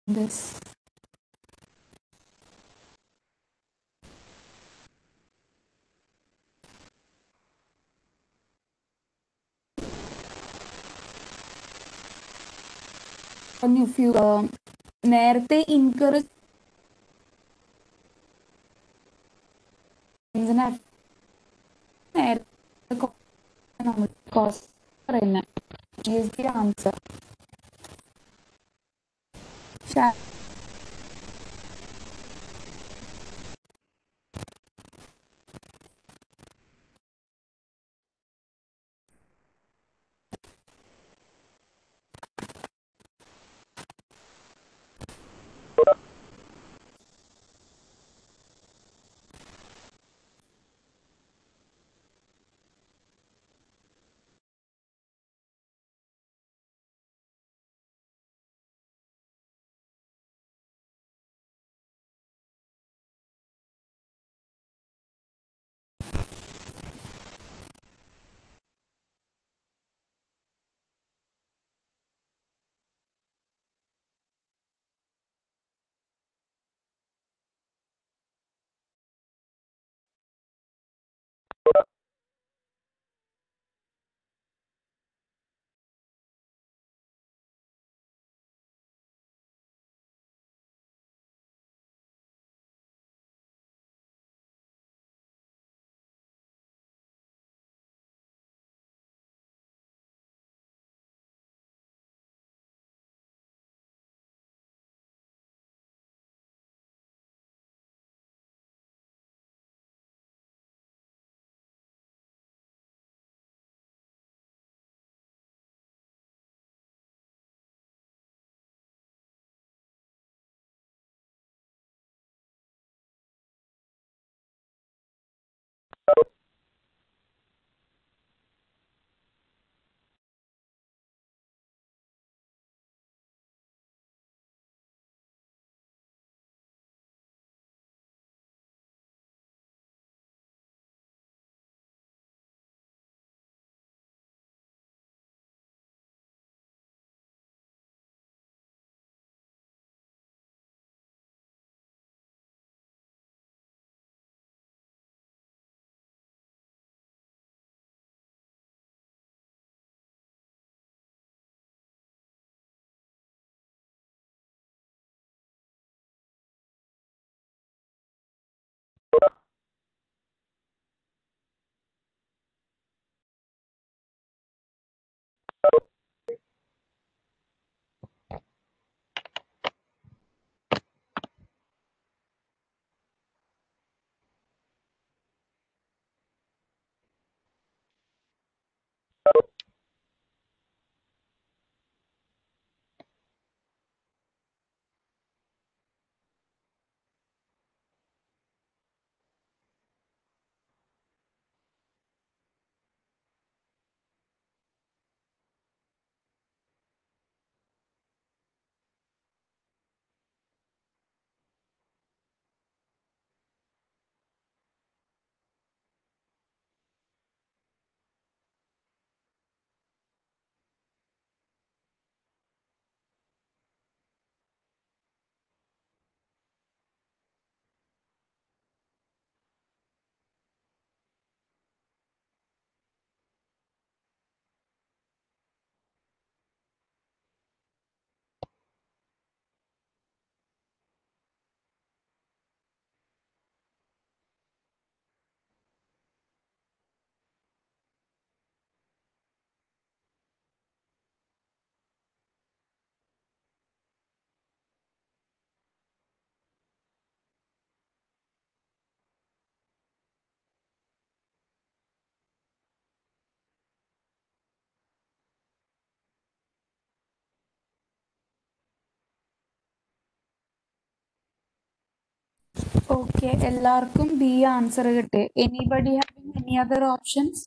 this പറഞ്ഞു few നേരത്തെ incur നേരത്തെ കൊ- നമ്മൾ കോസ്റ്റ് പറയുന്നത് G S T answer okay എല്ലാവർക്കും ബി ആൻസർ കിട്ടി anybody having any other options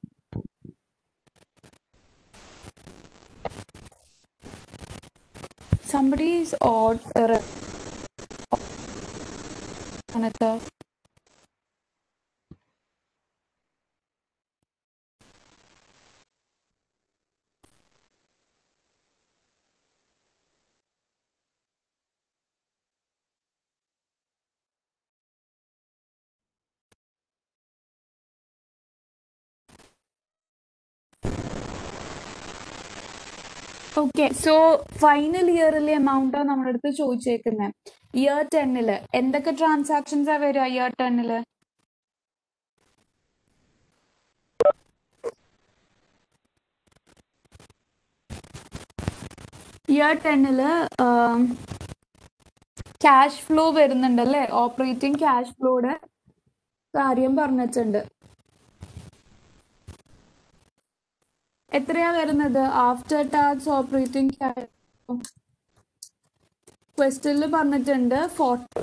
somebody is odd or another okay so final ഇയറിലെ എമൗണ്ട് നമ്മുടെ അടുത്ത് ചോദിച്ചേക്കുന്നത് ഇയർ ടെന്നില് എന്തൊക്കെ ട്രാൻസാക്ഷൻസാ വരിക ഇയർ ടെന്നില് ഇയർ ടെന്നില് ക്യാഷ് ഫ്ലോ വരുന്നുണ്ട് അല്ലേ ഓപ്പറേറ്റിംഗ് ക്യാഷ് ഫ്ലോയുടെ കാര്യം പറഞ്ഞിട്ടുണ്ട് എത്രയാ വരുന്നത് ആഫ്റ്റർ ടാക്സ് ഓപ്പറേറ്റിംഗ് ക്വസ്റ്റനിൽ പറഞ്ഞിട്ടുണ്ട് ഫോർട്ടി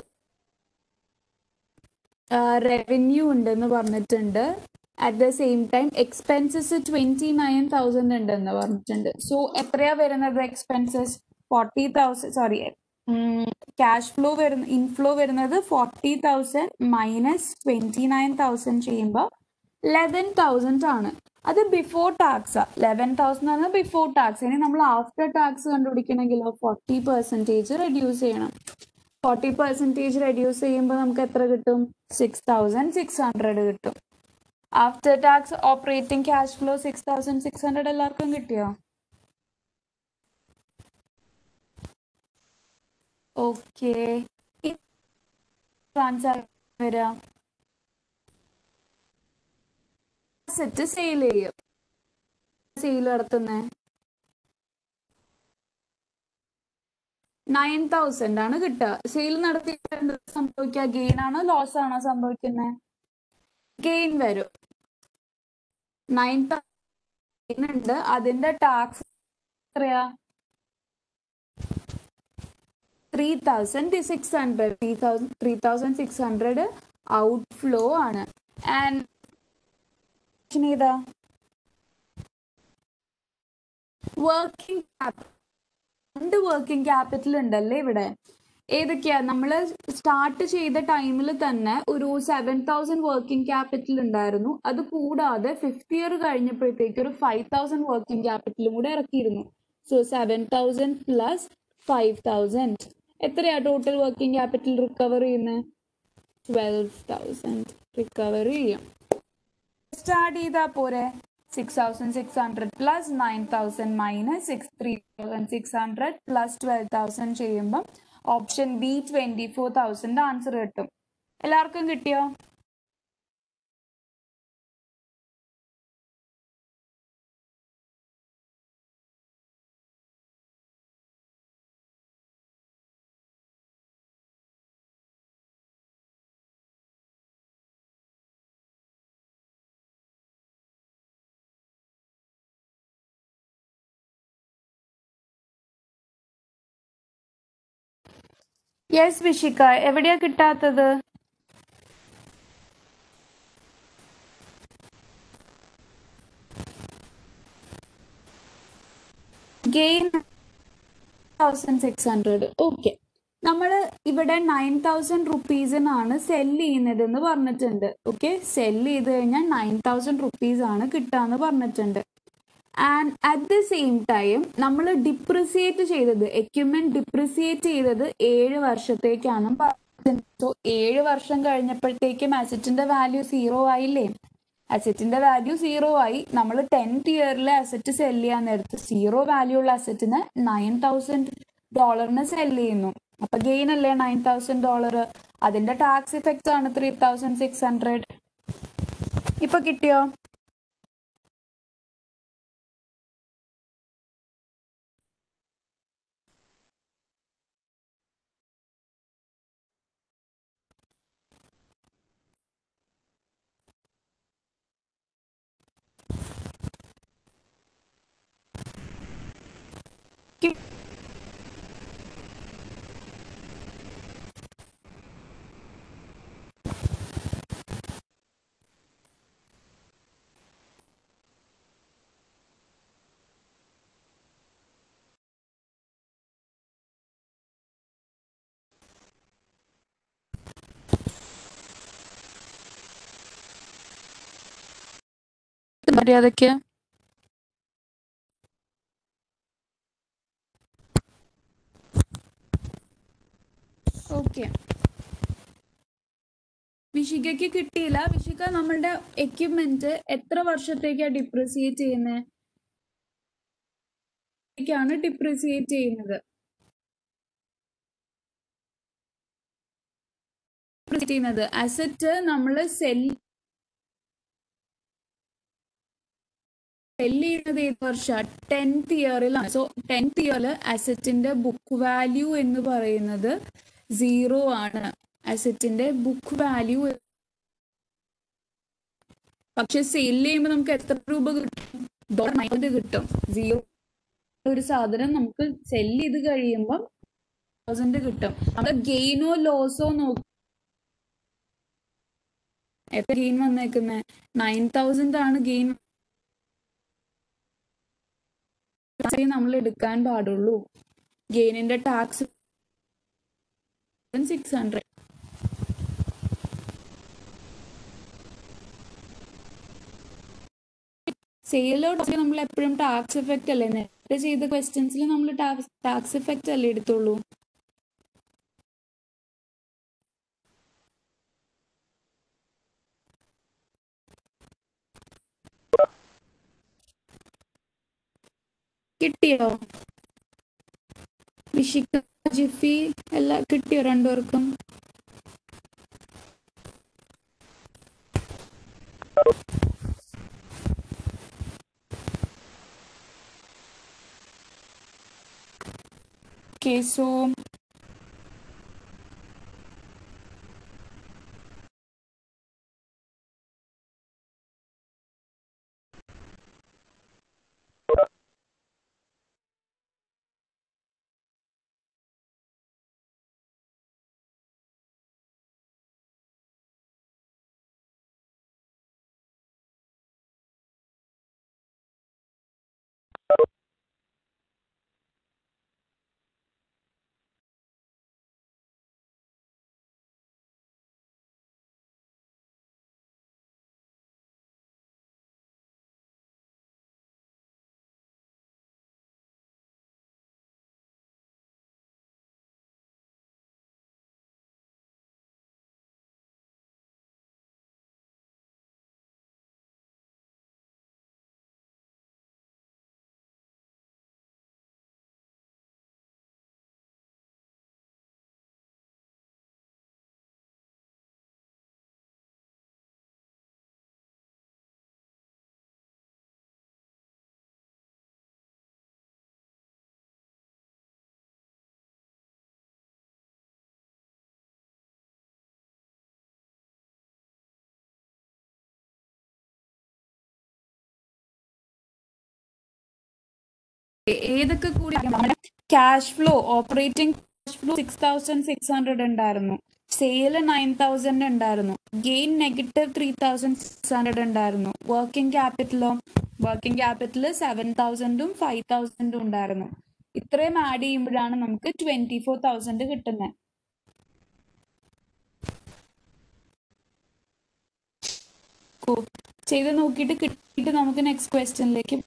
റവന്യൂ ഉണ്ടെന്ന് പറഞ്ഞിട്ടുണ്ട് at the same time expenses twenty nine thousand ഉണ്ടെന്ന് പറഞ്ഞിട്ടുണ്ട് സോ എത്രയാ വരുന്നത് expenses forty thousand sorry cash flow വരുന്ന ഇൻഫ്ലോ വരുന്നത് forty thousand minus twenty nine thousand ചെയ്യുമ്പോൾ ലെവൻ തൗസൻഡ് ആണ് അത് ബിഫോർ ടാക്സ് ലെവൻ തൗസൻഡ് ആണ് ബിഫോർ ടാക്സ് ഇനി നമ്മൾ ആഫ്റ്റർ ടാക്സ് കണ്ടുപിടിക്കണമെങ്കിലോ ഫോർട്ടി പെർസെൻറ്റേജ് റെഡ്യൂസ് ചെയ്യണം ഫോർട്ടി പെർസെൻറ്റേജ് റെഡ്യൂസ് ചെയ്യുമ്പോൾ നമുക്ക് എത്ര കിട്ടും സിക്സ് തൗസൻഡ് സിക്സ് ഹൺഡ്രഡ് കിട്ടും after tax operating cash flow six thousand six hundred എല്ലാവർക്കും കിട്ടിയോ ഓക്കെ ട്രാൻസാക്ഷൻ വരാം സെറ്റ് സെയിൽ ചെയ്യും സെയിൽ നടത്തുന്നേ നയൻ തൗസൻഡ് ആണ് കിട്ടുക സെയിൽ നടത്തി സംഭവിക്കുക ഗെയിൻ ആണോ ലോസ് ആണോ സംഭവിക്കുന്നത് ഗെയിൻ വരും നയൻ ഗെയിൻ ഉണ്ട് അതിന്റെ ടാക്സ് എത്രയാ three thousand six hundred three thousand three thousand six hundred outflow ആണ് ആൻഡ് ഏതാ വർക്കിംഗ് ക്യാപിറ്റൽ രണ്ട് വർക്കിംഗ് ക്യാപിറ്റൽ ഉണ്ടല്ലേ ഇവിടെ ഏതൊക്കെയാ നമ്മൾ സ്റ്റാർട്ട് ചെയ്ത ടൈമിൽ തന്നെ ഒരു സെവൻ തൗസൻഡ് വർക്കിംഗ് ക്യാപിറ്റൽ ഉണ്ടായിരുന്നു അത് കൂടാതെ ഫിഫ്ത് ഇയർ കഴിഞ്ഞപ്പോഴത്തേക്ക് ഒരു ഫൈവ് തൗസൻഡ് വർക്കിംഗ് ക്യാപിറ്റലും കൂടെ ഇറക്കിയിരുന്നു so seven thousand plus five thousand എത്രയാ ടോട്ടൽ വർക്കിംഗ് ക്യാപിറ്റൽ റിക്കവർ ചെയ്യുന്നത് ട്വൽവ് തൗസൻഡ് റിക്കവർ ചെയ്യും സ്റ്റാർട്ട് ചെയ്താൽ പോരെ six thousand six hundred plus nine thousand minus six three thousand six hundred plus twelve thousand ചെയ്യുമ്പം option B twenty four thousand answer കിട്ടും എല്ലാവർക്കും കിട്ടിയോ yes Vishika എവിടെയാ കിട്ടാത്തത് gain thousand six hundred okay നമ്മൾ ഇവിടെ നയൻ തൗസൻഡ് റുപ്പീസിനാണ് സെല് ചെയ്യുന്നത് എന്ന് പറഞ്ഞിട്ടുണ്ട് ഓക്കെ സെല് ചെയ്ത് കഴിഞ്ഞാൽ നയൻ തൗസൻഡ് റുപ്പീസ് ആണ് കിട്ടാന്ന് പറഞ്ഞിട്ടുണ്ട് and at the same time നമ്മൾ ഡിപ്രിസിയേറ്റ് ചെയ്തത് എക്യുപ്മെന്റ് ഡിപ്രിസിയേറ്റ് ചെയ്തത് ഏഴ് വർഷത്തേക്കാണ് സോ ഏഴ് വർഷം കഴിഞ്ഞപ്പോഴത്തേക്കും അസറ്റിന്റെ വാല്യൂ സീറോ ആയില്ലേ അസറ്റിന്റെ വാല്യൂ സീറോ ആയി നമ്മൾ ടെൻത്ത് ഇയറിലെ അസറ്റ് സെല് ചെയ്യാൻ നേരത്ത് സീറോ വാല്യൂ ഉള്ള അസറ്റിന് നയൻ തൗസൻഡ് ഡോളറിന് സെല് ചെയ്യുന്നു അപ്പൊ ഗെയിൻ അല്ലേ നയൻ തൗസൻഡ് ഡോളർ അതിന്റെ ടാക്സ് ഇഫക്റ്റ് ആണ് ത്രീ തൗസൻഡ് സിക്സ് ഹൺഡ്രഡ് ഇപ്പൊ കിട്ടിയോ മര്യാദക്ക് ഓക്കെ വിഷികയ്ക്ക് കിട്ടിയില്ല വിഷിക നമ്മളുടെ എക്യുപ്മെന്റ് എത്ര വർഷത്തേക്കാ ഡിപ്രിസിയേറ്റ് ചെയ്യുന്നത് ാണ് ഡിപ്രിസിയേറ്റ് ചെയ്യുന്നത് ചെയ്യുന്നത് അസറ്റ് നമ്മൾ സെൽ സെല് ചെയ്യുന്നത് ഏത് വർഷം ടെൻത്ത് ഇയറിലാണ് സോ ടെൻത്ത് ഇയറിൽ അസറ്റിന്റെ ബുക്ക് വാല്യൂ എന്ന് പറയുന്നത് സീറോ ആണ് അസറ്റിന്റെ ബുക്ക് വാല്യൂ പക്ഷെ സെയിൽ ചെയ്യുമ്പോൾ നമുക്ക് എത്ര രൂപ കിട്ടും ഡോളർ നയൻത് കിട്ടും സീറോ ഒരു സാധനം നമുക്ക് സെല് ചെയ്ത് കഴിയുമ്പം തൗസൻഡ് കിട്ടും നമ്മൾ ഗെയിനോ ലോസോ നോക്കി എത്ര ഗെയിൻ വന്നേക്കുന്നത് നയൻ തൗസൻഡ് ആണ് ഗെയിൻ നമ്മൾ എടുക്കാൻ പാടുള്ളൂ ഗെയിനിന്റെ ടാക്സ് സിക്സ് ഹൺഡ്രഡ് സെയിലോ നമ്മൾ എപ്പോഴും ടാക്സ് എഫക്റ്റ് അല്ലേ നേരത്തെ ചെയ്ത ക്വസ്റ്റ്യൻസിൽ നമ്മൾ ടാക്സ് എഫക്റ്റ് അല്ലേ എടുത്തുള്ളൂ കിട്ടിയോ വിഷിക്ക ജിഫി എല്ലാം കിട്ടിയോ രണ്ടുപേർക്കും Okay, so ഏതൊക്കെ കൂടി നമ്മുടെ cash flow operating cash flow six thousand six hundred ഉണ്ടായിരുന്നു സെയില് നയൻ തൗസൻഡ് ഉണ്ടായിരുന്നു gain negative three thousand six hundred ഉണ്ടായിരുന്നു വർക്കിംഗ് ക്യാപിറ്റലോ വർക്കിംഗ് ക്യാപിറ്റൽ സെവൻ തൗസൻഡും ഫൈവ് തൗസൻഡും ഉണ്ടായിരുന്നു ഇത്രയും ആഡ് ചെയ്യുമ്പോഴാണ് നമുക്ക് ട്വന്റി ഫോർ തൗസൻഡ് കിട്ടുന്നത് ചെയ്ത് നോക്കിയിട്ട് കിട്ടിയിട്ട് നമുക്ക് നെക്സ്റ്റ് ക്വസ്റ്റ്യനിലേക്ക്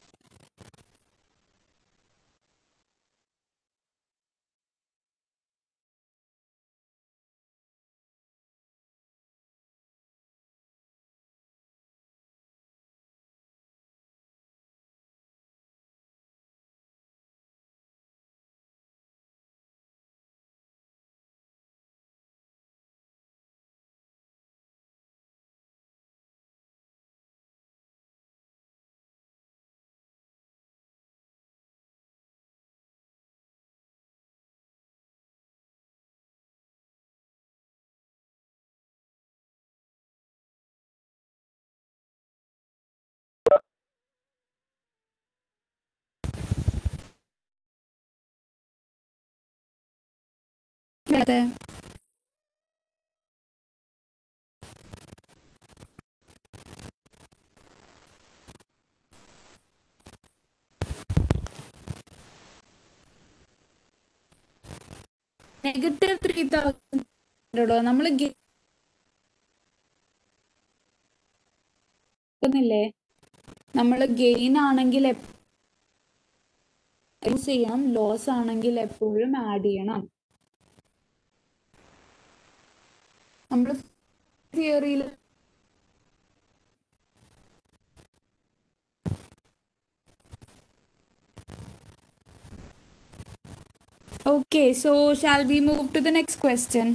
അതെ നെഗറ്റീവ് ത്രീ തൗസൻഡ് നമ്മൾ ില്ലേ നമ്മൾ ഗെയിൻ ആണെങ്കിൽ യൂസ് ചെയ്യണം ലോസ് ആണെങ്കിൽ എപ്പോഴും ആഡ് ചെയ്യണം നമ്മൾ തിയറിയിൽ Okay, so shall we move to the next question?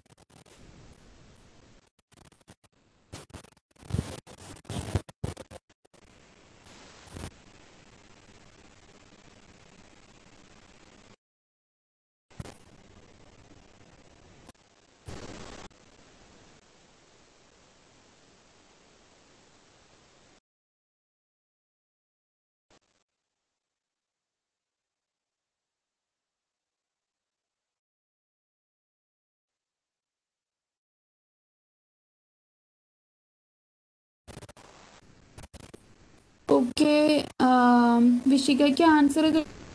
Okay വിഷികയ്ക്ക് answer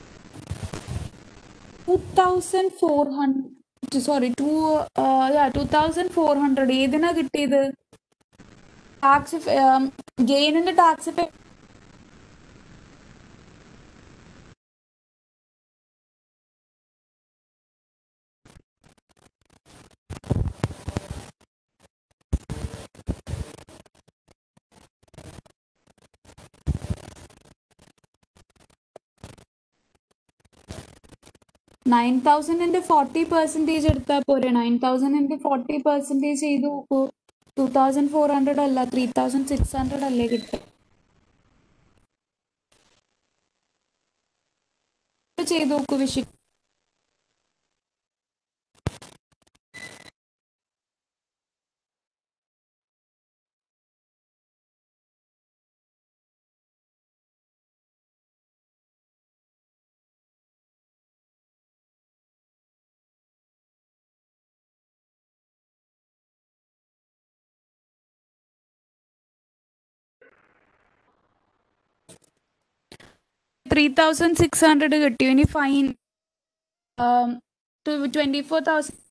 two thousand four hundred sorry two two thousand four hundred ഏതിനാ കിട്ടിയത് ടാക്സ് ഗെയിനിന്റെ ടാക്സ് നയൻ തൗസൻഡിന്റെ ഫോർട്ടി പെർസെൻറ്റേജ് എടുത്താൽ പോരെ നയൻ തൗസൻഡിന്റെ ഫോർട്ടി പെർസെൻറ്റേജ് ചെയ്ത് നോക്കൂ ടു തൗസൻഡ് ഫോർ ഹൺഡ്രഡ് അല്ല ത്രീ തൗസൻഡ് സിക്സ് ഹൺഡ്രഡ് അല്ലേ കിട്ടുക ചെയ്ത് നോക്കൂ Vishi three thousand six hundred കിട്ടി ഇനി ഫൈൻ ട്വന്റി ഫോർ തൗസൻഡ്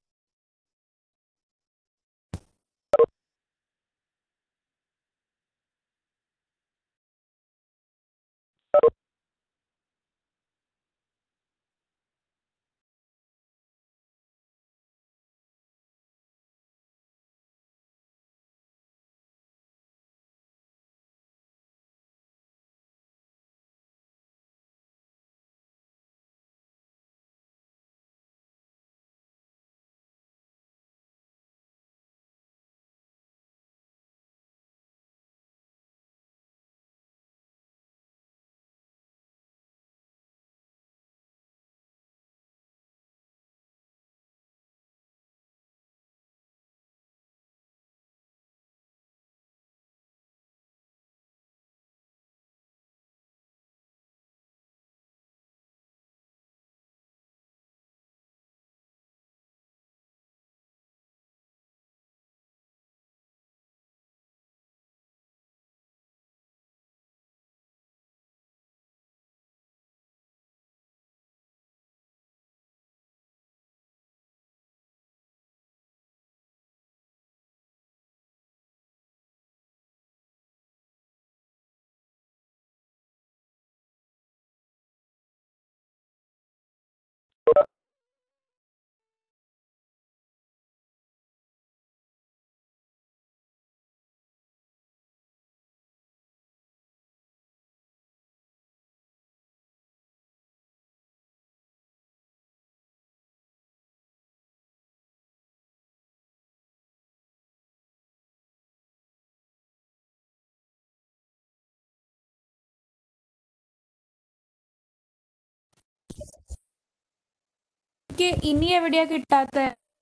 ഇനി എവിടെയാ കിട്ടാത്ത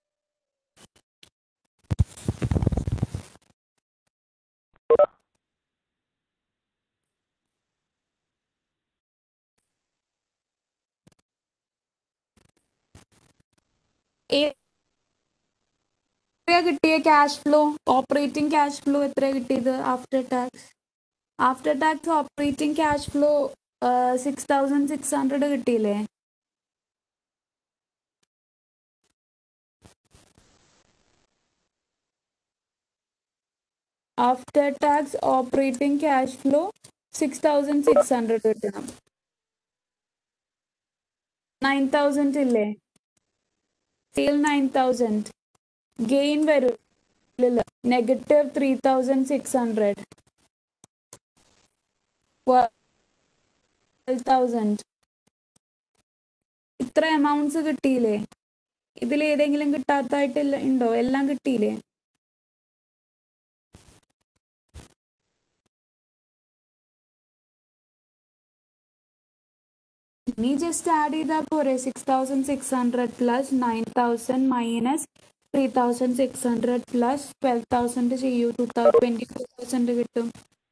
എത്രയാ കിട്ടിയ cash flow operating cash flow എത്രയാ കിട്ടിയത് after tax after tax operating cash flow six thousand six hundred കിട്ടിയില്ലേ after tax operating cash flow six thousand six hundred കിട്ടണം നയൻ തൗസൻഡ് ഇല്ലേ സെയിൽ നയൻ തൗസൻഡ് ഗെയിൻ വരും negative three thousand six hundred twelve thousand എത്ര amounts കിട്ടിയില്ലേ ഇതിൽ ഏതെങ്കിലും കിട്ടാത്തതായിട്ട് ഇല്ല- ഉണ്ടോ എല്ലാം കിട്ടിയില്ലേ ഇനി ജസ്റ്റ് ആഡ് ചെയ്താൽ പോരെ six thousand six hundred plus nine thousand minus three thousand six hundred plus twelve thousand ചെയ്യൂ two thousand twenty four thousand കിട്ടും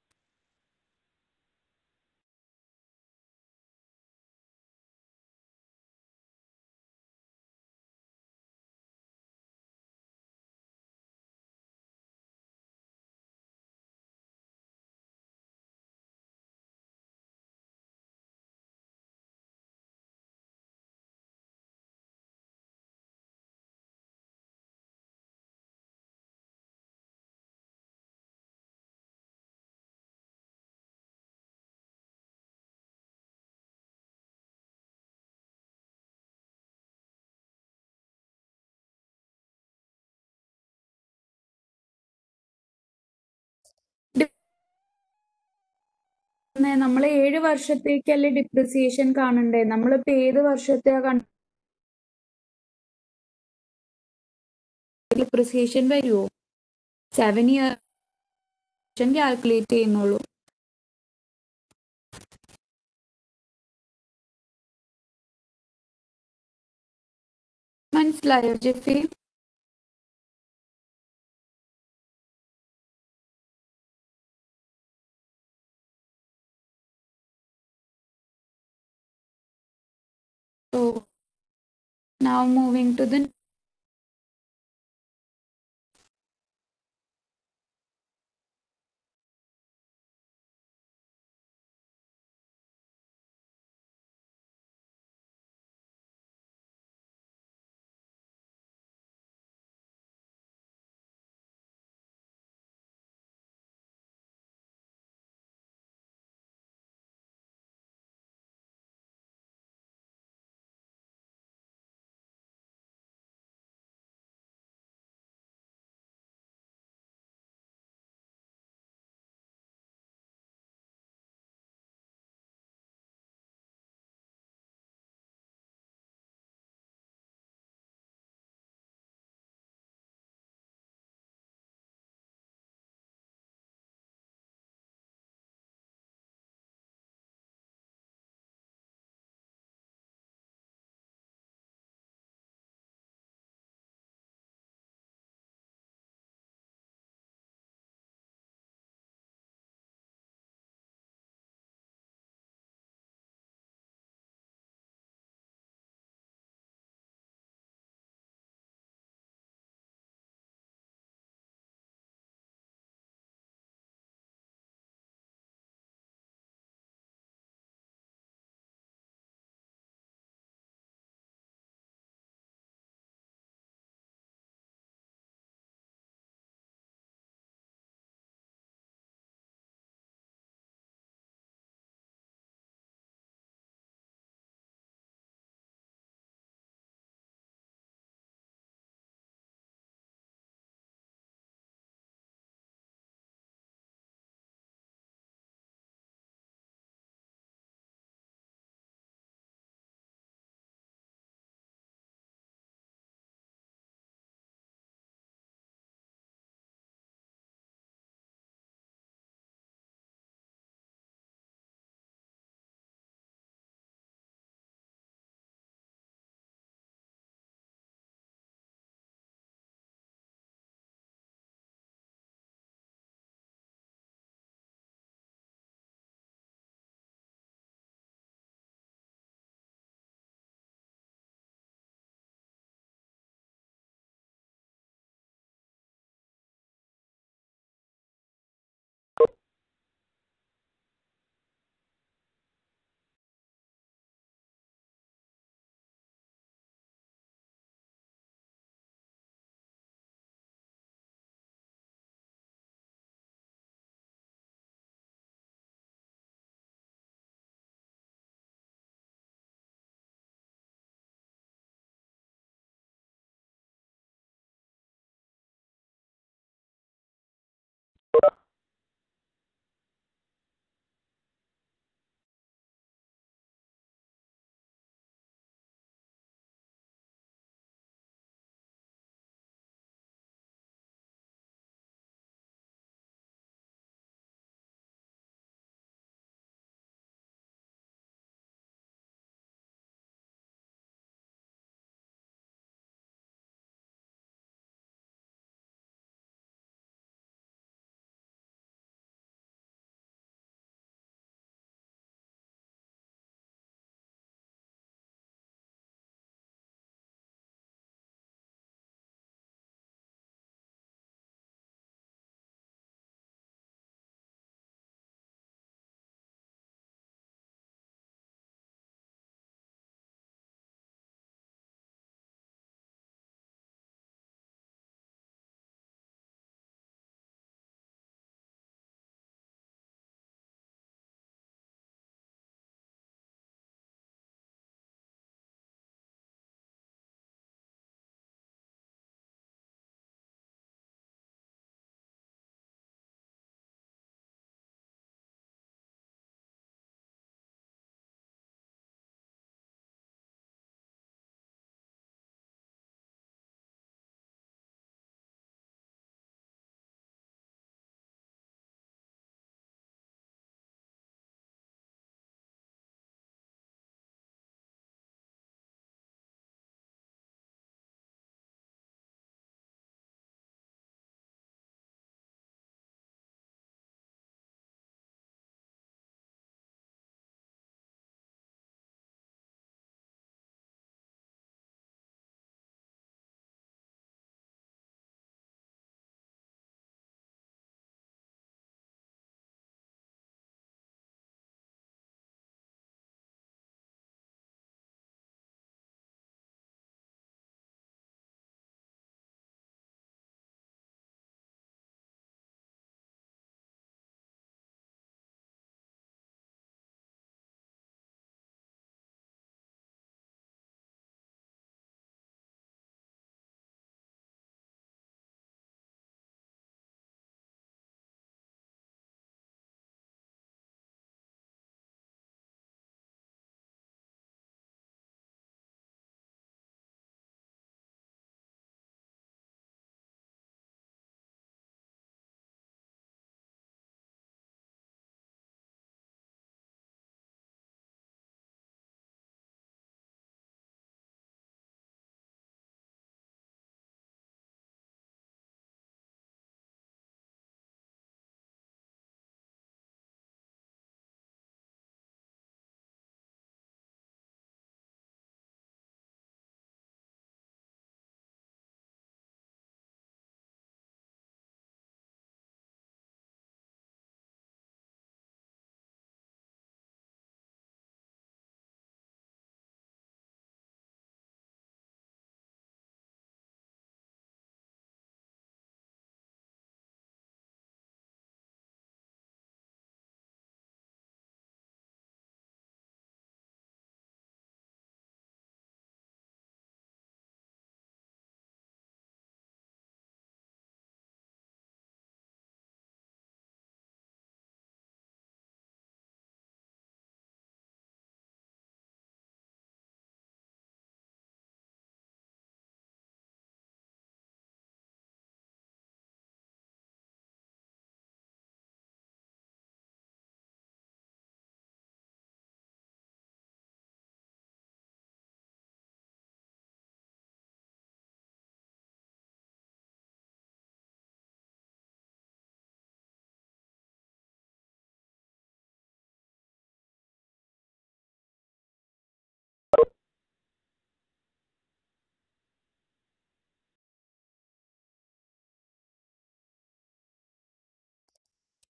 നമ്മൾ ഏഴ് വർഷത്തേക്കല്ലേ ഡിപ്രിസിയേഷൻ കാണണ്ടേ നമ്മളിപ്പോ ഏത് വർഷത്തെയാ കണ്ട ഡിപ്രിസിയേഷൻ വരുമോ സെവൻ ഇയർ കാൽക്കുലേറ്റ് ചെയ്യുന്നുള്ളൂ മനസ്സിലായോ Jeffy So now moving to the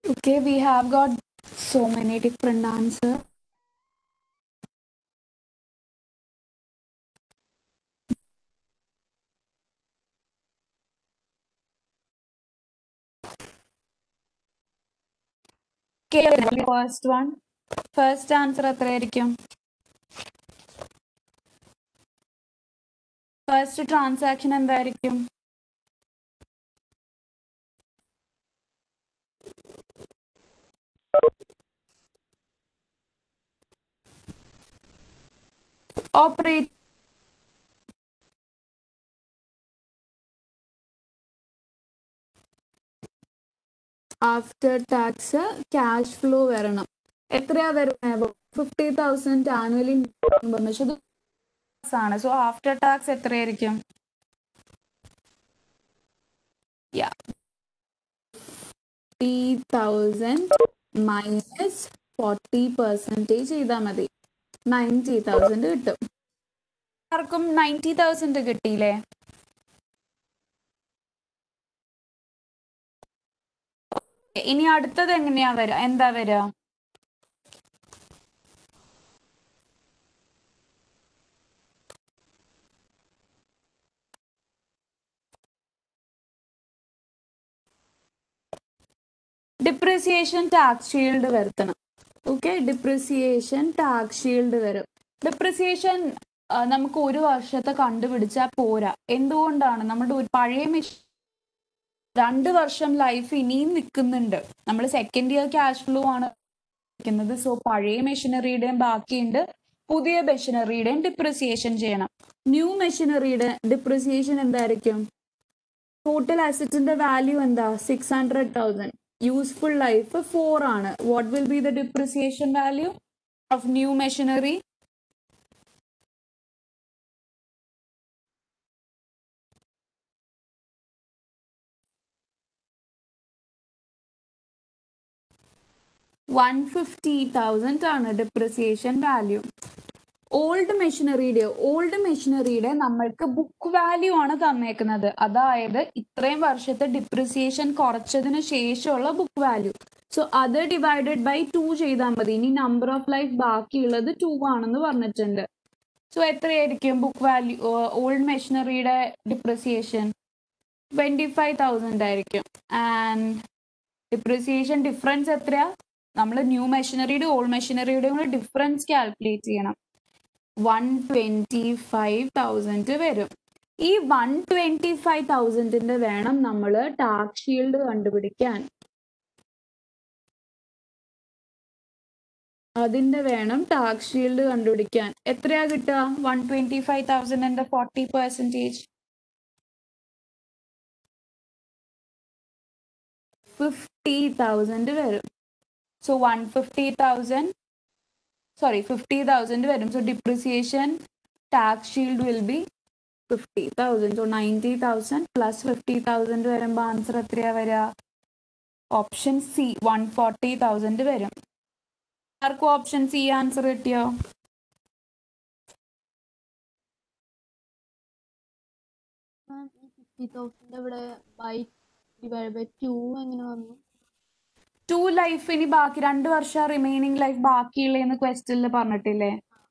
Okay, we have got so many different answers. Okay, first one. First answer എത്രയായിരിക്കും ഫസ്റ്റ് ട്രാൻസാക്ഷൻ എന്തായിരിക്കും operate after tax cash flow വരണം എത്രയാ വരുന്നത് ഫിഫ്റ്റി തൗസൻഡ് ആനുവലി പക്ഷെ ഇത് ആണ് സോ ആഫ്റ്റർ ടാക്സ് എത്രയായിരിക്കും fifty thousand minus forty percentage ചെയ്താൽ മതി നയൻറ്റി തൗസൻഡ് കിട്ടും ആർക്കും നയൻറ്റി തൗസൻഡ് കിട്ടിയില്ലേ ഇനി അടുത്തത് എങ്ങനെയാ വരിക എന്താ വരിക ഡിപ്രിസിയേഷൻ ടാക്സ് ഷീൽഡ് വരുത്തണം ഓക്കെ ഡിപ്രിസിയേഷൻ ടാക്സ് ഷീൽഡ് വരും ഡിപ്രിസിയേഷൻ നമുക്ക് ഒരു വർഷത്തെ കണ്ടുപിടിച്ചാൽ പോരാ എന്തുകൊണ്ടാണ് നമ്മുടെ ഒരു പഴയ മെഷീൻ രണ്ട് വർഷം ലൈഫ് ഇനിയും നിൽക്കുന്നുണ്ട് നമ്മൾ സെക്കൻഡ് ഇയർ ക്യാഷ് ഫ്ലോ ആണ് നിൽക്കുന്നത് സോ പഴയ മെഷീനറിയുടെയും ബാക്കിയുണ്ട് പുതിയ മെഷീനറിയുടെയും ഡിപ്രിസിയേഷൻ ചെയ്യണം ന്യൂ മെഷീനറിയുടെ ഡിപ്രിസിയേഷൻ എന്തായിരിക്കും ടോട്ടൽ അസറ്റിന്റെ വാല്യൂ എന്താ six hundred thousand useful life four ആണ് what will be the depreciation value of new machinery one fifty thousand ആണ് ഡിപ്രിസിയേഷൻ വാല്യൂ ഓൾഡ് മെഷീനറിയുടെ ഓൾഡ് മെഷീനറിയുടെ നമ്മൾക്ക് ബുക്ക് വാല്യൂ ആണ് തന്നേക്കുന്നത് അതായത് ഇത്രയും വർഷത്തെ ഡിപ്രിസിയേഷൻ കുറച്ചതിന് ശേഷമുള്ള ബുക്ക് വാല്യൂ സോ അത് ഡിവൈഡഡ് ബൈ ടു ചെയ്താൽ മതി ഇനി നമ്പർ ഓഫ് ലൈഫ് ബാക്കിയുള്ളത് ടു ആണെന്ന് പറഞ്ഞിട്ടുണ്ട് സോ എത്രയായിരിക്കും ബുക്ക് വാല്യൂ ഓൾഡ് മെഷീനറിയുടെ ഡിപ്രിസിയേഷൻ ട്വന്റി ഫൈവ് തൗസൻഡ് ആയിരിക്കും ആൻഡ് ഡിപ്രിസിയേഷൻ ഡിഫറൻസ് എത്രയാ നമ്മൾ ന്യൂ മെഷീനറിയുടെ ഓൾഡ് മെഷീനറിയുടെ കൂടെ ഡിഫറൻസ് കാൽക്കുലേറ്റ് ചെയ്യണം വൺ ട്വന്റി ഫൈവ് തൗസൻഡ് വരും ഈ വൺ ട്വന്റി ഫൈവ് തൗസൻഡിന്റെ വേണം നമ്മൾ ടാക്സ് ഷീൽഡ് കണ്ടുപിടിക്കാൻ അതിന്റെ വേണം ടാക്സ് ഷീൽഡ് കണ്ടുപിടിക്കാൻ എത്രയാ കിട്ടുക വൺ ട്വന്റി ഫൈവ് തൗസൻഡിന്റെ ഫോർട്ടി പെർസെൻറ്റേജ് ഫിഫ്റ്റി തൗസൻഡ് വരും so one fifty thousand sorry fifty thousand വരും so depreciation tax shield will be fifty thousand so ninety thousand plus fifty thousand വരുമ്പോൾ ആൻസർ എത്രയാ വരിക option C one forty thousand വരും ആർക്കും option C answer കിട്ടിയോ ma'am ഈ fifty thousand ഇവിടെ by divide by two എങ്ങനെ വന്നു ടു ലൈഫ് ഇനി ബാക്കി രണ്ട് വർഷം റിമൈനിങ് ലൈഫ് ബാക്കിയുള്ളതെന്ന് ക്വസ്റ്റനിൽ പറഞ്ഞിട്ടില്ലേ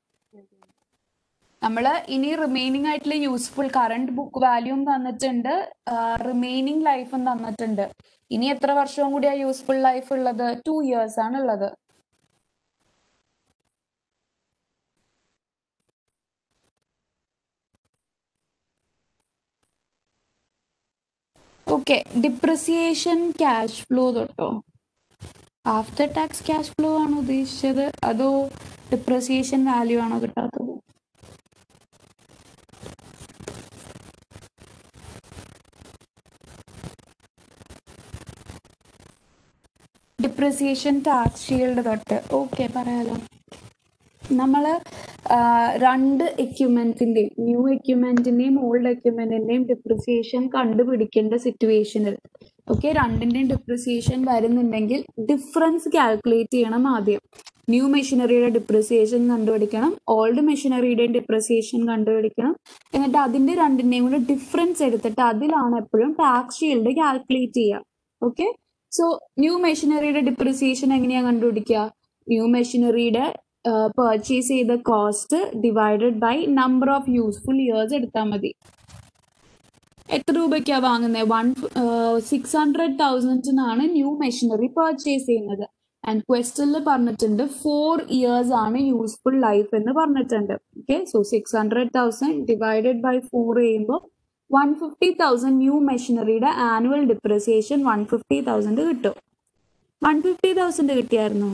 നമ്മൾ ഇനി റിമൈനിങ് ആയിട്ടുള്ള യൂസ്ഫുൾ കറണ്ട് ബുക്ക് വാല്യൂം തന്നിട്ടുണ്ട് റിമൈനിങ് ലൈഫും തന്നിട്ടുണ്ട് ഇനി എത്ര വർഷവും കൂടിയാ യൂസ്ഫുൾ ലൈഫ് ഉള്ളത് ടു ഇയേഴ്സ് ആണ് ഉള്ളത് ഓക്കെ ഡിപ്രിസിയേഷൻ ക്യാഷ് ഫ്ലോ തൊട്ടോ ആഫ്റ്റർ ടാക്സ് ക്യാഷ് ഫ്ലോ ആണോ ഉദ്ദേശിച്ചത് അതോ ഡിപ്രിസിയേഷൻ വാല്യൂ ആണോ കിട്ടാത്തത് ഡിപ്രിസിയേഷൻ ടാക്സ് ഷീൽഡ് തൊട്ട് ഓക്കെ പറയാലോ നമ്മൾ രണ്ട് എക്യുപ്മെന്റിന്റെയും ന്യൂ എക്യുപ്മെന്റിന്റെയും ഓൾഡ് എക്യുപ്മെന്റിന്റെയും ഡിപ്രിസിയേഷൻ കണ്ടുപിടിക്കേണ്ട സിറ്റുവേഷനിൽ ഓക്കെ രണ്ടിന്റെയും ഡിപ്രിസിയേഷൻ വരുന്നുണ്ടെങ്കിൽ ഡിഫറൻസ് കാൽക്കുലേറ്റ് ചെയ്യണം ആദ്യം ന്യൂ മെഷീനറിയുടെ ഡിപ്രിസിയേഷൻ കണ്ടുപിടിക്കണം ഓൾഡ് മെഷീനറിയുടെയും ഡിപ്രിസിയേഷൻ കണ്ടുപിടിക്കണം എന്നിട്ട് അതിന്റെ രണ്ടിന്റെയും കൂടെ ഡിഫറൻസ് എടുത്തിട്ട് അതിലാണ് എപ്പോഴും ടാക്സ് ഷീൽഡ് കാൽക്കുലേറ്റ് ചെയ്യുക ഓക്കെ സോ ന്യൂ മെഷീനറിയുടെ ഡിപ്രിസിയേഷൻ എങ്ങനെയാ കണ്ടുപിടിക്കുക ന്യൂ മെഷീനറിയുടെ പർച്ചേസ് ചെയ്ത cost divided by number of useful years എടുത്താൽ മതി എത്ര രൂപയ്ക്കാ വാങ്ങുന്നത് വൺ സിക്സ് ഹൺഡ്രഡ് തൗസൻഡിനാണ് ന്യൂ മെഷീനറി പർച്ചേസ് ചെയ്യുന്നത് ആൻഡ് ക്വസ്റ്റനിൽ പറഞ്ഞിട്ടുണ്ട് ഫോർ ഇയേഴ്സ് ആണ് യൂസ്ഫുൾ ലൈഫ് എന്ന് പറഞ്ഞിട്ടുണ്ട് okay so six hundred thousand divided by four ചെയ്യുമ്പോൾ വൺ ഫിഫ്റ്റി തൗസൻഡ് ന്യൂ മെഷീനറിയുടെ annual depreciation one fifty thousand കിട്ടും വൺ ഫിഫ്റ്റി തൗസൻഡ് കിട്ടിയായിരുന്നു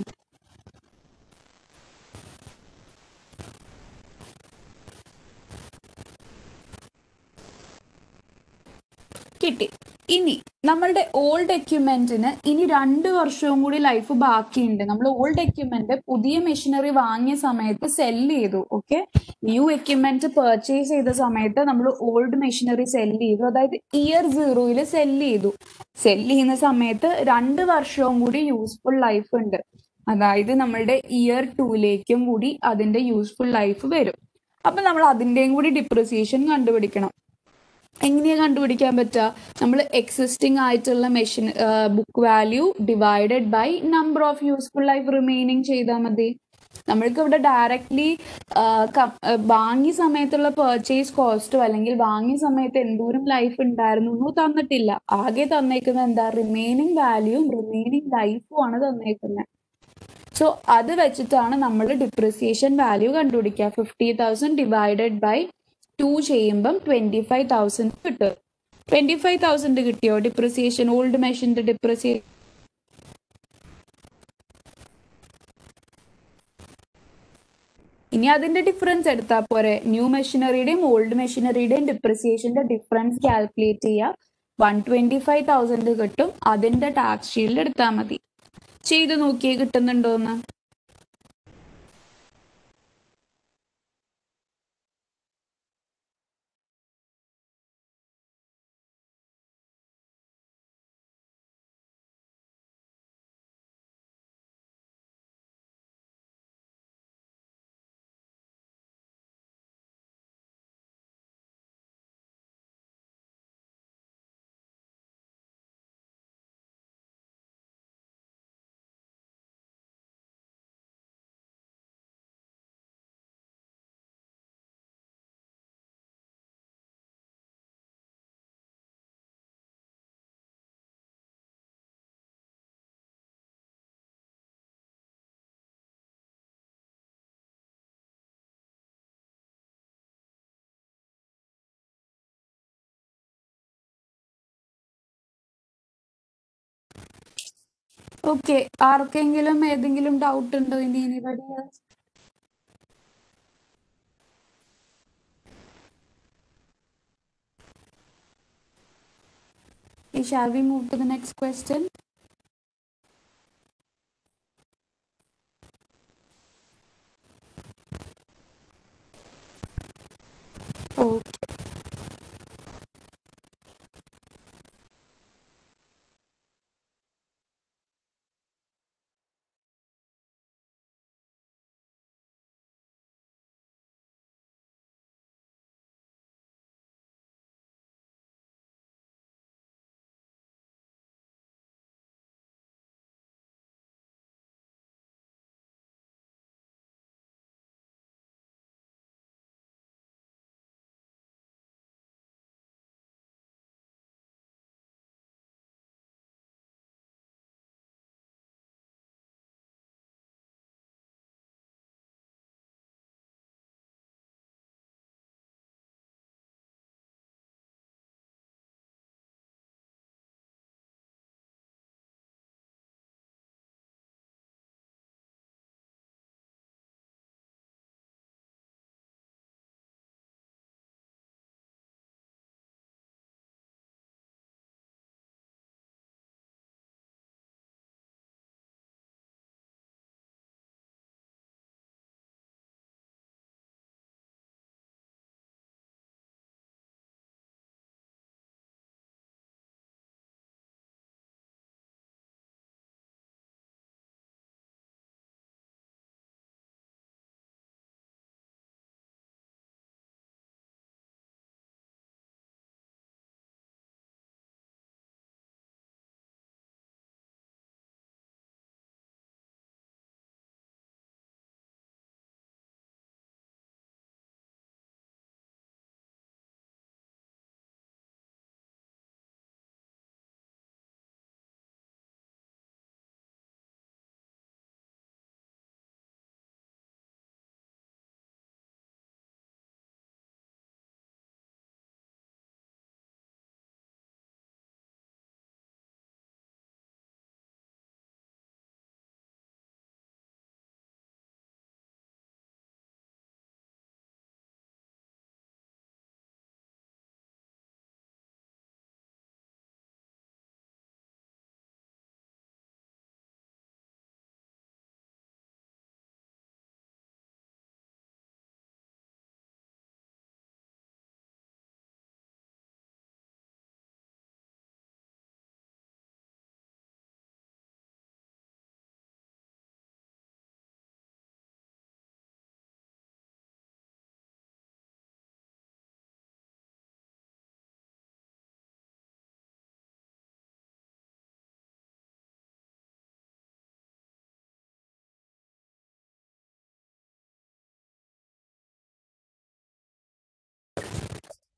കിട്ടി ഇനി നമ്മളുടെ ഓൾഡ് എക്യുപ്മെന്റിന് ഇനി രണ്ട് വർഷവും കൂടി ലൈഫ് ബാക്കിയുണ്ട് നമ്മൾ ഓൾഡ് എക്യുപ്മെന്റ് പുതിയ മെഷീനറി വാങ്ങിയ സമയത്ത് സെല് ചെയ്തു ഓക്കെ ന്യൂ എക്യുപ്മെന്റ് പർച്ചേസ് ചെയ്ത സമയത്ത് നമ്മൾ ഓൾഡ് മെഷീനറി സെല് ചെയ്തു അതായത് ഇയർ സീറോയിൽ സെല് ചെയ്തു സെല് ചെയ്യുന്ന സമയത്ത് രണ്ട് വർഷവും കൂടി യൂസ്ഫുൾ ലൈഫ് ഉണ്ട് അതായത് നമ്മളുടെ ഇയർ ടൂയിലേക്കും കൂടി അതിന്റെ യൂസ്ഫുൾ ലൈഫ് വരും അപ്പൊ നമ്മൾ അതിന്റെയും കൂടി ഡിപ്രിസിയേഷൻ കണ്ടുപിടിക്കണം എങ്ങനെയാ കണ്ടുപിടിക്കാൻ പറ്റുക നമ്മൾ എക്സിസ്റ്റിംഗ് ആയിട്ടുള്ള machine book value divided by number of useful life remaining ചെയ്താൽ മതി നമ്മൾക്ക് ഇവിടെ ഡയറക്ട്ലി വാങ്ങിയ സമയത്തുള്ള പർച്ചേസ് കോസ്റ്റോ അല്ലെങ്കിൽ വാങ്ങിയ സമയത്ത് എന്തോരം ലൈഫ് ഉണ്ടായിരുന്നു ഒന്നും തന്നിട്ടില്ല ആകെ തന്നേക്കുന്നത് എന്താ റിമൈനിങ് വാല്യൂവും റിമൈനിങ് ലൈഫും ആണ് തന്നേക്കുന്നത് സോ അത് വെച്ചിട്ടാണ് നമ്മൾ ഡിപ്രിസിയേഷൻ വാല്യൂ കണ്ടുപിടിക്കുക fifty thousand divided by two ചെയ്യുമ്പം ട്വന്റി ഫൈവ് തൗസൻഡ് കിട്ടും ട്വന്റി ഫൈവ് തൗസൻഡ് കിട്ടിയോ ഡിപ്രിസിയേഷൻ ഓൾഡ് മെഷീൻ്റെ ഡിപ്രിസിയേഷൻ ഇനി അതിന്റെ ഡിഫറൻസ് എടുത്താൽ പോരെ ന്യൂ മെഷീനറിയുടെയും ഓൾഡ് മെഷീനറിയുടെയും ഡിപ്രിസിയേഷന്റെ ഡിഫറൻസ് കാൽക്കുലേറ്റ് ചെയ്യുക വൺ ട്വന്റി ഫൈവ് തൗസൻഡ് കിട്ടും അതിന്റെ ടാക്സ് ഷീൽഡ് എടുത്താൽ മതി ചെയ്ത് നോക്കിയേ കിട്ടുന്നുണ്ടോന്ന് ഓക്കെ ആർക്കെങ്കിലും ഏതെങ്കിലും ഡൗട്ട് ഉണ്ടോ ഇനി anybody Shall we move to the next question? Okay.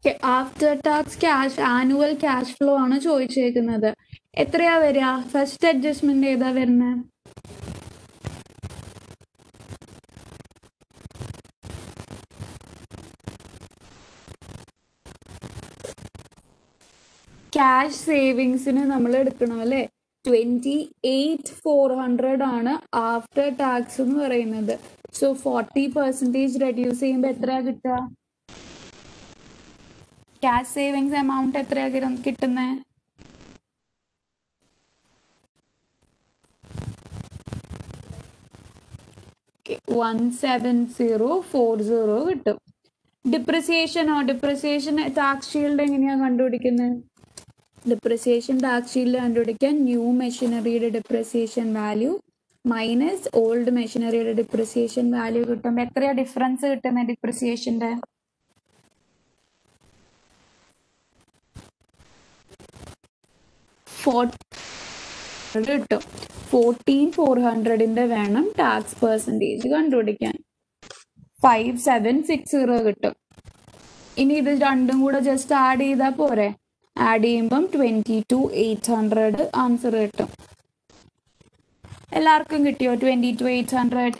After tax cash annual cash flow ആണ് ചോദിച്ചേക്കുന്നത് എത്രയാ വരിക ഫസ്റ്റ് അഡ്ജസ്റ്റ്മെന്റ് ഏതാ വരുന്നത് ക്യാഷ് സേവിങ്സിന് നമ്മൾ എടുക്കണം അല്ലേ ട്വന്റി എയ്റ്റ് ഫോർ ഹൺഡ്രഡ് ആണ് ആഫ്റ്റർ ടാക്സ് എന്ന് പറയുന്നത് സോ ഫോർട്ടി പെർസെൻറ്റേജ് റെഡ്യൂസ് ചെയ്യുമ്പോൾ എത്രയാ കിട്ടുക ക്യാഷ് സേവിങ്സ് എമൗണ്ട് എത്രയാ കിട്ടുന്നത് one seven zero four zero കിട്ടും ഡിപ്രിസിയേഷനോ ഡിപ്രിസിയേഷൻ ടാക്സ് ഷീൽഡ് എങ്ങനെയാ കണ്ടുപിടിക്കുന്നത് ഡിപ്രിസിയേഷൻ ടാക്സ് ഷീൽഡ് കണ്ടുപിടിക്കാൻ ന്യൂ മെഷീനറിയുടെ ഡിപ്രിസിയേഷൻ വാല്യൂ മൈനസ് ഓൾഡ് മെഷീനറിയുടെ ഡിപ്രിസിയേഷൻ വാല്യൂ കിട്ടുമ്പോൾ എത്രയാ ഡിഫറൻസ് കിട്ടുന്നത് ഡിപ്രിസിയേഷന്റെ കിട്ടും ഫോർട്ടീൻ ഫോർ ഹൺഡ്രഡിന്റെ വേണം ടാക്സ് പെർസെൻറ്റേജ് കണ്ടുപിടിക്കാൻ ഫൈവ് സെവൻ സിക്സ് സീറോ കിട്ടും ഇനി ഇത് രണ്ടും കൂടെ ജസ്റ്റ് ആഡ് ചെയ്താൽ പോരെ ആഡ് ചെയ്യുമ്പം twenty two eight hundred answer കിട്ടും എല്ലാവർക്കും കിട്ടിയോ twenty two eight hundred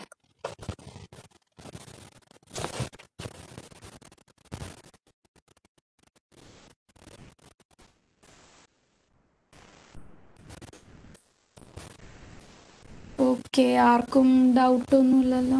okay ആർക്കും ഡൗട്ട് ഒന്നുമില്ലല്ലോ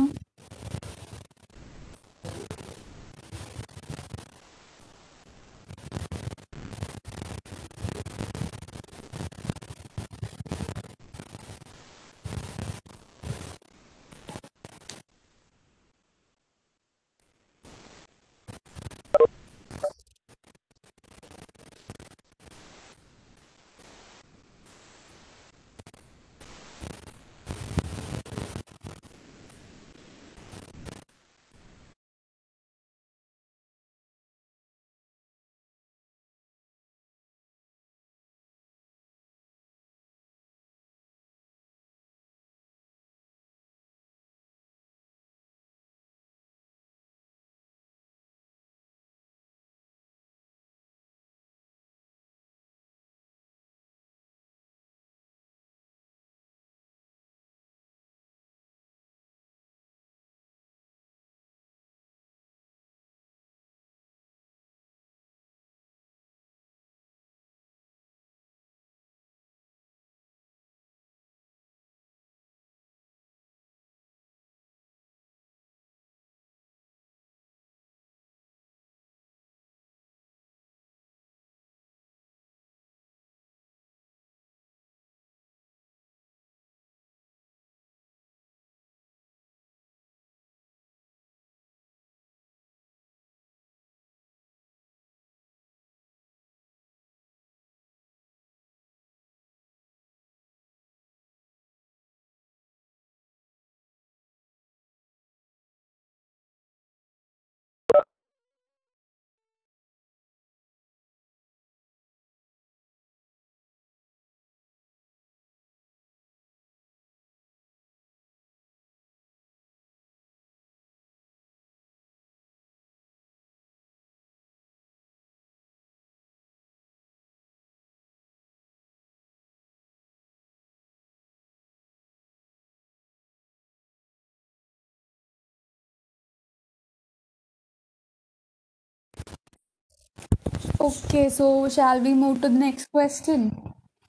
Okay, so shall we move to the next question?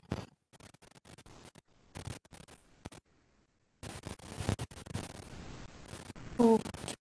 Okay.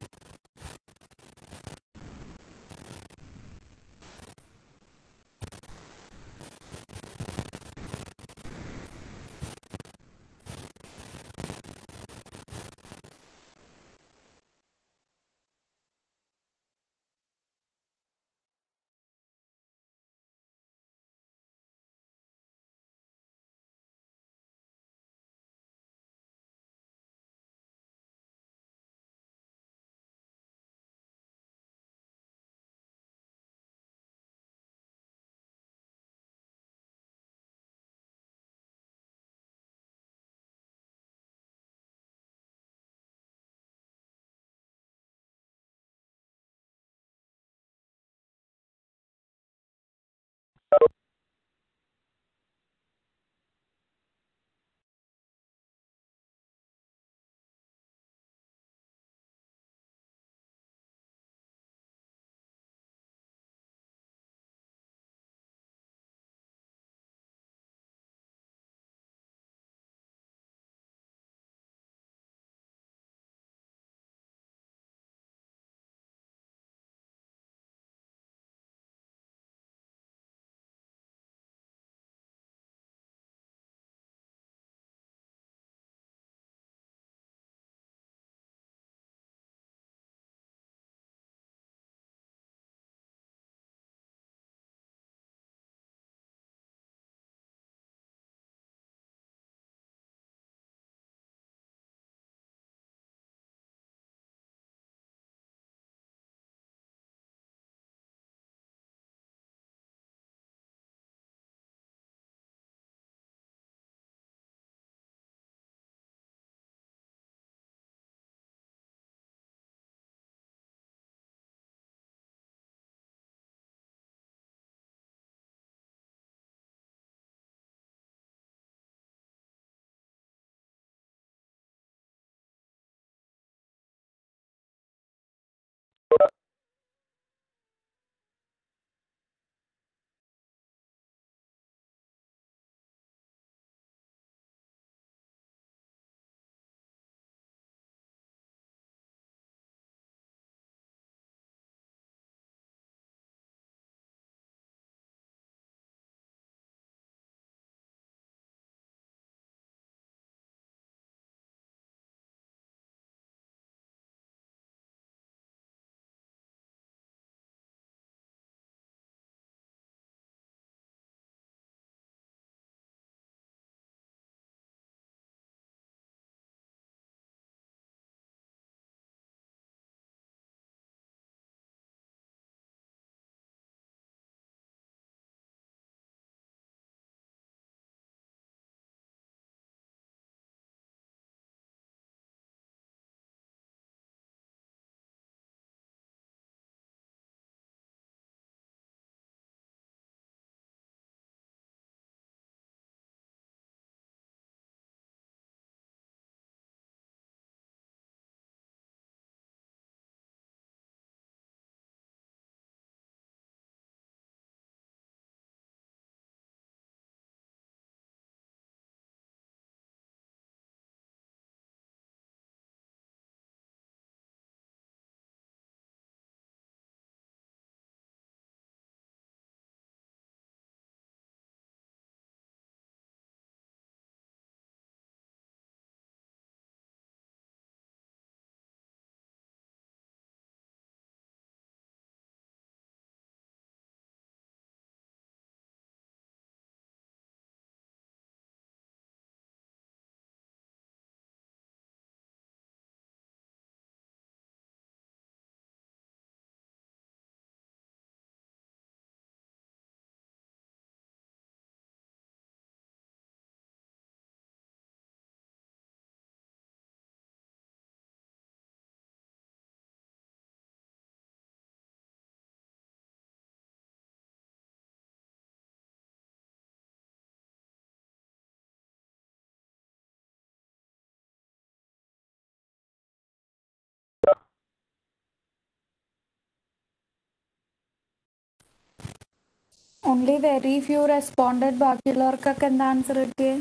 Only very few responded ബാക്കിയുള്ളവർക്കൊക്കെ എന്താ ആൻസർ കിട്ടിയത്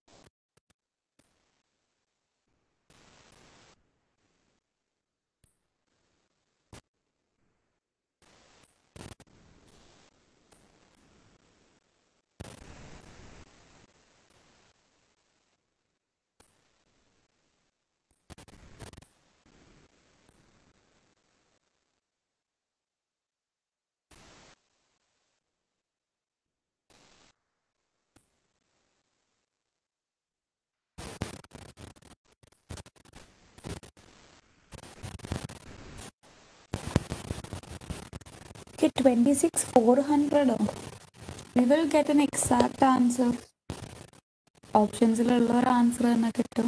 Okay, 26 400 We will get an exact answer. ഓപ്ഷൻസിലുള്ള ഒരു answer തന്നെ കിട്ടും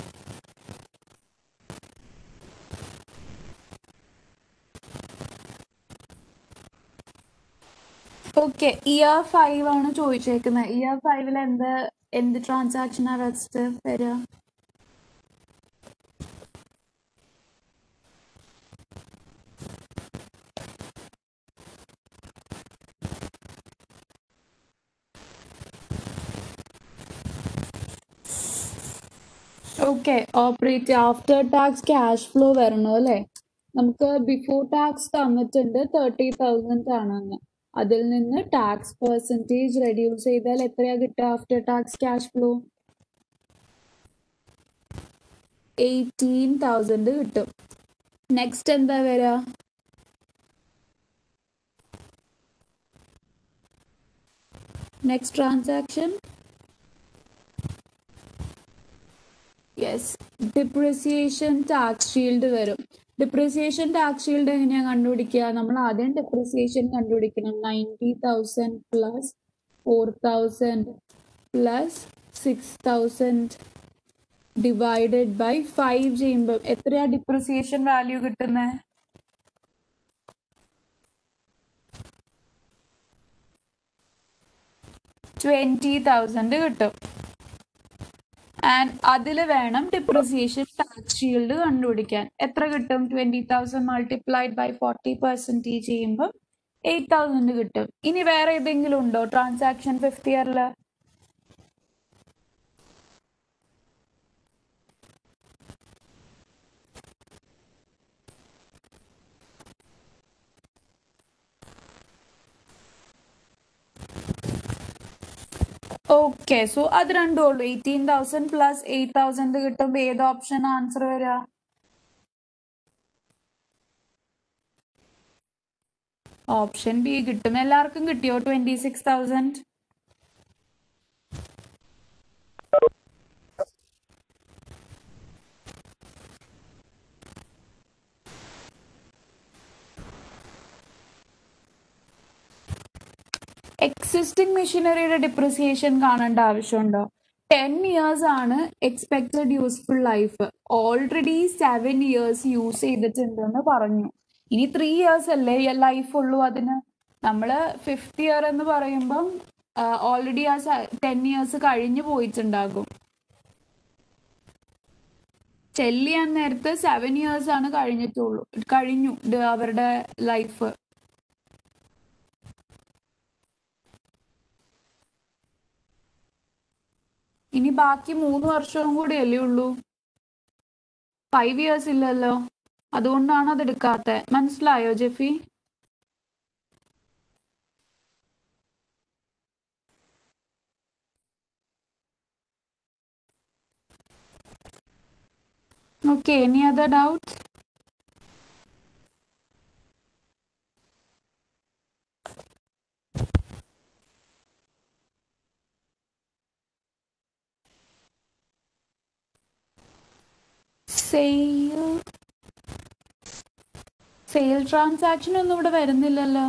ഓക്കെ ഇയർ ഫൈവ് ആണ് ചോദിച്ചേക്കുന്നത് year ഫൈവിൽ എന്ത് എന്ത് ട്രാൻസാക്ഷൻ അറസ്റ്റ് വരിക okay operate after tax cash flow വരണം അല്ലേ നമുക്ക് ബിഫോർ ടാക്സ് തന്നിട്ടുണ്ട് തേർട്ടി തൗസൻഡ് ആണെന്ന് അതിൽ നിന്ന് ടാക്സ് പെർസെൻറ്റേജ് റെഡ്യൂസ് ചെയ്താൽ എത്രയാ കിട്ടുക after tax cash flow eighteen thousand കിട്ടും നെക്സ്റ്റ് എന്താ വരിക next transaction yes depreciation tax shield വരും ഡിപ്രിസിയേഷൻ ടാക്സ് ഷീൽഡ് എങ്ങനെയാ കണ്ടുപിടിക്കുക നമ്മൾ ആദ്യം ഡിപ്രിസിയേഷൻ കണ്ടുപിടിക്കണം ninety thousand plus four thousand plus six thousand divided by five ചെയ്യുമ്പോൾ എത്രയാ ഡിപ്രിസിയേഷൻ വാല്യൂ കിട്ടുന്നത് ട്വന്റി തൗസൻഡ് കിട്ടും ആൻഡ് അതിൽ വേണം ഡിപ്രിസിയേഷൻ ടാക്സ് ഷീൽഡ് കണ്ടുപിടിക്കാൻ എത്ര കിട്ടും twenty thousand multiplied by forty percentage ചെയ്യുമ്പോൾ എയ്റ്റ് തൗസൻഡ് കിട്ടും ഇനി വേറെ ഏതെങ്കിലും ഉണ്ടോ ട്രാൻസാക്ഷൻ ഫിഫ്ത് ഇയറിൽ ഓക്കെ സോ അത് രണ്ടും ഉള്ളൂ eighteen thousand plus eight thousand കിട്ടുമ്പോൾ ഏത് ഓപ്ഷൻ ആൻസർ വരിക ഓപ്ഷൻ ബി കിട്ടും എല്ലാവർക്കും കിട്ടിയോ ട്വന്റി സിക്സ് തൗസൻഡ് എക്സിസ്റ്റിംഗ് മെഷീനറിയുടെ ഡിപ്രിസിയേഷൻ കാണേണ്ട ആവശ്യമുണ്ടോ ടെൻ ഇയേഴ്സ് ആണ് expected useful life already seven years use ചെയ്തിട്ടുണ്ടെന്ന് പറഞ്ഞു ഇനി ത്രീ ഇയേഴ്സ് അല്ലേ ലൈഫ് ഉള്ളൂ അതിന് നമ്മൾ ഫിഫ്ത് ഇയർ എന്ന് പറയുമ്പം ഓൾറെഡി ആ ടെൻ ഇയേഴ്സ് കഴിഞ്ഞു പോയിട്ടുണ്ടാകും ചെല്ല് ചെയ്യാൻ നേരത്ത് സെവൻ ഇയേഴ്സ് ആണ് കഴിഞ്ഞിട്ടുള്ളൂ കഴിഞ്ഞു ഇത് അവരുടെ ലൈഫ് ഇനി ബാക്കി മൂന്ന് വർഷവും കൂടി അല്ലേ ഉള്ളൂ ഫൈവ് ഇയേഴ്സ് ഇല്ലല്ലോ അതുകൊണ്ടാണ് അത് എടുക്കാത്ത മനസ്സിലായോ Jiffy okay any other doubt sale sale transaction ഒന്നും ഇവിടെ വരുന്നില്ലല്ലോ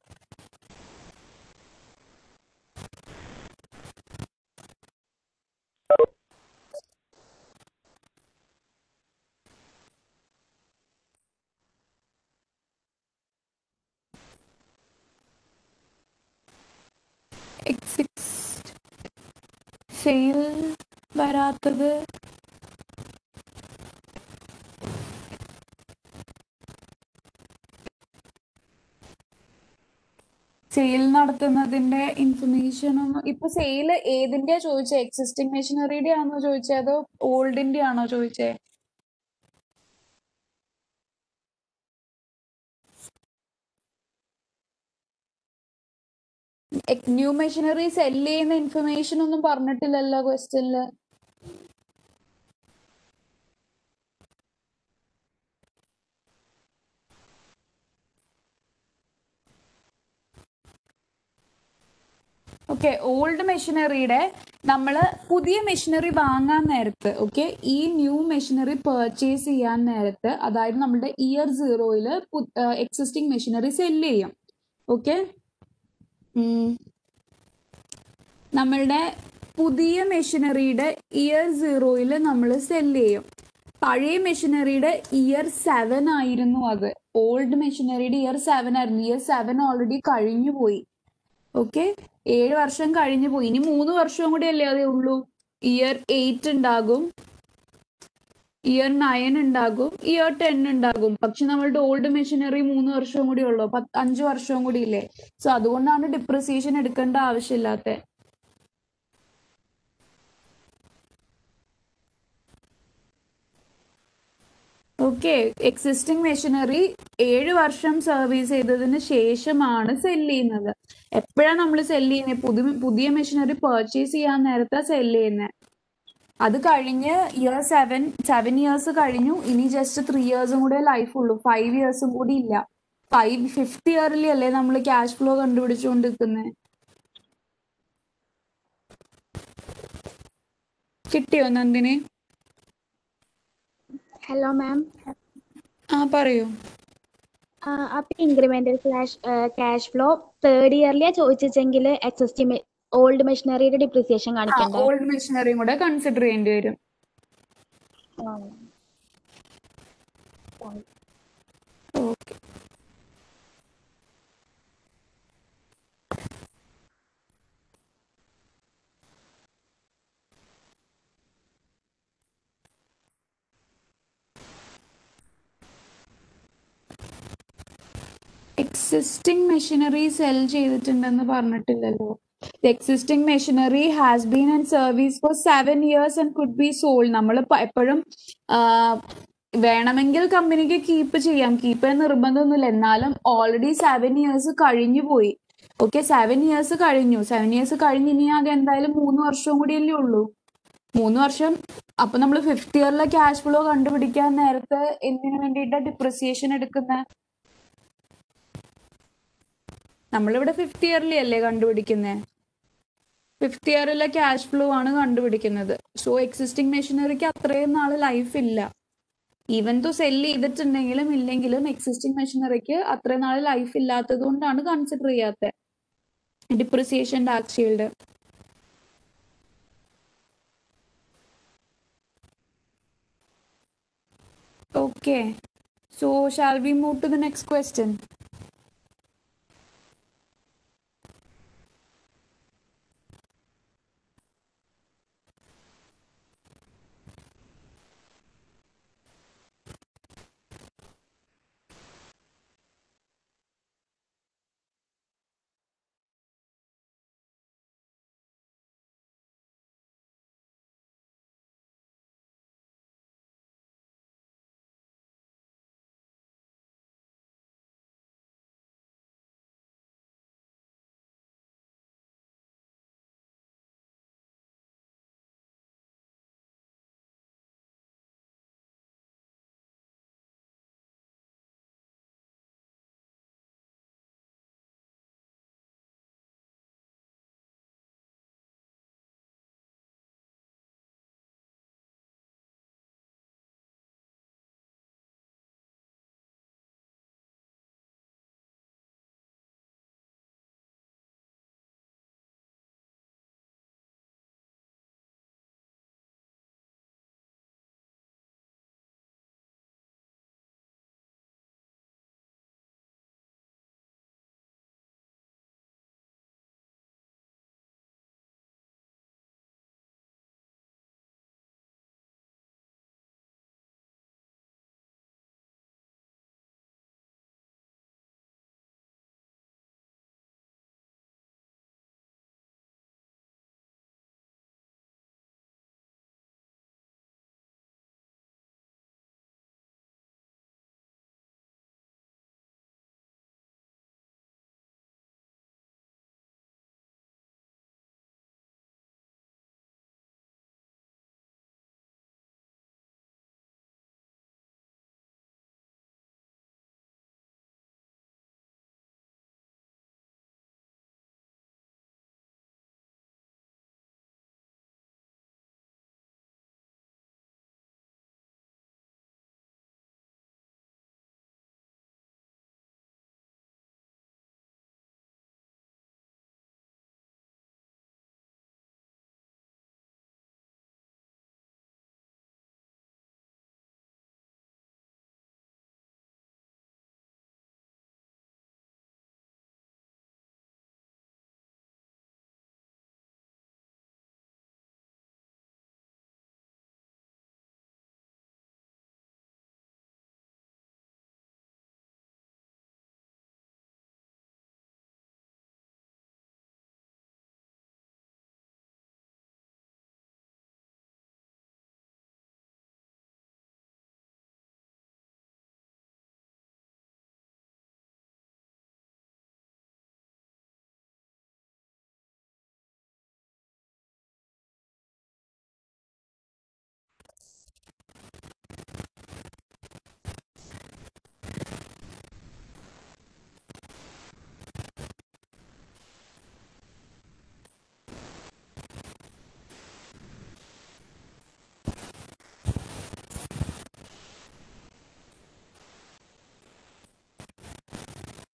സെയിൽ വരാത്തത് സെയിൽ നടത്തുന്നതിന്റെ ഇൻഫർമേഷനും ഇപ്പൊ സെയിൽ ഏതിന്റെയാ ചോദിച്ചേ എക്സിസ്റ്റിംഗ് മെഷീനറിയുടെ ആണോ ചോദിച്ചേ അതോ ഓൾഡിന്റെ ആണോ ചോദിച്ചേ ന്യൂ മെഷീനറി സെൽ ചെയ്യുന്ന ഇൻഫർമേഷൻ ഒന്നും പറഞ്ഞിട്ടില്ലല്ലോ ക്വസ്റ്റ്യനില് ഓക്കെ ഓൾഡ് മെഷീനറിയുടെ നമ്മൾ പുതിയ മെഷീനറി വാങ്ങാൻ നേരത്ത് ഓക്കെ ഈ ന്യൂ മെഷീനറി പർച്ചേസ് ചെയ്യാൻ നേരത്ത് അതായത് നമ്മുടെ ഇയർ സീറോയിൽ എക്സിസ്റ്റിംഗ് മെഷീനറി സെല്ല് ചെയ്യും ഓക്കെ നമ്മളുടെ പുതിയ മെഷീനറിയുടെ ഇയർ സീറോയിൽ നമ്മൾ സെല്ല് ചെയ്യും പഴയ മെഷീനറിയുടെ ഇയർ സെവൻ ആയിരുന്നു അത് ഓൾഡ് മെഷീനറിയുടെ ഇയർ സെവൻ ആയിരുന്നു ഇയർ സെവൻ ഓൾറെഡി കഴിഞ്ഞു പോയി ഓക്കെ ഏഴ് വർഷം കഴിഞ്ഞു പോയി ഇനി മൂന്ന് വർഷവും കൂടി അല്ലേ അതേ ഉള്ളൂ ഇയർ എയ്റ്റ് ഉണ്ടാകും ഇയർ നയൻ ഉണ്ടാകും ഇയർ ടെൻ ഉണ്ടാകും പക്ഷെ നമ്മളുടെ ഓൾഡ് മെഷീനറി മൂന്ന് വർഷവും കൂടി ഉള്ളൂ പത്ത് അഞ്ച് വർഷവും കൂടി ഇല്ലേ സോ അതുകൊണ്ടാണ് ഡിപ്രിസിയേഷൻ എടുക്കേണ്ട ആവശ്യമില്ലാത്ത ഓക്കെ എക്സിസ്റ്റിംഗ് മെഷീനറി ഏഴ് വർഷം സർവീസ് ചെയ്തതിന് ശേഷമാണ് സെല് ചെയ്യുന്നത് എപ്പോഴാണ് നമ്മൾ സെല് ചെയ്യുന്നത് പുതിയ പുതിയ മെഷീനറി പർച്ചേസ് ചെയ്യാൻ നേരത്തെ സെല് ചെയ്യുന്നത് അത് കഴിഞ്ഞ് ഇയർ സെവൻ സെവൻ ഇയേഴ്സ് കഴിഞ്ഞു ഇനി ജസ്റ്റ് ത്രീ ഇയേഴ്സും കൂടെ ലൈഫ് ഉള്ളൂ ഫൈവ് ഇയേഴ്സും കൂടി ഇല്ല ഫൈവ് ഫിഫ്ത്ത് ഇയറിൽ അല്ലേ നമ്മൾ ക്യാഷ് ഫ്ലോ കണ്ടുപിടിച്ചുകൊണ്ടിരിക്കുന്നത് കിട്ടിയോ നന്ദിനി ഹലോ മാം ആ പറയൂ അപ്പൊ incremental cash cash flow third ഇയറിലെയാ ചോദിച്ചെങ്കിൽ എക്സിസ്റ്റിംഗ് ഓൾഡ് മെഷീനറിയുടെ ഡിപ്രിസിയേഷൻ കാണിക്കണ്ടേ ഓൾഡ് മെഷീനറിയും കൂടെ കൺസിഡർ ചെയ്യേണ്ടി വരും ഓക്കെ എക്സിസ്റ്റിംഗ് മെഷീനറി സെൽ ചെയ്തിട്ടുണ്ടെന്ന് പറഞ്ഞിട്ടില്ലല്ലോ the existing machinery has been and service for seven years and could be sold നമ്മൾ എപ്പോഴും വേണമെങ്കിൽ കമ്പനിക്ക് കീപ്പ് ചെയ്യാം കീപ്പ് നിർബന്ധമൊന്നുമില്ല എന്നാലും ഓൾറെഡി സെവൻ ഇയേഴ്സ് കഴിഞ്ഞു പോയി ഓക്കെ സെവൻ ഇയേഴ്സ് കഴിഞ്ഞു സെവൻ ഇയേഴ്സ് കഴിഞ്ഞ് ഇനി ആകെ എന്തായാലും മൂന്ന് വർഷവും കൂടിയല്ലേ ഉള്ളൂ മൂന്ന് വർഷം അപ്പൊ നമ്മൾ ഫിഫ്ത് ഇയറിലെ ക്യാഷ് ഫ്ലോ കണ്ടുപിടിക്കാൻ നേരത്തെ എന്തിനു വേണ്ടിയിട്ടാ ഡിപ്രിസിയേഷൻ എടുക്കുന്നത് നമ്മളിവിടെ ഫിഫ്ത് ഇയറിലെ അല്ലേ കണ്ടുപിടിക്കുന്നത് ഫിഫ്ത് ഇയറിലെ ക്യാഷ് ഫ്ലോ ആണ് കണ്ടുപിടിക്കുന്നത് സോ എക്സിസ്റ്റിംഗ് മെഷീനറിക്ക് അത്രയും നാൾ ലൈഫ് ഇല്ല ഈവൻ തോ സെല് ചെയ്തിട്ടുണ്ടെങ്കിലും ഇല്ലെങ്കിലും എക്സിസ്റ്റിംഗ് മെഷീനറിക്ക് അത്രയും നാൾ ലൈഫ് ഇല്ലാത്തത് കൊണ്ടാണ് കൺസിഡർ ചെയ്യാത്തത് depreciation tax shield Okay, so shall we move to the next question?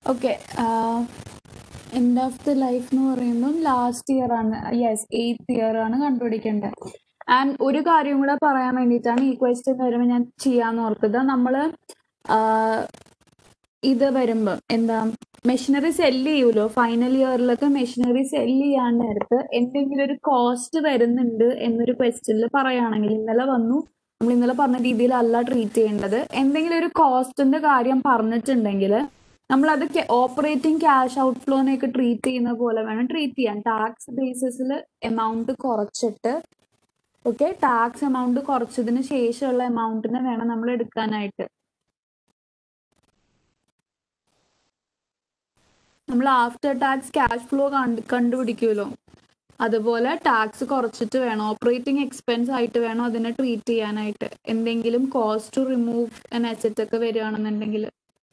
Okay end of the life എന്ന് പറയുമ്പം ലാസ്റ്റ് ഇയർ ആണ് യെസ് എയ്ത്ത് ഇയർ ആണ് കണ്ടുപിടിക്കേണ്ടത് ആൻഡ് ഒരു കാര്യം കൂടെ പറയാൻ വേണ്ടിയിട്ടാണ് ഈ ക്വസ്റ്റ്യൻ വരുമ്പോൾ ഞാൻ ചെയ്യാന്ന് ഓർത്തത് നമ്മൾ ഇത് വരുമ്പം എന്താ മെഷീനറി സെല്ല് ചെയ്യൂലോ ഫൈനൽ ഇയറിലൊക്കെ മെഷീനറി സെല്ല് ചെയ്യാൻ നേരത്ത് എന്തെങ്കിലും ഒരു കോസ്റ്റ് വരുന്നുണ്ട് എന്നൊരു ക്വസ്റ്റ്യനിൽ പറയുകയാണെങ്കിൽ ഇന്നലെ വന്നു നമ്മൾ ഇന്നലെ പറഞ്ഞ രീതിയിലല്ല ട്രീറ്റ് ചെയ്യേണ്ടത് എന്തെങ്കിലും ഒരു കോസ്റ്റിന്റെ കാര്യം പറഞ്ഞിട്ടുണ്ടെങ്കിൽ നമ്മൾ അത് ഓപ്പറേറ്റിംഗ് ക്യാഷ് ഔട്ട്ഫ്ലോനെയൊക്കെ ട്രീറ്റ് ചെയ്യുന്ന പോലെ വേണം ട്രീറ്റ് ചെയ്യാൻ ടാക്സ് ബേസിസിൽ എമൗണ്ട് കുറച്ചിട്ട് ഓക്കെ ടാക്സ് എമൗണ്ട് കുറച്ചതിന് ശേഷമുള്ള എമൗണ്ടിനെ വേണം നമ്മൾ എടുക്കാനായിട്ട് നമ്മൾ ആഫ്റ്റർ ടാക്സ് ക്യാഷ് ഫ്ലോ കണ്ട് കണ്ടുപിടിക്കുമല്ലോ അതുപോലെ ടാക്സ് കുറച്ചിട്ട് വേണം ഓപ്പറേറ്റിംഗ് എക്സ്പെൻസ് ആയിട്ട് വേണം അതിനെ ട്രീറ്റ് ചെയ്യാനായിട്ട് എന്തെങ്കിലും cost to remove an asset ഒക്കെ വരികയാണെന്നുണ്ടെങ്കിൽ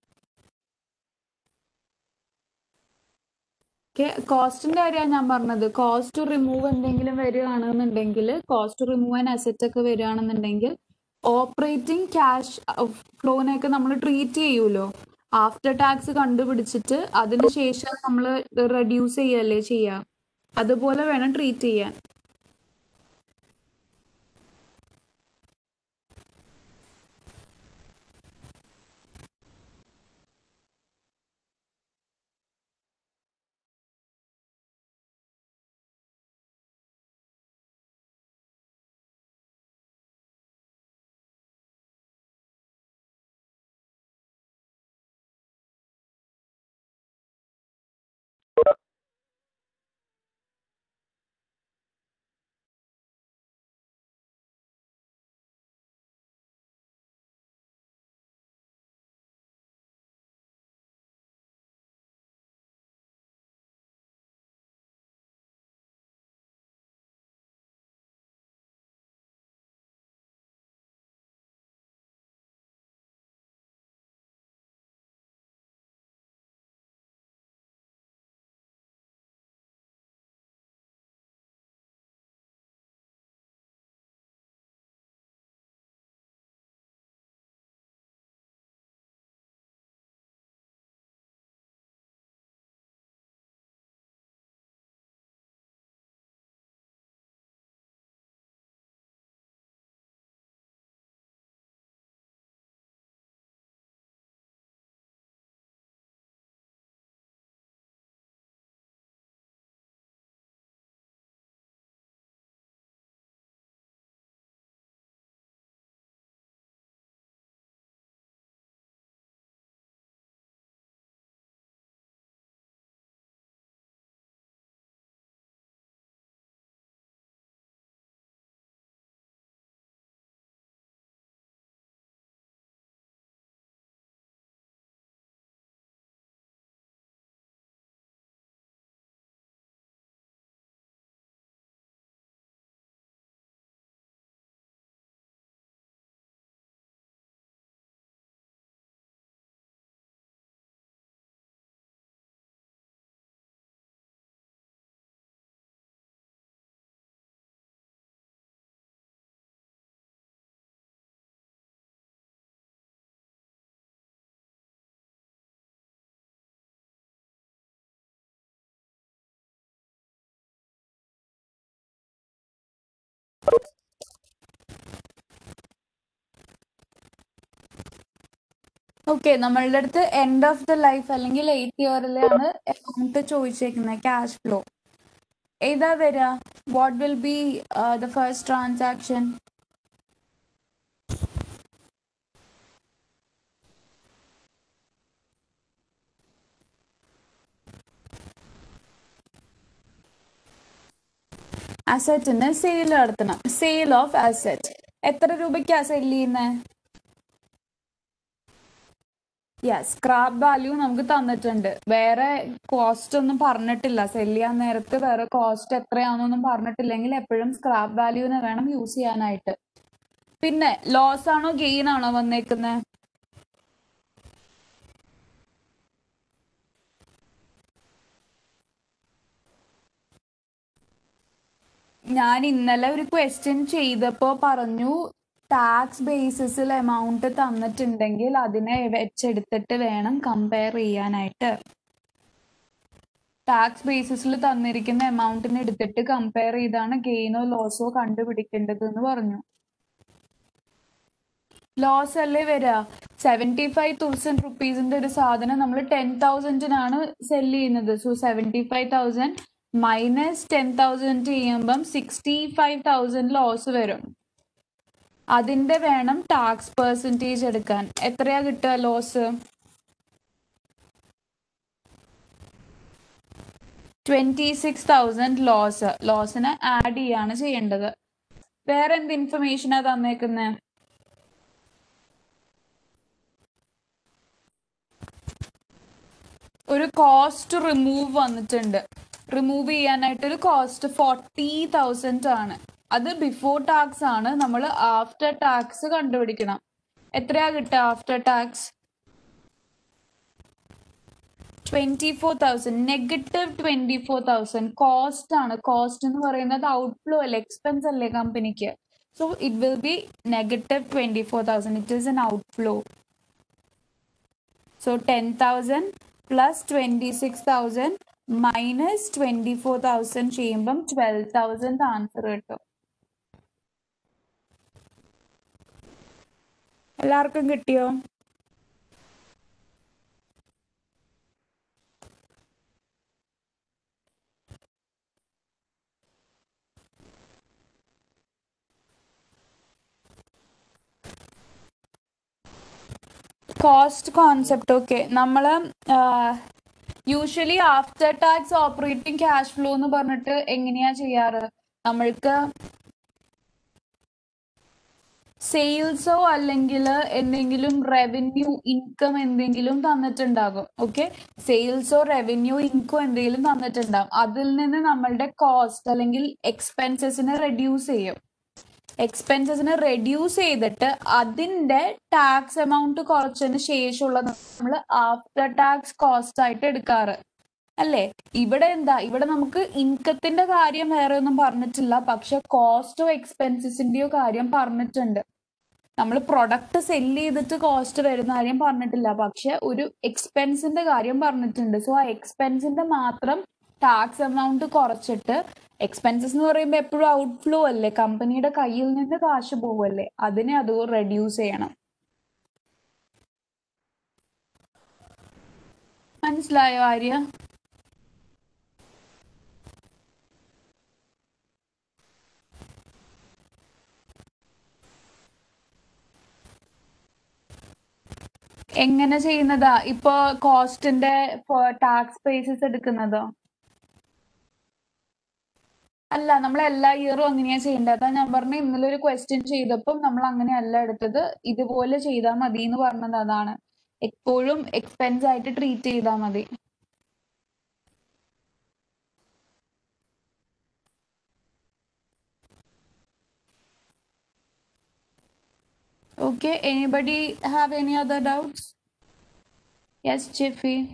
കോസ്റ്റിന്റെ കാര്യമാണ് ഞാൻ പറഞ്ഞത് കോസ്റ്റ് ടു റിമൂവ് എന്തെങ്കിലും വരികയാണെന്നുണ്ടെങ്കിൽ cost to remove an asset ഒക്കെ വരികയാണെന്നുണ്ടെങ്കിൽ ഓപ്പറേറ്റിംഗ് ക്യാഷ് ഫ്ലോനെയൊക്കെ നമ്മൾ ട്രീറ്റ് ചെയ്യുമല്ലോ ആഫ്റ്റർ ടാക്സ് കണ്ടുപിടിച്ചിട്ട് അതിനുശേഷം നമ്മൾ റെഡ്യൂസ് ചെയ്യല്ലേ ചെയ്യുക അതുപോലെ വേണം ട്രീറ്റ് ചെയ്യാൻ ഓക്കെ നമ്മളുടെ അടുത്ത് എൻഡ് ഓഫ് ദ ലൈഫ് അല്ലെങ്കിൽ എയ്റ്റ് ഇയറിലാണ് എമൗണ്ട് ചോദിച്ചേക്കുന്നത് ക്യാഷ് ഫ്ലോ ഏതാ വരിക what will be the first transaction അസറ്റിന് സെയിൽ നടത്തണം സെയിൽ ഓഫ് അസറ്റ് എത്ര രൂപയ്ക്കാ സെല് ചെയ്യുന്നത് യെസ് സ്ക്രാപ്പ് വാല്യൂ നമുക്ക് തന്നിട്ടുണ്ട് വേറെ കോസ്റ്റ് ഒന്നും പറഞ്ഞിട്ടില്ല സെല് ചെയ്യാൻ നേരത്ത് വേറെ കോസ്റ്റ് എത്രയാണെന്നൊന്നും പറഞ്ഞിട്ടില്ലെങ്കിൽ എപ്പോഴും സ്ക്രാപ്പ് വാല്യൂവിനെ വേണം യൂസ് ചെയ്യാനായിട്ട് പിന്നെ ലോസ് ആണോ ഗെയിൻ ആണോ വന്നേക്കുന്നത് ഞാൻ ഇന്നലെ ഒരു ക്വസ്റ്റ്യൻ ചെയ്തപ്പോ പറഞ്ഞു ടാക്സ് ബേസിസിൽ എമൗണ്ട് തന്നിട്ടുണ്ടെങ്കിൽ അതിനെ വെച്ചെടുത്തിട്ട് വേണം കമ്പയർ ചെയ്യാനായിട്ട് ടാക്സ് ബേസിസിൽ തന്നിരിക്കുന്ന എമൗണ്ടിനെ എടുത്തിട്ട് കമ്പയർ ചെയ്താണ് ഗെയിനോ ലോസോ കണ്ടുപിടിക്കേണ്ടത് എന്ന് പറഞ്ഞു ലോസ് അല്ലേ വരിക സെവൻറ്റി ഫൈവ് തൗസൻഡ് റുപ്പീസിന്റെ ഒരു സാധനം നമ്മൾ ടെൻ തൗസൻഡിനാണ് സെല് ചെയ്യുന്നത് so seventy five thousand minus ten thousand ചെയ്യുമ്പം സിക്സ്റ്റി ഫൈവ് തൗസൻഡ് ലോസ് വരും അതിന്റെ വേണം ടാക്സ് പെർസെൻറ്റേജ് എടുക്കാൻ എത്രയാ കിട്ടുക loss twenty six thousand loss ലോസിന് ആഡ് ചെയ്യാണ് ചെയ്യേണ്ടത് വേറെ എന്ത് ഇൻഫർമേഷനാ തന്നേക്കുന്നത് ഒരു കോസ്റ്റ് റിമൂവ് വന്നിട്ടുണ്ട് റിമൂവ് ചെയ്യാനായിട്ട് ഒരു കോസ്റ്റ് ഫോർട്ടി തൗസൻഡ് ആണ് അത് ബിഫോർ ടാക്സ് ആണ് നമ്മൾ ആഫ്റ്റർ ടാക്സ് കണ്ടുപിടിക്കണം എത്രയാ കിട്ടുക after tax twenty four thousand negative twenty four thousand cost ആണ് കോസ്റ്റ് എന്ന് പറയുന്നത് ഔട്ട്ഫ്ലോ അല്ലേ എക്സ്പെൻസ് അല്ലേ കമ്പനിക്ക് so it will be negative twenty four thousand it is an outflow so ten thousand plus twenty six thousand minus twenty four thousand ചെയ്യുമ്പം twelve thousand answer കിട്ടും എല്ലാവർക്കും കിട്ടിയോ കോസ്റ്റ് കോൺസെപ്റ്റ് ഓക്കെ നമ്മൾ usually after tax operating cash flow എന്ന് പറഞ്ഞിട്ട് എങ്ങനെയാ ചെയ്യാറ് നമ്മൾക്ക് സെയിൽസോ അല്ലെങ്കിൽ എന്തെങ്കിലും റവന്യൂ ഇൻകം എന്തെങ്കിലും തന്നിട്ടുണ്ടാകും ഓക്കെ സെയിൽസോ റവന്യൂ ഇൻകം എന്തെങ്കിലും തന്നിട്ടുണ്ടാകും അതിൽ നിന്ന് നമ്മളുടെ കോസ്റ്റ് അല്ലെങ്കിൽ എക്സ്പെൻസസിനെ റെഡ്യൂസ് ചെയ്യും എക്സ്പെൻസസിനെ റെഡ്യൂസ് ചെയ്തിട്ട് അതിന്റെ ടാക്സ് എമൗണ്ട് കുറച്ചതിന് ശേഷമുള്ളത് നമ്മൾ ആഫ്റ്റർ ടാക്സ് കോസ്റ്റ് ആയിട്ട് എടുക്കാറ് അല്ലേ ഇവിടെ എന്താ ഇവിടെ നമുക്ക് ഇൻകത്തിന്റെ കാര്യം വേറെ ഒന്നും പറഞ്ഞിട്ടില്ല പക്ഷെ കോസ്റ്റോ എക്സ്പെൻസസിന്റെയോ കാര്യം പറഞ്ഞിട്ടുണ്ട് നമ്മൾ പ്രൊഡക്റ്റ് സെല് ചെയ്തിട്ട് കോസ്റ്റ് വരുന്ന കാര്യം പറഞ്ഞിട്ടില്ല പക്ഷെ ഒരു എക്സ്പെൻസിന്റെ കാര്യം പറഞ്ഞിട്ടുണ്ട് സോ ആ എക്സ്പെൻസിന്റെ മാത്രം ടാക്സ് എമൗണ്ട് കുറച്ചിട്ട് എക്സ്പെൻസസ് എന്ന് പറയുമ്പോൾ എപ്പോഴും ഔട്ട്ഫ്ലോ അല്ലേ കമ്പനിയുടെ കയ്യിൽ നിന്ന് കാശ് പോവല്ലേ അതിനെ അത് റെഡ്യൂസ് ചെയ്യണം മനസ്സിലായോ ആര്യ എങ്ങനെ ചെയ്യുന്നതാ ഇപ്പൊ കോസ്റ്റിന്റെ ടാക്സ് ബേസിസ് എടുക്കുന്നതോ അല്ല നമ്മൾ എല്ലാ ഇയറും അങ്ങനെയാ ചെയ്യേണ്ടത് അതാ ഞാൻ പറഞ്ഞ ഇന്നലെ ഒരു ക്വസ്റ്റ്യൻ ചെയ്തപ്പം നമ്മൾ അങ്ങനെയല്ല എടുത്തത് ഇതുപോലെ ചെയ്താൽ മതി എന്ന് പറഞ്ഞത് അതാണ് എപ്പോഴും എക്സ്പെൻസ് ആയിട്ട് ട്രീറ്റ് ചെയ്താൽ മതി Okay, anybody have any other doubts? Yes, Jiffy.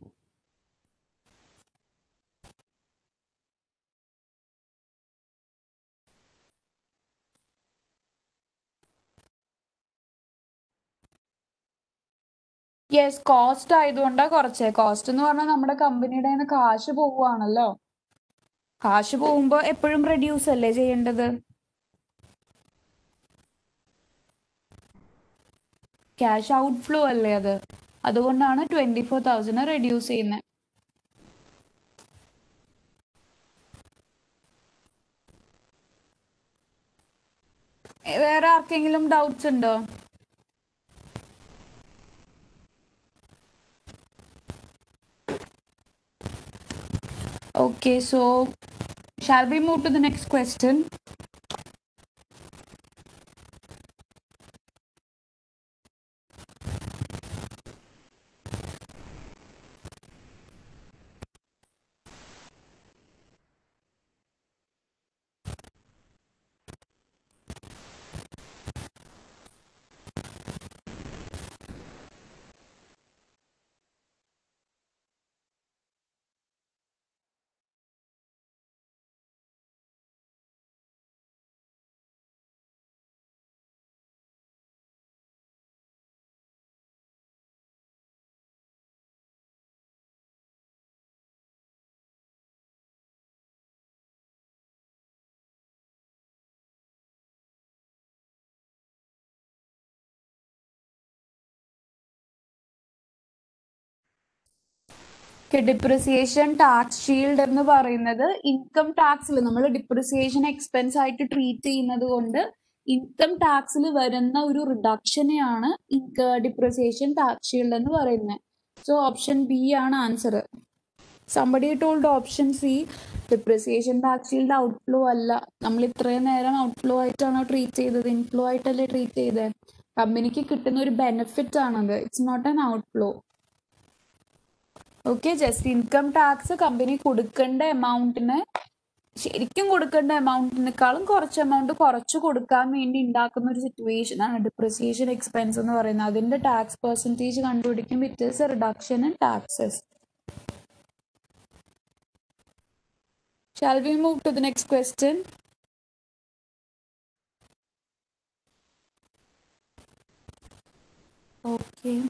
Yes cost ആയതുകൊണ്ടാ കുറച്ചേ കോസ്റ്റ് എന്ന് പറഞ്ഞാൽ നമ്മുടെ കമ്പനിയുടെ കയ്യിൽ നിന്ന് കാശ് പോവുകയാണല്ലോ കാശ് പോകുമ്പോൾ എപ്പോഴും റെഡ്യൂസ് അല്ലേ ചെയ്യേണ്ടത് ക്യാഷ് ഔട്ട്ഫ്ലോ അല്ലേ അത് അതുകൊണ്ടാണ് ട്വന്റി ഫോർ തൗസൻഡ് റെഡ്യൂസ് ചെയ്യുന്നത് വേറെ ആർക്കെങ്കിലും ഡൗട്ട്സ് ഉണ്ടോ Okay, so shall we move to the next question? Depreciation tax shield എന്ന് പറയുന്നത് ഇൻകം ടാക്സിൽ നമ്മൾ ഡിപ്രിസിയേഷൻ എക്സ്പെൻസ് ആയിട്ട് ട്രീറ്റ് ചെയ്യുന്നത് കൊണ്ട് ഇൻകം ടാക്സിൽ വരുന്ന ഒരു റിഡക്ഷനെയാണ് ഡിപ്രിസിയേഷൻ ടാക്സ് ഷീൽഡ് എന്ന് പറയുന്നത് സോ ഓപ്ഷൻ ബി ആണ് answer somebody told option C depreciation tax shield outflow അല്ല നമ്മൾ ഇത്രയും നേരം ഔട്ട്ഫ്ലോ ആയിട്ടാണോ ട്രീറ്റ് ചെയ്തത് ഇൻഫ്ലോ ആയിട്ടല്ലേ ട്രീറ്റ് ചെയ്തത് കമ്പനിക്ക് കിട്ടുന്ന ഒരു ബെനിഫിറ്റ് ആണത് it's not an outflow okay just income tax company കൊടുക്കേണ്ട എമൗണ്ടിന് ശരിക്കും കൊടുക്കേണ്ട എമൗണ്ടിനേക്കാളും കുറച്ച് എമൗണ്ട് കുറച്ച് കൊടുക്കാൻ വേണ്ടി ഉണ്ടാക്കുന്ന ഒരു സിറ്റുവേഷൻ ആണ് ഡിപ്രിസിയേഷൻ എക്സ്പെൻസ് എന്ന് പറയുന്നത് അതിന്റെ ടാക്സ് പെർസെൻറ്റേജ് കണ്ടുപിടിക്കും it is a reduction in taxes Shall we move to the next question? Okay.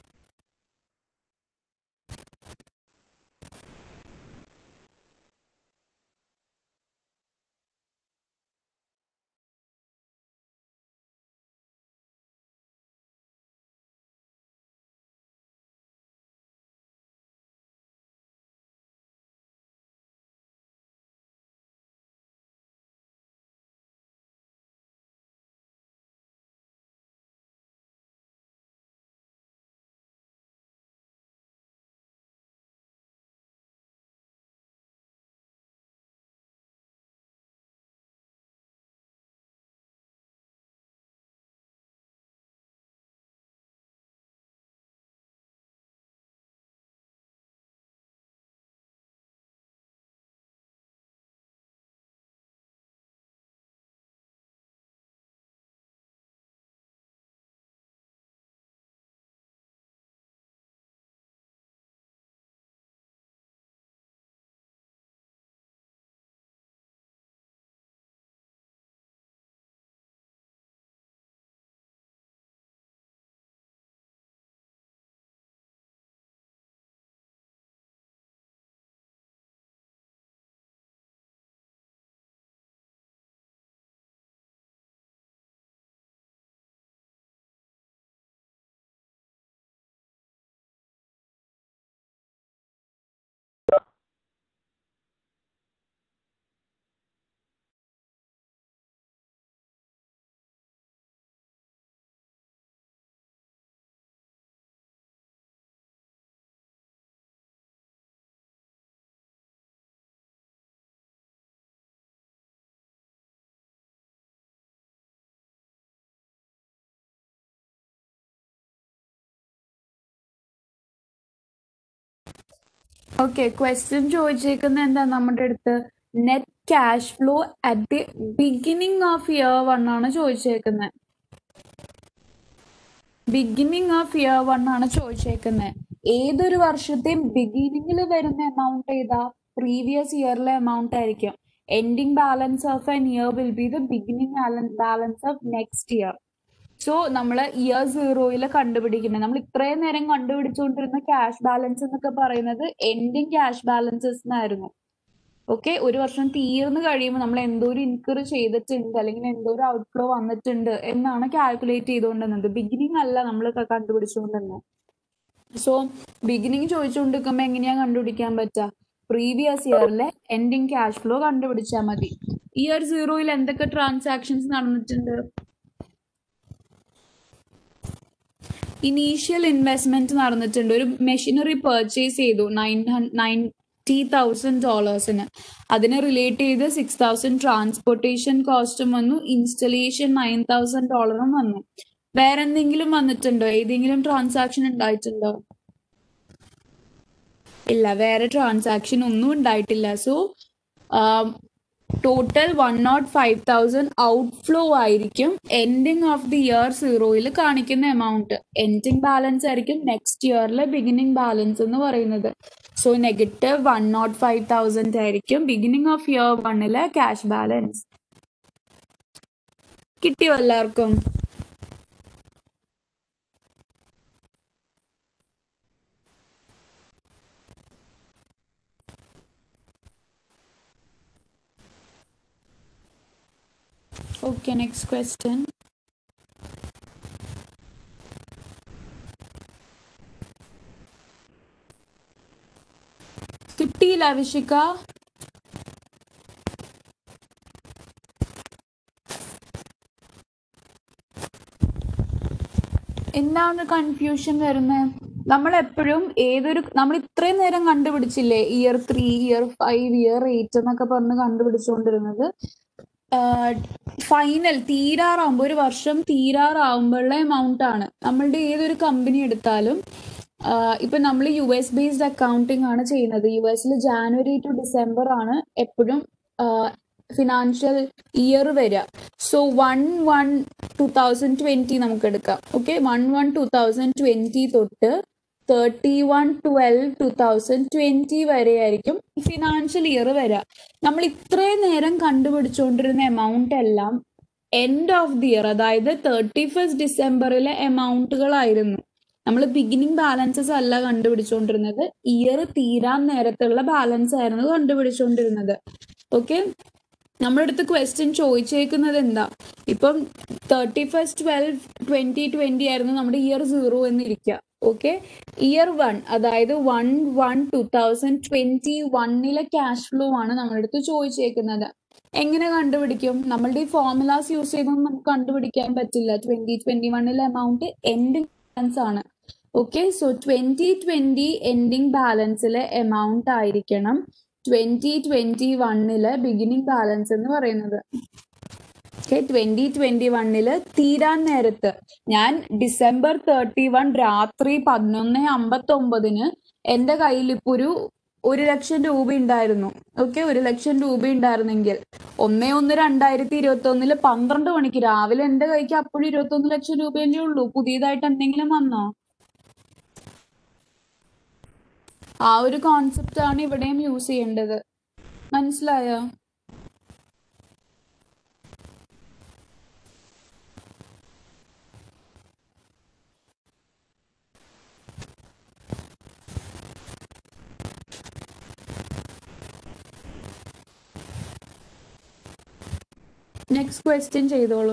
Okay question ചോദിച്ചേക്കുന്നത് എന്താ നമ്മുടെ അടുത്ത് net cash flow at the beginning of year one ആണ് ചോദിച്ചേക്കുന്നത് ബിഗിനിങ് ഓഫ് ഇയർ വൺ ആണ് ചോദിച്ചേക്കുന്നത് ഏതൊരു വർഷത്തെയും ബിഗിനിങ്ങിൽ വരുന്ന എമൗണ്ട് ഏതാ പ്രീവിയസ് ഇയറിലെ എമൗണ്ട് ആയിരിക്കും ending balance of an year will be the beginning balance of next year so നമ്മൾ ഇയർ സീറോയിൽ കണ്ടുപിടിക്കുന്നത് നമ്മൾ ഇത്രയും നേരം കണ്ടുപിടിച്ചുകൊണ്ടിരുന്ന ക്യാഷ് ബാലൻസ് എന്നൊക്കെ പറയുന്നത് എൻഡിങ് ക്യാഷ് ബാലൻസസ് എന്നായിരുന്നു ഓക്കെ ഒരു വർഷം തീർന്നു കഴിയുമ്പോൾ നമ്മൾ എന്തോരം ഇൻകർ ചെയ്തിട്ടുണ്ട് അല്ലെങ്കിൽ എന്തോരം ഔട്ട്ഫ്ലോ വന്നിട്ടുണ്ട് എന്നാണ് കാൽക്കുലേറ്റ് ചെയ്തുകൊണ്ടിരുന്നത് ബിഗിനിങ് അല്ല നമ്മൾ കണ്ടുപിടിച്ചുകൊണ്ടിരുന്നത് സോ ബിഗിനിങ് ചോദിച്ചുകൊണ്ടിരിക്കുമ്പോൾ എങ്ങനെയാ കണ്ടുപിടിക്കാൻ പറ്റുക പ്രീവിയസ് ഇയറിലെ എൻഡിങ് ക്യാഷ് ഫ്ലോ കണ്ടുപിടിച്ചാൽ മതി ഇയർ സീറോയിൽ എന്തൊക്കെ ട്രാൻസാക്ഷൻസ് നടന്നിട്ടുണ്ട് ഇനീഷ്യൽ ഇൻവെസ്റ്റ്മെന്റ് നടന്നിട്ടുണ്ട് ഒരു മെഷീനറി പർച്ചേസ് ചെയ്തു നയൻ നയൻറ്റി തൗസൻഡ് ഡോളേഴ്സിന് അതിനെ റിലേറ്റ് ചെയ്ത് സിക്സ് തൗസൻഡ് ട്രാൻസ്പോർട്ടേഷൻ കോസ്റ്റും വന്നു ഇൻസ്റ്റലേഷൻ നയൻ തൗസൻഡ് ഡോളറും വന്നു വേറെ എന്തെങ്കിലും വന്നിട്ടുണ്ടോ ഏതെങ്കിലും ട്രാൻസാക്ഷൻ ഉണ്ടായിട്ടുണ്ടോ ഇല്ല വേറെ ട്രാൻസാക്ഷൻ ഒന്നും ഉണ്ടായിട്ടില്ല so total one nought five thousand outflow ആയിരിക്കും എൻഡിങ് ഓഫ് ദി ഇയർ സീറോയിൽ കാണിക്കുന്ന എമൗണ്ട് എൻഡിങ് ബാലൻസ് ആയിരിക്കും നെക്സ്റ്റ് ഇയറിലെ ബിഗിനിങ് ബാലൻസ് എന്ന് പറയുന്നത് so negative one nought five thousand ആയിരിക്കും ബിഗിനിങ് ഓഫ് ഇയർ വണ്ണിലെ ക്യാഷ് ബാലൻസ് കിട്ടിയോ എല്ലാവർക്കും Okay, next question. മനസ്സിലായില്ല അഭിഷിക എന്താണ് കൺഫ്യൂഷൻ വരുന്നത് നമ്മൾ എപ്പോഴും ഏതൊരു നമ്മൾ ഇത്രയും നേരം കണ്ടുപിടിച്ചില്ലേ year three year five year eight എന്നൊക്കെ പറഞ്ഞ് കണ്ടുപിടിച്ചുകൊണ്ടിരുന്നത് ഫൈനൽ തീരാറാകുമ്പോൾ ഒരു വർഷം തീരാറാകുമ്പോഴുള്ള എമൗണ്ട് ആണ് നമ്മളുടെ ഏതൊരു കമ്പനി എടുത്താലും ആഹ് ഇപ്പൊ നമ്മൾ യു എസ് ബേസ്ഡ് അക്കൗണ്ടിങ് ആണ് ചെയ്യുന്നത് യു എസിൽ ജാനുവരി ടു ഡിസംബർ ആണ് എപ്പോഴും ഫിനാൻഷ്യൽ ഇയർ വരിക so one one two thousand twenty നമുക്ക് എടുക്കാം okay one one two thousand twenty തൊട്ട് thirty one twelve two thousand twenty വരെ ആയിരിക്കും ഫിനാൻഷ്യൽ ഇയർ വരിക നമ്മൾ ഇത്രയും നേരം കണ്ടുപിടിച്ചുകൊണ്ടിരുന്ന എമൗണ്ട് എല്ലാം എൻഡ് ഓഫ് ദി ഇയർ അതായത് തേർട്ടി ഫസ്റ്റ് ഡിസംബറിലെ എമൗണ്ടുകളായിരുന്നു നമ്മൾ ബിഗിനിങ് ബാലൻസസ് അല്ല കണ്ടുപിടിച്ചുകൊണ്ടിരുന്നത് ഇയർ തീരാൻ നേരത്തുള്ള ബാലൻസ് ആയിരുന്നു കണ്ടുപിടിച്ചുകൊണ്ടിരുന്നത് ഓക്കെ നമ്മുടെ അടുത്ത് ക്വസ്റ്റ്യൻ ചോദിച്ചേക്കുന്നത് എന്താ ഇപ്പം thirty first twelve twenty twenty ആയിരുന്നു നമ്മുടെ ഇയർ സീറോ എന്നിരിക്കുക ഓക്കെ ഇയർ വൺ അതായത് one one two thousand twenty വണ്ണിലെ ക്യാഷ് ഫ്ലോ ആണ് നമ്മുടെ അടുത്ത് ചോദിച്ചേക്കുന്നത് എങ്ങനെ കണ്ടുപിടിക്കും നമ്മളുടെ ഈ ഫോർമുലാസ് യൂസ് ചെയ്തൊന്നും നമുക്ക് കണ്ടുപിടിക്കാൻ പറ്റില്ല ട്വന്റി ട്വന്റി വണ്ണിലെ എമൗണ്ട് എൻഡിങ് ബാലൻസ് ആണ് okay so twenty twenty ending ബാലൻസിലെ എമൗണ്ട് ആയിരിക്കണം ട്വന്റി ട്വന്റി വണ്ണിലെ ബിഗിനിങ് ബാലൻസ് എന്ന് പറയുന്നത് ഓക്കെ ട്വന്റി ട്വന്റി വണ്ണില് തീരാൻ നേരത്ത് ഞാൻ ഡിസംബർ തേർട്ടി വൺ രാത്രി പതിനൊന്ന് അമ്പത്തി ഒമ്പതിന് എന്റെ കയ്യിൽ ഇപ്പൊ ഒരു ഒരു ലക്ഷം രൂപ ഉണ്ടായിരുന്നു ഓക്കെ ഒരു ലക്ഷം രൂപ ഉണ്ടായിരുന്നെങ്കിൽ ഒന്നേ ഒന്ന് രണ്ടായിരത്തി ഇരുപത്തി ഒന്നില് പന്ത്രണ്ട് മണിക്ക് രാവിലെ എന്റെ കൈക്ക് അപ്പോഴും ഇരുപത്തി ഒന്ന് ലക്ഷം രൂപയല്ലേ ഉള്ളൂ പുതിയതായിട്ട് എന്തെങ്കിലും വന്നോ ആ ഒരു കോൺസെപ്റ്റ് ആണ് ഇവിടെയും യൂസ് ചെയ്യേണ്ടത് മനസ്സിലായോ നെക്സ്റ്റ് ക്വസ്റ്റ്യൻ ചെയ്തോളൂ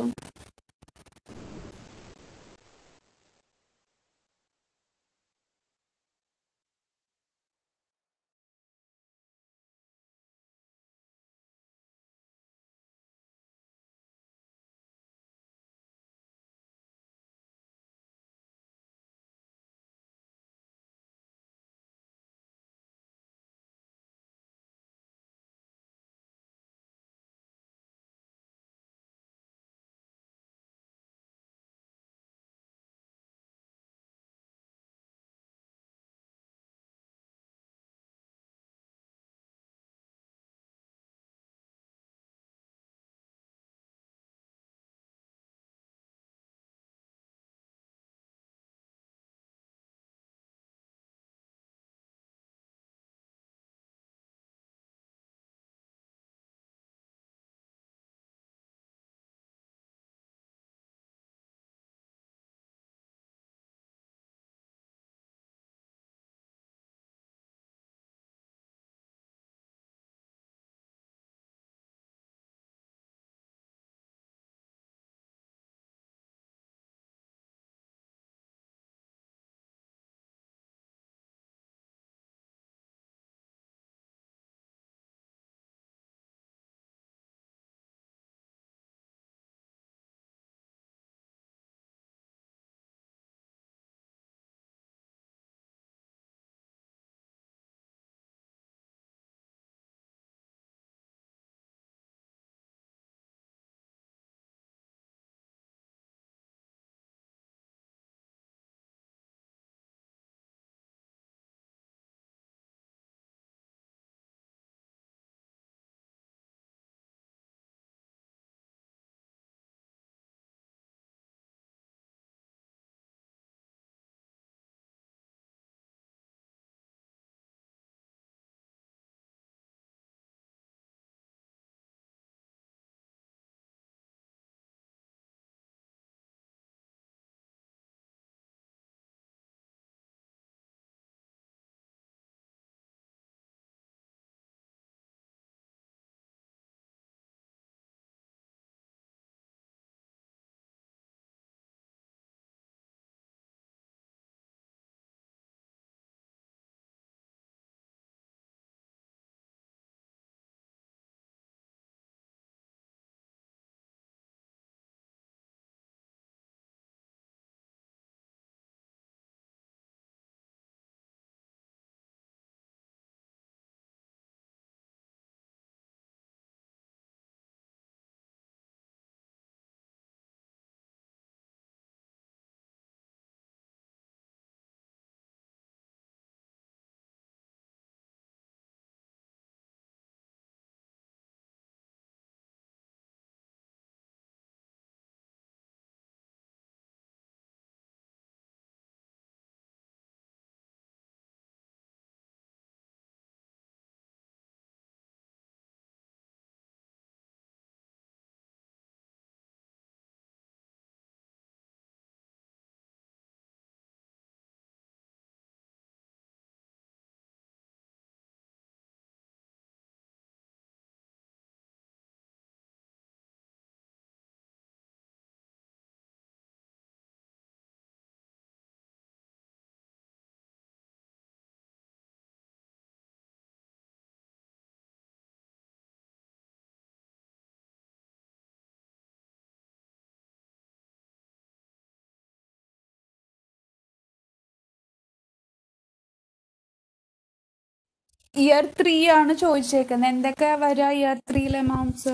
ഇയർ ത്രീ ആണ് ചോദിച്ചേക്കുന്നത് എന്തൊക്കെ വരാ ഇയർ ത്രീയിലെ amounts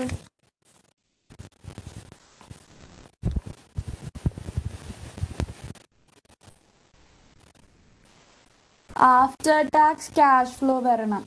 after tax cash flow വരണം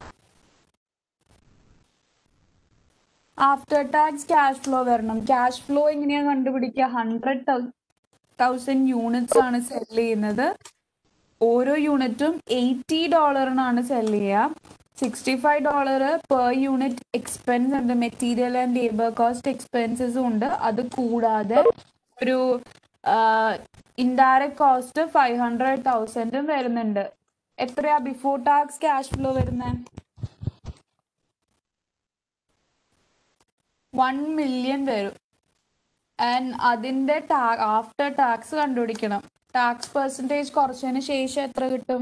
ആഫ്റ്റർ ടാക്സ് ക്യാഷ് ഫ്ലോ വരണം ക്യാഷ് ഫ്ലോ എങ്ങനെയാ കണ്ടുപിടിക്കുക ഹൺഡ്രഡ് തൗസൻഡ് യൂണിറ്റ്സ് ആണ് സെൽ ചെയ്യുന്നത് ഓരോ യൂണിറ്റും എയ്റ്റി ഡോളറിനാണ് സെൽ ചെയ്യുക sixty five dollar per unit expense ഉണ്ട് മെറ്റീരിയൽ ആൻഡ് ലേബർ കോസ്റ്റ് എക്സ്പെൻസസും ഉണ്ട് അത് കൂടാതെ ഒരു ഇൻഡയറക്ട് കോസ്റ്റ് ഫൈവ് ഹൺഡ്രഡ് തൗസൻഡും വരുന്നുണ്ട് എത്രയാ ബിഫോർ ടാക്സ് ക്യാഷ് ഫ്ലോ വരുന്നത് വൺ മില്യൺ വരും ആൻഡ് അതിന്റെ ആഫ്റ്റർ ടാക്സ് കണ്ടുപിടിക്കണം ടാക്സ് പെർസെൻറ്റേജ് കുറച്ചതിന് ശേഷം എത്ര കിട്ടും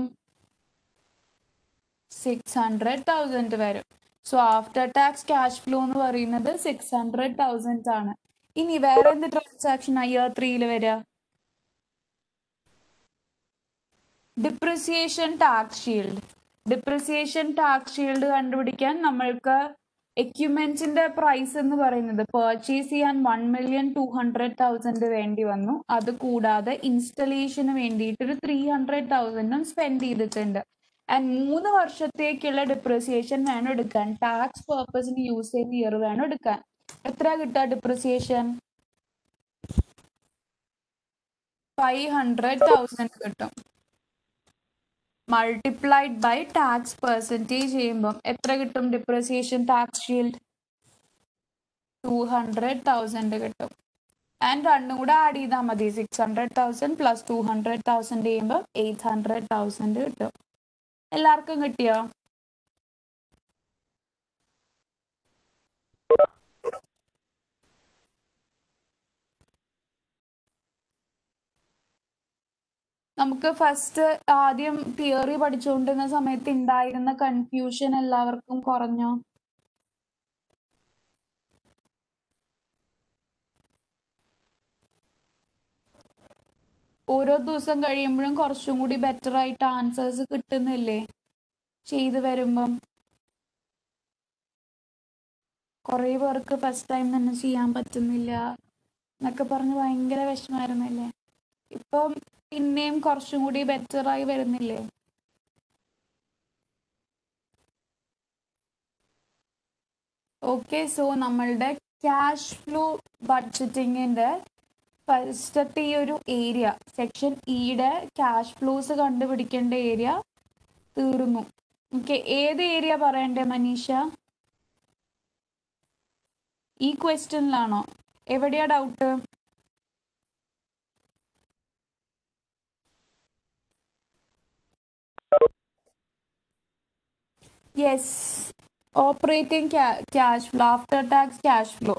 സിക്സ് ഹൺഡ്രഡ് തൗസൻഡ് വരും so after tax cash flow എന്ന് പറയുന്നത് സിക്സ് ഹൺഡ്രഡ് തൗസൻഡ് ആണ് ഇനി വേറെ എന്ത് ട്രാൻസാക്ഷൻ ഇയർ ത്രീയിൽ വരിക depreciation tax shield depreciation tax shield കണ്ടുപിടിക്കാൻ നമ്മൾക്ക് എക്യുപ്മെന്റ്സിന്റെ പ്രൈസ് എന്ന് പറയുന്നത് പർച്ചേസ് ചെയ്യാൻ one million two hundred thousand വേണ്ടി വന്നു അത് കൂടാതെ ഇൻസ്റ്റലേഷന് വേണ്ടിയിട്ട് ഒരു ത്രീ ഹൺഡ്രഡ് തൗസൻഡും സ്പെൻഡ് ചെയ്തിട്ടുണ്ട് ആൻഡ് മൂന്ന് വർഷത്തേക്കുള്ള ഡിപ്രിസിയേഷൻ വേണം എടുക്കാൻ ടാക്സ് പേർപ്പസിന് യൂസ് ചെയ്യുന്ന ഇയർ വേണം എടുക്കാൻ എത്ര കിട്ടുക ഡിപ്രിസിയേഷൻ ഫൈവ് ഹൺഡ്രഡ് തൗസൻഡ് കിട്ടും മൾട്ടിപ്ലൈഡ് ബൈ ടാക്സ് പെർസെൻറ്റേജ് ചെയ്യുമ്പം എത്ര കിട്ടും depreciation tax shield two hundred thousand കിട്ടും ആൻഡ് രണ്ടും കൂടെ ആഡ് ചെയ്താൽ മതി six hundred thousand plus two hundred thousand ചെയ്യുമ്പോൾ എയ്റ്റ് ഹൺഡ്രഡ് തൗസൻഡ് കിട്ടും എല്ലാവർക്കും കിട്ടിയോ നമുക്ക് ഫസ്റ്റ് ആദ്യം തിയറി പഠിച്ചുകൊണ്ടിരുന്ന സമയത്ത് ഉണ്ടായിരുന്ന കൺഫ്യൂഷൻ എല്ലാവർക്കും കുറഞ്ഞോ ഓരോ ദിവസം കഴിയുമ്പോഴും കുറച്ചും കൂടി ബെറ്റർ ആയിട്ട് ആൻസേഴ്സ് കിട്ടുന്നില്ലേ ചെയ്തു വരുമ്പം കുറേ പേർക്ക് ഫസ്റ്റ് ടൈം തന്നെ ചെയ്യാൻ പറ്റുന്നില്ല എന്നൊക്കെ പറഞ്ഞ് ഭയങ്കര വിഷമായിരുന്നില്ലേ ഇപ്പം പിന്നെയും കുറച്ചും കൂടി ബെറ്റർ ആയി വരുന്നില്ലേ ഓക്കെ സോ നമ്മളുടെ ക്യാഷ് ഫ്ലോ ബഡ്ജറ്റിങ്ങിന്റെ ഫസ്റ്റത്തെ ഈ ഒരു ഏരിയ സെക്ഷൻ ഇയുടെ ക്യാഷ് ഫ്ലോസ് കണ്ടുപിടിക്കേണ്ട ഏരിയ തീർന്നു ഓക്കെ ഏത് ഏരിയ പറയണ്ടേ മനീഷ ഈ ക്വസ്റ്റ്യനിലാണോ എവിടെയാ doubt yes operating cash flow after tax cash flow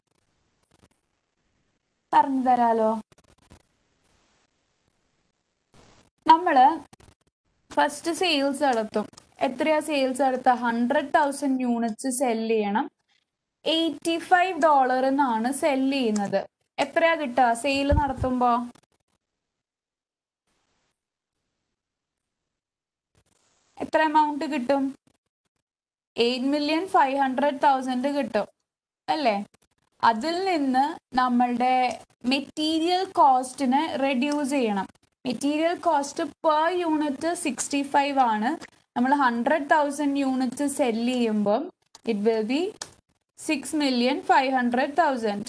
പറഞ്ഞു തരാലോ നമ്മള് ഫസ്റ്റ് സെയിൽസ് നടത്തും എത്രയാ സെയിൽസ് നടത്തുക ഹൺഡ്രഡ് തൗസൻഡ് യൂണിറ്റ്സ് സെല് ചെയ്യണം എയ്റ്റി ഫൈവ് ഡോളറിനാണ് സെല് ചെയ്യുന്നത് എത്രയാ കിട്ടുക സെയിൽ നടത്തുമ്പോ എത്ര എമൗണ്ട് കിട്ടും eight million five hundred thousand കിട്ടും അല്ലേ അതിൽ നിന്ന് നമ്മളുടെ മെറ്റീരിയൽ കോസ്റ്റിനെ റെഡ്യൂസ് ചെയ്യണം material cost per unit sixty five ആണ് നമ്മൾ ഹൺഡ്രഡ് തൗസൻഡ് യൂണിറ്റ് സെല് ചെയ്യുമ്പം it will be six million five hundred thousand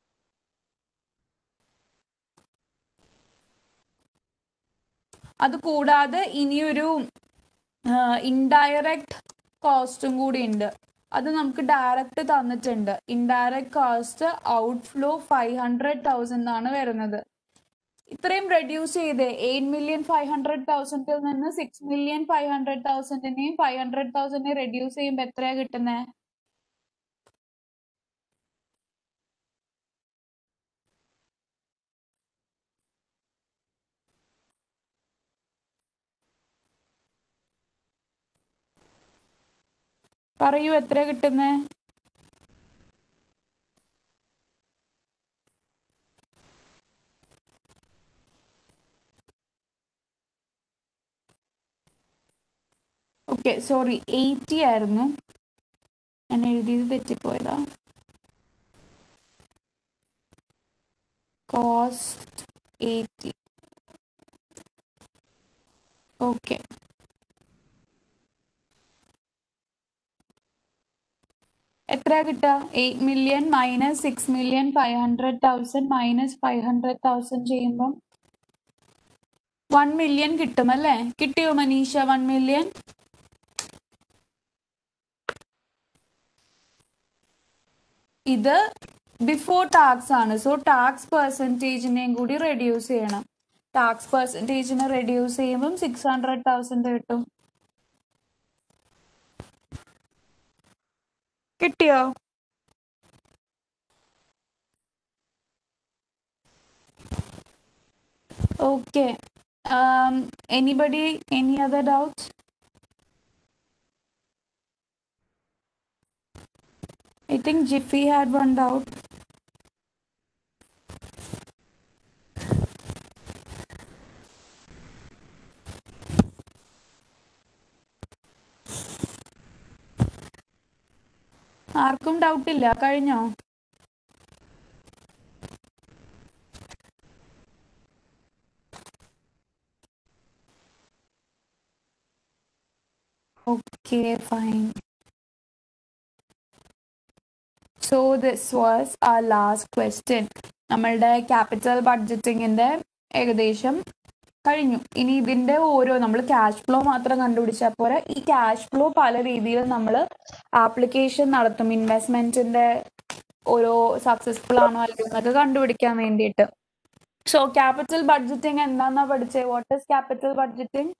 അത് കൂടാതെ ഇനിയൊരു ഇൻഡയറക്റ്റ് കോസ്റ്റും കൂടി ഉണ്ട് അത് നമുക്ക് ഡയറക്റ്റ് തന്നിട്ടുണ്ട് indirect cost outflow five hundred thousand ആണ് വരുന്നത് ഇത്രയും റെഡ്യൂസ് ചെയ്ത് എയ്റ്റ് മില്യൺ ഫൈവ് ഹൺഡ്രഡ് തൗസൻഡിൽ നിന്ന് സിക്സ് മില്യൺ ഫൈവ് ഹൺഡ്രഡ് തൗസൻഡിനെയും ഫൈവ് ഹൺഡ്രഡ് തൗസൻഡിനെ റെഡ്യൂസ് ചെയ്യുമ്പോൾ എത്രയാ കിട്ടുന്നത് പറയൂ എത്ര കിട്ടുന്നേ ഓക്കെ ഓക്കെ സോറി എയ്റ്റി ആയിരുന്നു ഞാൻ എഴുതിയത് തെറ്റിപ്പോയതാ കോസ്റ്റ് എയ്റ്റി ഓക്കെ എത്ര കിട്ടുക eight million minus six million five hundred thousand minus five hundred thousand ചെയ്യുമ്പം വൺ മില്യൺ കിട്ടും അല്ലേ കിട്ടിയോ മനീഷ വൺ മില്യൺ ഇത് ബിഫോർ ടാക്സ് ആണ് സോ ടാക്സ് പെർസെൻറ്റേജിനെയും കൂടി റെഡ്യൂസ് ചെയ്യണം ടാക്സ് പെർസെൻറ്റേജിനെ റെഡ്യൂസ് ചെയ്യുമ്പം സിക്സ് ഹൺഡ്രഡ് തൗസൻഡ് കിട്ടും കിട്ടിയോ Okay. Um, anybody, any other doubts? I think Jiffy had one doubt. ആർക്കും ഡൗട്ട് ഇല്ല കഴിഞ്ഞോ okay fine so this was a last question നമ്മളുടെ ക്യാപിറ്റൽ ബഡ്ജറ്റിങ്ങിന്റെ ഏകദേശം കഴിഞ്ഞു ഇനി ഇതിന്റെ ഓരോ നമ്മൾ ക്യാഷ് ഫ്ലോ മാത്രം കണ്ടുപിടിച്ചാൽ പോരാ ഈ ക്യാഷ് ഫ്ലോ പല രീതിയിൽ നമ്മൾ ആപ്ലിക്കേഷൻ നടത്തും ഇൻവെസ്റ്റ്മെന്റിന്റെ ഓരോ സക്സസ്ഫുൾ ആണോ അല്ലയോ എന്നൊക്കെ കണ്ടുപിടിക്കാൻ വേണ്ടിയിട്ട് സോ ക്യാപിറ്റൽ ബഡ്ജറ്റിംഗ് എന്താന്നാ പഠിച്ചത് what is capital budgeting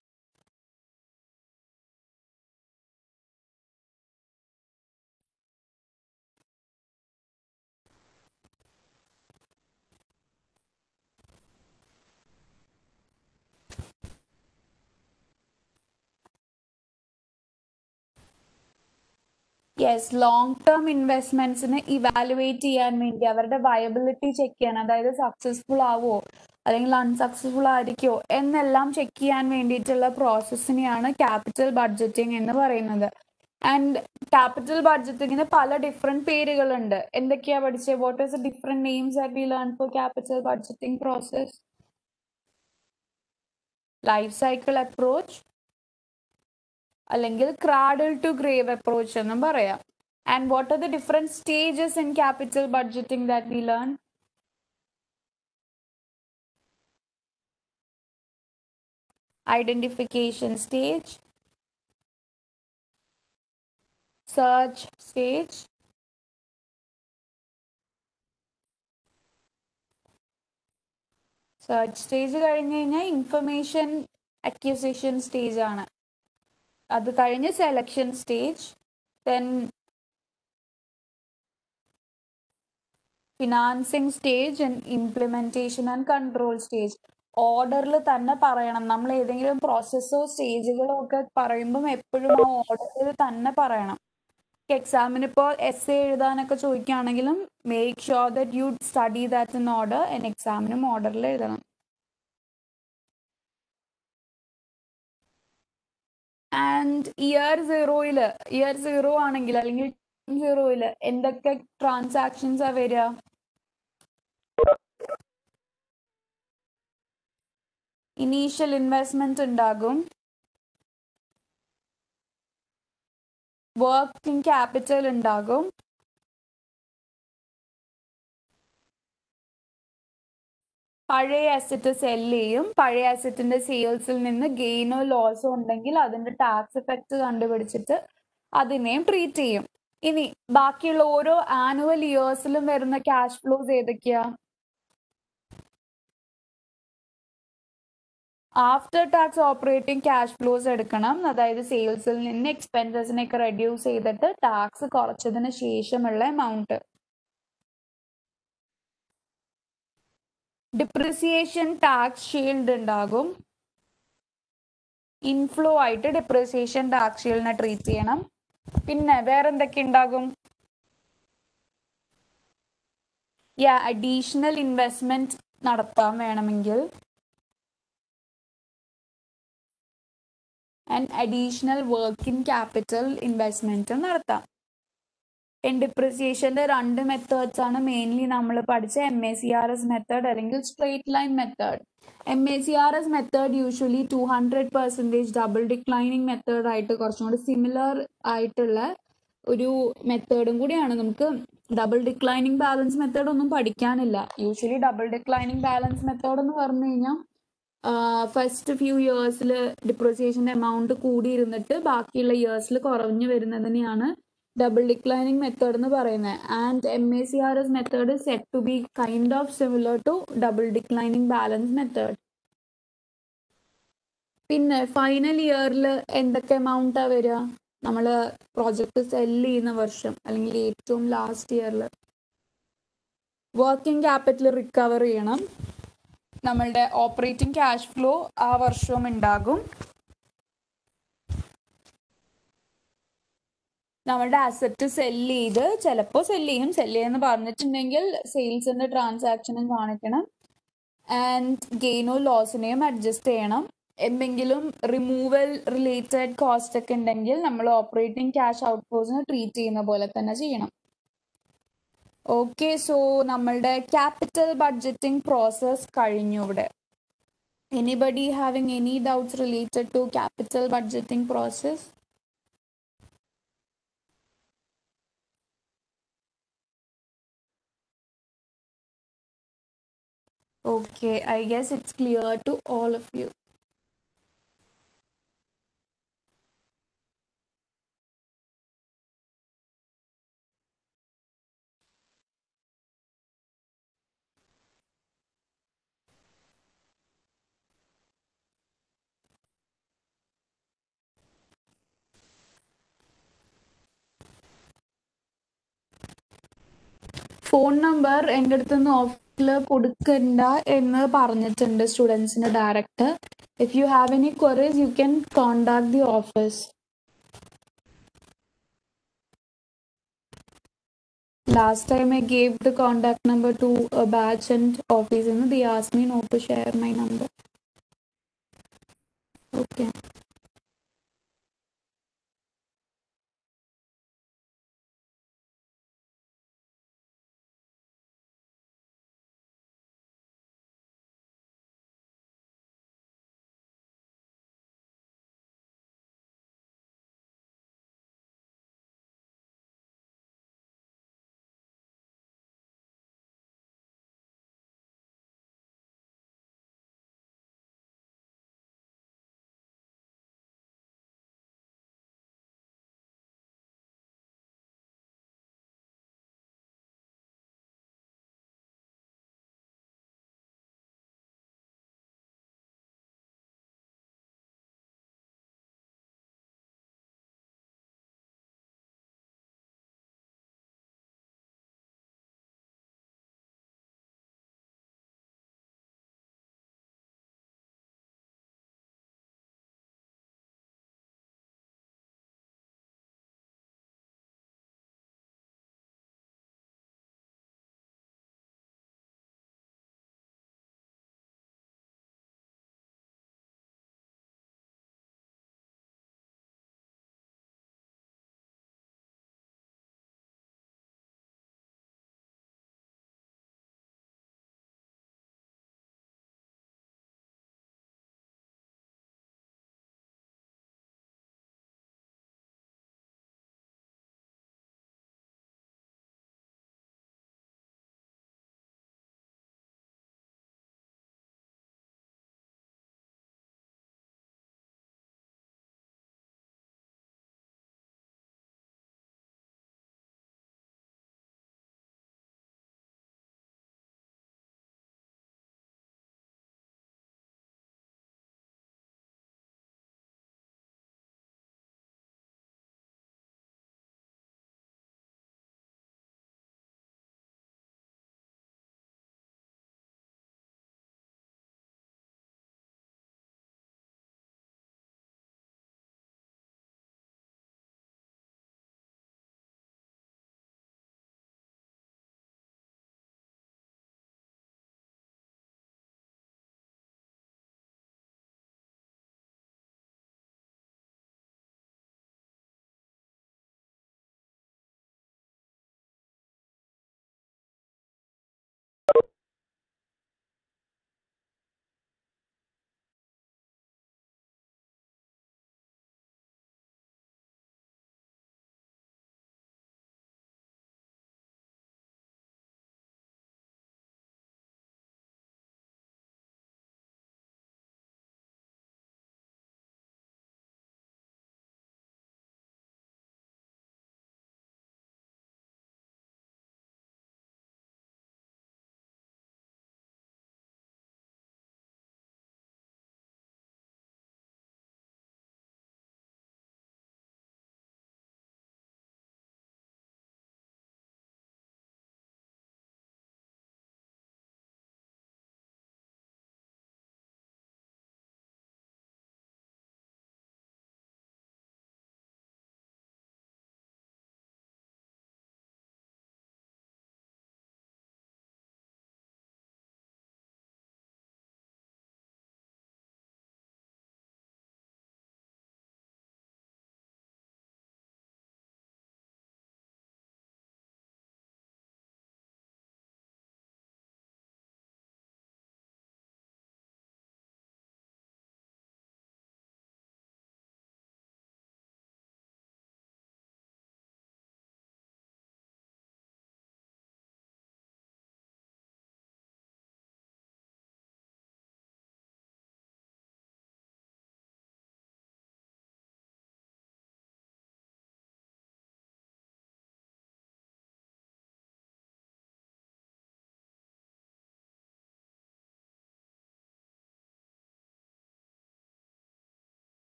yes long term ഇൻവെസ്റ്റ്മെന്റ്സിന് ഇവാലുവേറ്റ് ചെയ്യാൻ വേണ്ടി അവരുടെ വയബിലിറ്റി ചെക്ക് ചെയ്യാൻ അതായത് സക്സസ്ഫുൾ ആവോ അല്ലെങ്കിൽ അൺസക്സസ്ഫുൾ ആയിരിക്കോ എന്നെല്ലാം ചെക്ക് ചെയ്യാൻ വേണ്ടിയിട്ടുള്ള പ്രോസസ്സിനെയാണ് ക്യാപിറ്റൽ ബഡ്ജറ്റിംഗ് എന്ന് പറയുന്നത് ആൻഡ് ക്യാപിറ്റൽ ബഡ്ജറ്റിങ്ങിന് പല ഡിഫറെന്റ് പേരുകളുണ്ട് എന്തൊക്കെയാ പഠിച്ചത് what is different names are we learn for capital budgeting process life cycle approach അല്ലെങ്കിൽ ക്രാഡിൽ ടു ഗ്രേവ് അപ്രോച്ച് എന്നും പറയാം and what are the different stages in capital budgeting that we learn identification stage, search stage, search stage കഴിഞ്ഞ് കഴിഞ്ഞാൽ information acquisition stage ആണ് അത് കഴിഞ്ഞ് selection stage then financing stage and implementation and control stage ഓർഡറിൽ തന്നെ പറയണം നമ്മൾ ഏതെങ്കിലും പ്രോസസ്സോ സ്റ്റേജുകളോ ഒക്കെ പറയുമ്പം എപ്പോഴും ആ ഓർഡറിൽ തന്നെ പറയണം എക്സാമിന് ഇപ്പോൾ എസ് എ എഴുതാനൊക്കെ ചോദിക്കുകയാണെങ്കിലും make sure that you study that in order and എക്സാമിനും ഓർഡറിൽ എഴുതണം ആൻഡ് ഇയർ സീറോയിൽ ഇയർ സീറോ ആണെങ്കിൽ അല്ലെങ്കിൽ സീറോയിൽ എന്തൊക്കെ ട്രാൻസാക്ഷൻസ് ആ വരിക ഇനീഷ്യൽ ഇൻവെസ്റ്റ്മെന്റ് ഉണ്ടാകും വർക്കിംഗ് ക്യാപിറ്റൽ ഉണ്ടാകും പഴയ അസറ്റ് സെൽ ചെയ്യും പഴയ അസറ്റിന്റെ സെയിൽസിൽ നിന്ന് ഗെയിനോ ലോസോ ഉണ്ടെങ്കിൽ അതിന്റെ ടാക്സ് എഫക്റ്റ് കണ്ടുപിടിച്ചിട്ട് അതിനെയും ട്രീറ്റ് ചെയ്യും ഇനി ബാക്കിയുള്ള ഓരോ ആനുവൽ ഇയേഴ്സിലും വരുന്ന ക്യാഷ് ഫ്ലോസ് ഏതൊക്കെയാ after tax operating cash flows എടുക്കണം അതായത് സെയിൽസിൽ നിന്ന് എക്സ്പെൻസസിനെയൊക്കെ റെഡ്യൂസ് ചെയ്തിട്ട് ടാക്സ് കുറച്ചതിന് ശേഷമുള്ള എമൗണ്ട് ഡിപ്രിസിയേഷൻ ടാക്സ് ഷീൽഡ് ഉണ്ടാകും ഇൻഫ്ലോ ആയിട്ട് ഡിപ്രിസിയേഷൻ ടാക്സ് ഷീൽഡിനെ ട്രീറ്റ് ചെയ്യണം പിന്നെ വേറെ എന്തൊക്കെ ഉണ്ടാകും യാ അഡീഷണൽ ഇൻവെസ്റ്റ്മെന്റ് നടത്താൻ വേണമെങ്കിൽ and additional working capital investment നടത്താം ഡിപ്രിസിയേഷന്റെ രണ്ട് മെത്തേഡ്സ് ആണ് മെയിൻലി നമ്മൾ പഠിച്ച M A C R S method അല്ലെങ്കിൽ straight line method M A C R S method usually two hundred percentage double declining method ആയിട്ട് കുറച്ചും കൂടി സിമിലർ ആയിട്ടുള്ള ഒരു മെത്തേഡും കൂടിയാണ് നമുക്ക് ഡബിൾ ഡിക്ലൈനിങ് ബാലൻസ് മെത്തേഡ് ഒന്നും പഠിക്കാനില്ല usually double declining balance method എന്ന് പറഞ്ഞു കഴിഞ്ഞാൽ ഫസ്റ്റ് ഫ്യൂ ഇയേഴ്സിൽ ഡിപ്രിസിയേഷൻ്റെ എമൗണ്ട് കൂടിയിരുന്നിട്ട് ബാക്കിയുള്ള ഇയേഴ്സിൽ കുറഞ്ഞു വരുന്നതിനെയാണ് ഡബിൾ ഡിക്ലൈനിങ് മെത്തേഡ് എന്ന് പറയുന്നത് and M A C R S method set to be kind of similar to double declining balance method പിന്നെ ഫൈനൽ ഇയറിൽ എന്തൊക്കെ എമൗണ്ടാ വരിക നമ്മൾ പ്രോജക്റ്റ് സെല് ചെയ്യുന്ന വർഷം അല്ലെങ്കിൽ ഏറ്റവും ലാസ്റ്റ് ഇയറിൽ വർക്കിംഗ് ക്യാപിറ്റൽ റിക്കവർ ചെയ്യണം നമ്മളുടെ ഓപ്പറേറ്റിംഗ് ക്യാഷ് ഫ്ലോ ആ വർഷവും ഉണ്ടാകും നമ്മളുടെ അസറ്റ് സെല് ചെയ്ത് ചിലപ്പോൾ സെല് ചെയ്യും സെല് ചെയ്യുമെന്ന് പറഞ്ഞിട്ടുണ്ടെങ്കിൽ സെയിൽസിന്റെ ട്രാൻസാക്ഷനും കാണിക്കണം ആൻഡ് ഗെയിനോ ലോസിനെയും അഡ്ജസ്റ്റ് ചെയ്യണം എന്തെങ്കിലും റിമൂവൽ റിലേറ്റഡ് കോസ്റ്റ് ഒക്കെ ഉണ്ടെങ്കിൽ നമ്മൾ ഓപ്പറേറ്റിംഗ് ക്യാഷ് ഔട്ട്ഫ്ലോസിനെ ട്രീറ്റ് ചെയ്യുന്ന പോലെ തന്നെ ചെയ്യണം ഓക്കെ സോ നമ്മളുടെ ക്യാപിറ്റൽ ബഡ്ജറ്റിംഗ് പ്രോസസ് കഴിഞ്ഞു ഇവിടെ anybody having any doubts related to capital budgeting process Okay, I guess it's clear to all of you. Phone number എൻ്റെ അടുത്തുനിന്ന് ഓഫിൽ കൊടുക്കണ്ട എന്ന് പറഞ്ഞിട്ടുണ്ട് സ്റ്റുഡൻസിന് direct if you have any queries you can contact the office Last time I gave the contact number to a batch and office and they asked me not to share my number. Okay.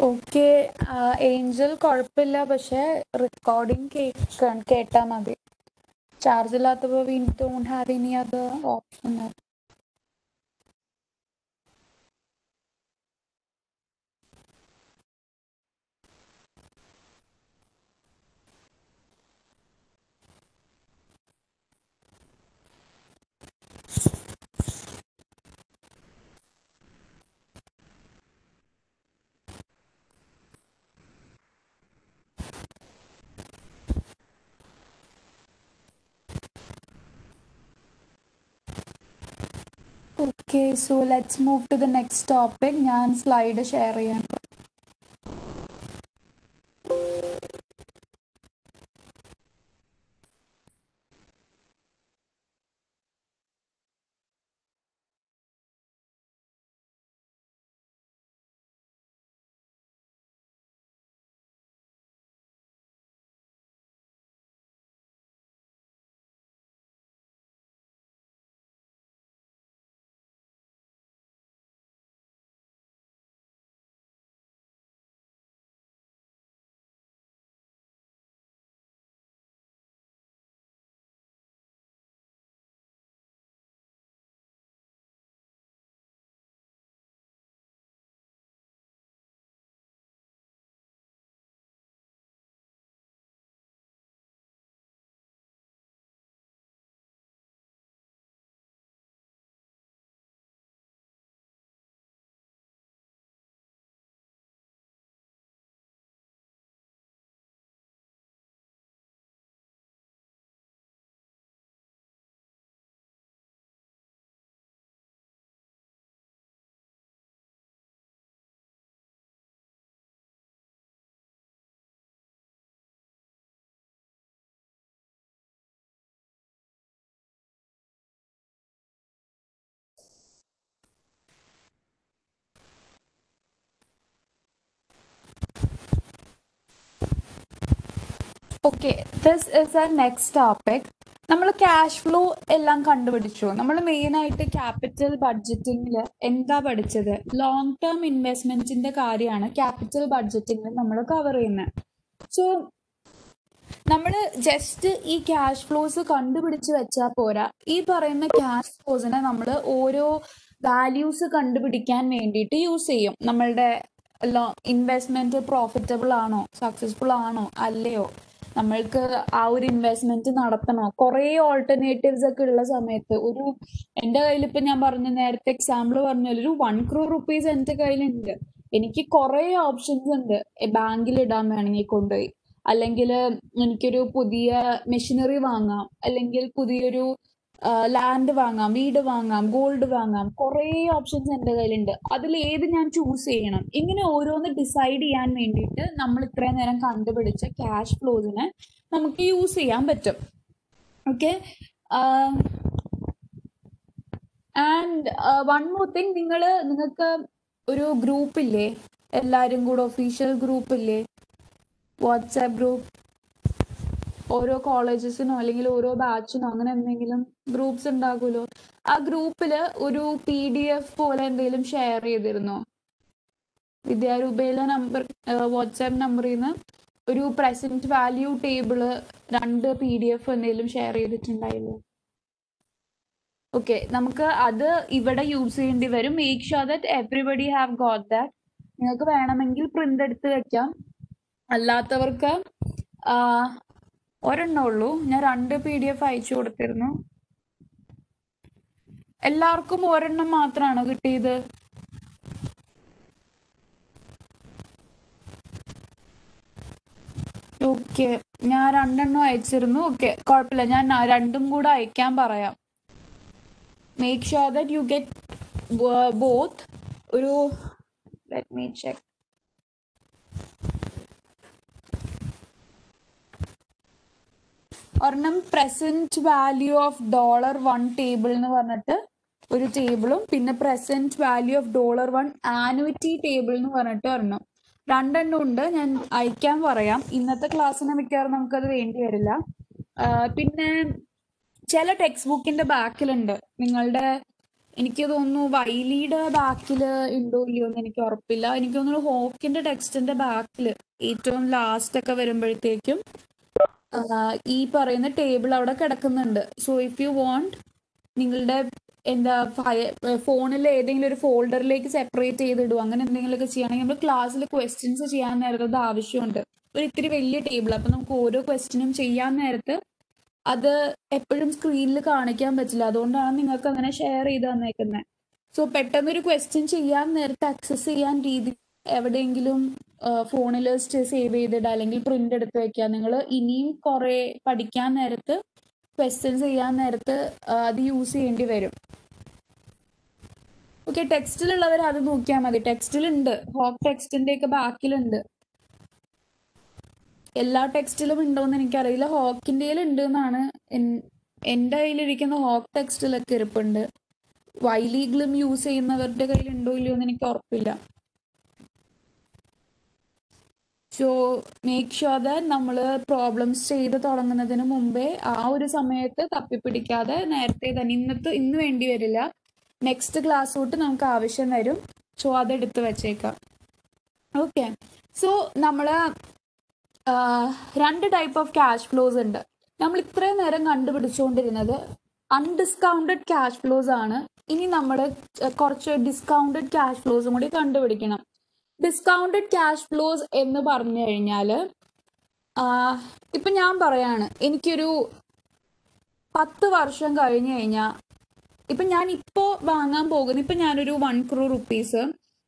Okay Angel കുഴപ്പമില്ല പക്ഷെ recording കേൾക്കാൻ കേട്ടാൽ മതി charge ഇല്ലാത്തപ്പോൾ we don't have any other option okay so let's move to the next topic ഞാൻ slide share ചെയ്യാൻ okay this is a next topic നമ്മൾ cash flow എല്ലാം കണ്ടുപിടിച്ചു നമ്മൾ മെയിൻ ആയിട്ട് ക്യാപിറ്റൽ ബഡ്ജറ്റിംഗിൽ എന്താ പഠിച്ചത് ലോങ് ടേം ഇൻവെസ്റ്റ്മെന്റിന്റെ കാര്യമാണ് ക്യാപിറ്റൽ ബഡ്ജറ്റിംഗിൽ നമ്മൾ കവർ ചെയ്യുന്നത് സോ നമ്മൾ ജസ്റ്റ് ഈ ക്യാഷ് ഫ്ലോസ് കണ്ടുപിടിച്ച് വെച്ചാൽ പോരാ ഈ പറയുന്ന ക്യാഷ് ഫ്ലോസിനെ നമ്മൾ ഓരോ വാല്യൂസ് കണ്ടുപിടിക്കാൻ വേണ്ടിയിട്ട് യൂസ് ചെയ്യും നമ്മളുടെ ഇൻവെസ്റ്റ്മെന്റ് പ്രോഫിറ്റബിൾ ആണോ സക്സസ്ഫുൾ ആണോ അല്ലയോ നമ്മൾക്ക് ആ ഒരു ഇൻവെസ്റ്റ്മെന്റ് നടത്തണോ കുറേ ഓൾട്ടർനേറ്റീവ്സ് ഒക്കെ ഉള്ള സമയത്ത് ഒരു എൻ്റെ കയ്യിൽ ഇപ്പൊ ഞാൻ പറഞ്ഞ നേരത്തെ എക്സാമ്പിൾ പറഞ്ഞ പോലെ ഒരു വൺ ക്രോ റുപ്പീസ് എൻ്റെ കയ്യിലുണ്ട് എനിക്ക് കുറേ ഓപ്ഷൻസ് ഉണ്ട് ബാങ്കിൽ ഇടാൻ വേണമെങ്കിൽ കൊണ്ടുപോയി അല്ലെങ്കിൽ എനിക്കൊരു പുതിയ മെഷീനറി വാങ്ങാം അല്ലെങ്കിൽ പുതിയൊരു ലാൻഡ് വാങ്ങാം വീട് വാങ്ങാം ഗോൾഡ് വാങ്ങാം കുറേ ഓപ്ഷൻസ് എൻ്റെ കയ്യിലുണ്ട് അതിൽ ഏത് ഞാൻ ചൂസ് ചെയ്യണം ഇങ്ങനെ ഓരോന്ന് ഡിസൈഡ് ചെയ്യാൻ വേണ്ടിയിട്ട് നമ്മൾ ഇത്രയും നേരം കണ്ടുപിടിച്ച ക്യാഷ് ഫ്ലോസിനെ നമുക്ക് യൂസ് ചെയ്യാൻ പറ്റും okay and one more thing നിങ്ങൾ നിങ്ങൾക്ക് ഒരു ഗ്രൂപ്പില്ലേ എല്ലാവരും കൂടെ ഒഫീഷ്യൽ ഗ്രൂപ്പില്ലേ വാട്സാപ്പ് ഗ്രൂപ്പ് ഓരോ കോളേജസിനോ അല്ലെങ്കിൽ ഓരോ ബാച്ചിനോ അങ്ങനെ എന്തെങ്കിലും ഗ്രൂപ്പ്സ് ഉണ്ടാകുമല്ലോ ആ ഗ്രൂപ്പിൽ ഒരു പി ഡി എഫ് പോലെ എന്തെങ്കിലും ഷെയർ ചെയ്തിരുന്നോ വിദ്യാരൂപയിലെ നമ്പർ വാട്സാപ്പ് നമ്പറിൽ നിന്ന് ഒരു പ്രസന്റ് വാല്യൂ ടേബിള് രണ്ട് പി ഡി എഫ് എന്തെങ്കിലും ഷെയർ ചെയ്തിട്ടുണ്ടായില്ലോ ഓക്കെ നമുക്ക് അത് ഇവിടെ യൂസ് ചെയ്യേണ്ടി വരും make sure that everybody have got that നിങ്ങൾക്ക് വേണമെങ്കിൽ പ്രിന്റ് എടുത്ത് വെക്കാം അല്ലാത്തവർക്ക് ഒരെണ്ണേ ഉള്ളൂ ഞാൻ രണ്ട് പി ഡി എഫ് അയച്ചു കൊടുത്തിരുന്നു എല്ലാവർക്കും ഒരെണ്ണം മാത്രമാണോ കിട്ടിയത് ഓക്കെ ഞാൻ രണ്ടെണ്ണം അയച്ചിരുന്നു ഓക്കെ കുഴപ്പമില്ല ഞാൻ ന- രണ്ടും കൂടെ അയക്കാൻ പറയാം make sure that you get both ഒരു ലെറ്റ് മീ ചെക്ക് ഒരെണ്ണം present value of dollar one table എന്ന് പറഞ്ഞിട്ട് ഒരു ടേബിളും പിന്നെ present value of dollar one annuity table എന്ന് പറഞ്ഞിട്ട് ഒരെണ്ണം രണ്ടെണ്ണം ഉണ്ട് ഞാൻ അയക്കാൻ പറയാം ഇന്നത്തെ ക്ലാസ്സിന് മിക്കവാറും നമുക്കത് വേണ്ടി വരില്ല ആ, പിന്നെ ചില ടെക്സ്റ്റ് ബുക്കിന്റെ ബാക്കിലുണ്ട് നിങ്ങളുടെ എനിക്ക് തോന്നുന്നു വൈലിയുടെ ബാക്കിൽ ഉണ്ടോ ഇല്ലയോ എന്ന് എനിക്ക് ഉറപ്പില്ല എനിക്ക് തോന്നുന്നു ഹോക്കിന്റെ ടെക്സ്റ്റിന്റെ ബാക്കിൽ ഏറ്റവും ലാസ്റ്റ് ഒക്കെ വരുമ്പോഴത്തേക്കും ആഹ് ഈ പറയുന്ന ടേബിൾ അവിടെ കിടക്കുന്നുണ്ട് സോ ഇഫ് യു വോണ്ട് നിങ്ങളുടെ എന്താ ഫോണിൽ ഏതെങ്കിലും ഒരു ഫോൾഡറിലേക്ക് സെപ്പറേറ്റ് ചെയ്തിടുക അങ്ങനെ എന്തെങ്കിലുമൊക്കെ ചെയ്യുകയാണെങ്കിൽ നമ്മൾ ക്ലാസ്സിൽ ക്വസ്റ്റ്യൻസ് ചെയ്യാൻ നേരത്ത് അത് ആവശ്യമുണ്ട് ഒരു ഇത്തിരി വലിയ ടേബിൾ അപ്പൊ നമുക്ക് ഓരോ ക്വസ്റ്റ്യനും ചെയ്യാൻ നേരത്ത് അത് എപ്പോഴും സ്ക്രീനിൽ കാണിക്കാൻ പറ്റില്ല അതുകൊണ്ടാണ് നിങ്ങൾക്ക് അങ്ങനെ ഷെയർ ചെയ്ത് തന്നേക്കുന്നത് സോ പെട്ടെന്നൊരു ക്വസ്റ്റ്യൻ ചെയ്യാൻ നേരത്തെ ആക്സസ് ചെയ്യാൻ രീതി എവിടെയെങ്കിലും ഫോണിൽ സേവ് ചെയ്തിടുക അല്ലെങ്കിൽ പ്രിന്റ് എടുത്ത് വെക്കുക നിങ്ങൾ ഇനിയും കുറെ പഠിക്കാൻ നേരത്ത് ക്വസ്റ്റ്യൻസ് ചെയ്യാൻ നേരത്ത് ആ, അത് യൂസ് ചെയ്യേണ്ടി വരും ഓക്കെ ടെക്സ്റ്റിലുള്ളവർ അത് നോക്കിയാൽ മതി ടെക്സ്റ്റിലുണ്ട് ഹോക്ക് ടെക്സ്റ്റിന്റെ ഒക്കെ ബാക്കിലുണ്ട് എല്ലാ ടെക്സ്റ്റിലും ഉണ്ടോന്ന് എനിക്കറിയില്ല ഹോക്കിന്റെ ഉണ്ട് എന്നാണ് എൻ- എന്റെ കയ്യിലിരിക്കുന്ന ഹോക്ക് ടെക്സ്റ്റിലൊക്കെ ഇരിപ്പുണ്ട് വൈലീഗിലും യൂസ് ചെയ്യുന്നവരുടെ കയ്യിൽ ഉണ്ടോ ഇല്ലയോ എന്ന് എനിക്ക് ഉറപ്പില്ല സോ മേക്ക് ഷുവർ ദാറ്റ് നമ്മൾ പ്രോബ്ലംസ് ചെയ്ത് തുടങ്ങുന്നതിന് മുമ്പേ ആ ഒരു സമയത്ത് തപ്പിപ്പിടിക്കാതെ നേരത്തെ തന്നെ ഇന്നത്തെ ഇന്ന് വേണ്ടി വരില്ല നെക്സ്റ്റ് ക്ലാസ് തൊട്ട് നമുക്ക് ആവശ്യം വരും സോ അതെടുത്ത് വെച്ചേക്കാം ഓക്കെ സോ നമ്മൾ രണ്ട് ടൈപ്പ് ഓഫ് ക്യാഷ് ഫ്ലോസ് ഉണ്ട് നമ്മൾ ഇത്രയും നേരം കണ്ടുപിടിച്ചുകൊണ്ടിരുന്നത് അൺഡിസ്കൗണ്ടഡ് ക്യാഷ് ഫ്ലോസ് ആണ് ഇനി നമ്മൾ കുറച്ച് ഡിസ്കൗണ്ടഡ് ക്യാഷ് ഫ്ലോസും കൂടി കണ്ടുപിടിക്കണം ഡിസ്കൗണ്ടഡ് ക്യാഷ് ഫ്ലോസ് എന്ന് പറഞ്ഞു കഴിഞ്ഞാൽ ഇപ്പൊ ഞാൻ പറയാണ് എനിക്കൊരു പത്ത് വർഷം കഴിഞ്ഞു കഴിഞ്ഞാൽ ഇപ്പൊ ഞാൻ ഇപ്പോ വാങ്ങാൻ പോകുന്ന ഇപ്പൊ ഞാനൊരു വൺ ക്രോ റുപ്പീസ്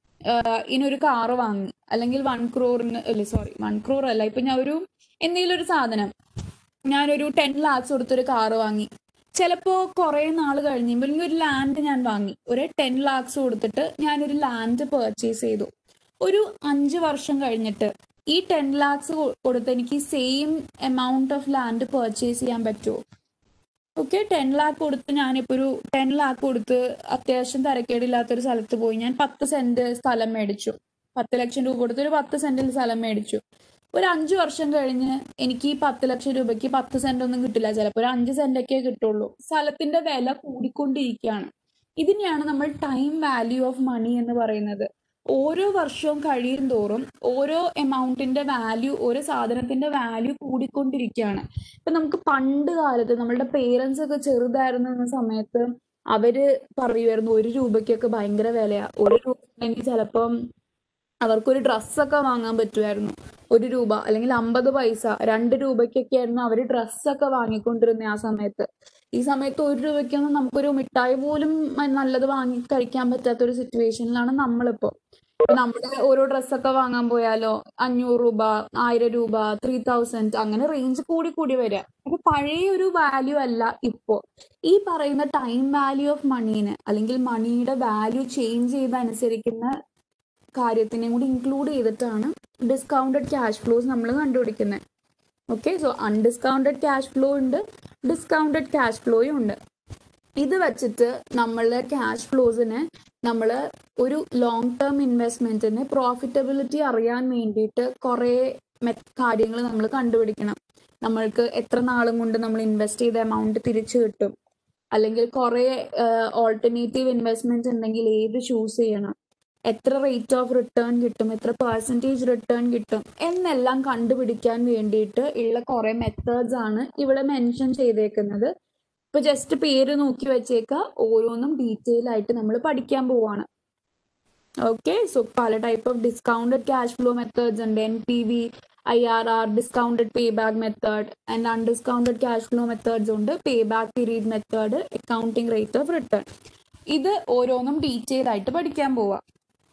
ഇനൊരു കാറ് വാങ്ങി അല്ലെങ്കിൽ വൺ ക്രോറിന് അല്ല സോറി വൺ ക്രോർ അല്ല ഇപ്പൊ ഞാൻ ഒരു എന്തെങ്കിലും ഒരു സാധനം ഞാനൊരു ടെൻ ലാക്സ് കൊടുത്തൊരു കാറ് വാങ്ങി ചിലപ്പോ കുറെ നാൾ കഴിഞ്ഞുമ്പോൾ അല്ലെങ്കിൽ ഒരു ലാൻഡ് ഞാൻ വാങ്ങി ഒരു ടെൻ ലാക്സ് കൊടുത്തിട്ട് ഞാനൊരു ലാൻഡ് പർച്ചേസ് ചെയ്തു ഒരു അഞ്ച് വർഷം കഴിഞ്ഞിട്ട് ഈ ടെൻ ലാക്സ് കൊടുത്ത് എനിക്ക് same amount of land purchase ചെയ്യാൻ പറ്റുമോ ഓക്കെ ടെൻ ലാക്ക് കൊടുത്ത് ഞാനിപ്പോൾ ഒരു ടെൻ ലാക്ക് കൊടുത്ത് അത്യാവശ്യം തരക്കേടില്ലാത്തൊരു സ്ഥലത്ത് പോയി ഞാൻ പത്ത് സെന്റ് സ്ഥലം മേടിച്ചു പത്ത് ലക്ഷം രൂപ കൊടുത്ത് ഒരു പത്ത് സെന്റിൽ സ്ഥലം മേടിച്ചു ഒരു അഞ്ച് വർഷം കഴിഞ്ഞ് എനിക്ക് ഈ പത്ത് ലക്ഷം രൂപയ്ക്ക് പത്ത് സെന്റ് ഒന്നും കിട്ടില്ല ചിലപ്പോൾ ഒരു അഞ്ച് സെന്റൊക്കെ കിട്ടുള്ളൂ സ്ഥലത്തിന്റെ വില കൂടിക്കൊണ്ടിരിക്കുകയാണ് ഇതിനെയാണ് നമ്മൾ ടൈം വാല്യൂ ഓഫ് മണി എന്ന് പറയുന്നത് ഓരോ വർഷവും കഴിയും തോറും ഓരോ എമൗണ്ടിന്റെ വാല്യൂ ഓരോ സാധനത്തിന്റെ വാല്യൂ കൂടിക്കൊണ്ടിരിക്കുകയാണ് ഇപ്പൊ നമുക്ക് പണ്ട് കാലത്ത് നമ്മളുടെ പേരൻസ് ഒക്കെ ചെറുതായിരുന്ന സമയത്ത് അവര് പറയുമായിരുന്നു ഒരു രൂപയ്ക്കൊക്കെ ഭയങ്കര വിലയാ ഒരു രൂപ ഉണ്ടെങ്കിൽ ചിലപ്പം അവർക്കൊരു ഡ്രസ്സൊക്കെ വാങ്ങാൻ പറ്റുമായിരുന്നു ഒരു രൂപ അല്ലെങ്കിൽ അമ്പത് പൈസ രണ്ട് രൂപയ്ക്കൊക്കെ ആയിരുന്നു അവർ ഡ്രസ്സൊക്കെ വാങ്ങിക്കൊണ്ടിരുന്നത് ആ സമയത്ത് ഈ സമയത്ത് ഒരു രൂപയ്ക്കൊന്നും നമുക്കൊരു മിഠായി പോലും നല്ലത് വാങ്ങി കഴിക്കാൻ പറ്റാത്ത ഒരു സിറ്റുവേഷനിലാണ് നമ്മളിപ്പോ ഇപ്പൊ നമ്മുടെ ഓരോ ഡ്രസ്സൊക്കെ വാങ്ങാൻ പോയാലോ അഞ്ഞൂറ് രൂപ ആയിരം രൂപ ത്രീ തൗസൻഡ് അങ്ങനെ റേഞ്ച് കൂടി കൂടി വരിക അപ്പൊ പഴയ ഒരു വാല്യൂ അല്ല ഇപ്പോ ഈ പറയുന്ന ടൈം വാല്യൂ ഓഫ് മണീന് അല്ലെങ്കിൽ മണിയുടെ വാല്യൂ ചേഞ്ച് ചെയ്ത് അനുസരിക്കുന്ന കാര്യത്തിനെയും കൂടി ഇൻക്ലൂഡ് ചെയ്തിട്ടാണ് ഡിസ്കൗണ്ടഡ് ക്യാഷ് ഫ്ലോസ് നമ്മൾ കണ്ടുപിടിക്കുന്നത് okay so undiscounted cash flow ഉണ്ട് ഡിസ്കൗണ്ടഡ് ക്യാഷ് ഫ്ലോയും ഉണ്ട് ഇത് വെച്ചിട്ട് നമ്മൾ ക്യാഷ് ഫ്ലോസിന് നമ്മൾ ഒരു ലോങ് ടേം ഇൻവെസ്റ്റ്മെന്റിന് പ്രോഫിറ്റബിലിറ്റി അറിയാൻ വേണ്ടിയിട്ട് കുറേ കാര്യങ്ങൾ നമ്മൾ കണ്ടുപിടിക്കണം നമ്മൾക്ക് എത്ര നാളും കൊണ്ട് നമ്മൾ ഇൻവെസ്റ്റ് ചെയ്ത എമൗണ്ട് തിരിച്ചു കിട്ടും അല്ലെങ്കിൽ കുറേ ഓൾട്ടർനേറ്റീവ് ഇൻവെസ്റ്റ്മെന്റ് ഉണ്ടെങ്കിൽ ഏത് ചൂസ് ചെയ്യണം എത്ര റേറ്റ് ഓഫ് റിട്ടേൺ കിട്ടും എത്ര പെർസെൻറ്റേജ് റിട്ടേൺ കിട്ടും എന്നെല്ലാം കണ്ടുപിടിക്കാൻ വേണ്ടിയിട്ട് ഉള്ള കുറെ മെത്തേഡ്സ് ആണ് ഇവിടെ മെൻഷൻ ചെയ്തേക്കുന്നത് ഇപ്പൊ ജസ്റ്റ് പേര് നോക്കി വെച്ചേക്ക ഓരോന്നും ഡീറ്റെയിൽ ആയിട്ട് നമ്മൾ പഠിക്കാൻ പോവാണ് ഓക്കെ സോ പല type of discounted cash flow methods ഉണ്ട് N P V I R R discounted pay back method and undiscounted cash flow methods ഉണ്ട് pay back period method accounting rate of return ഇത് ഓരോന്നും detail ആയിട്ട് പഠിക്കാൻ പോവാം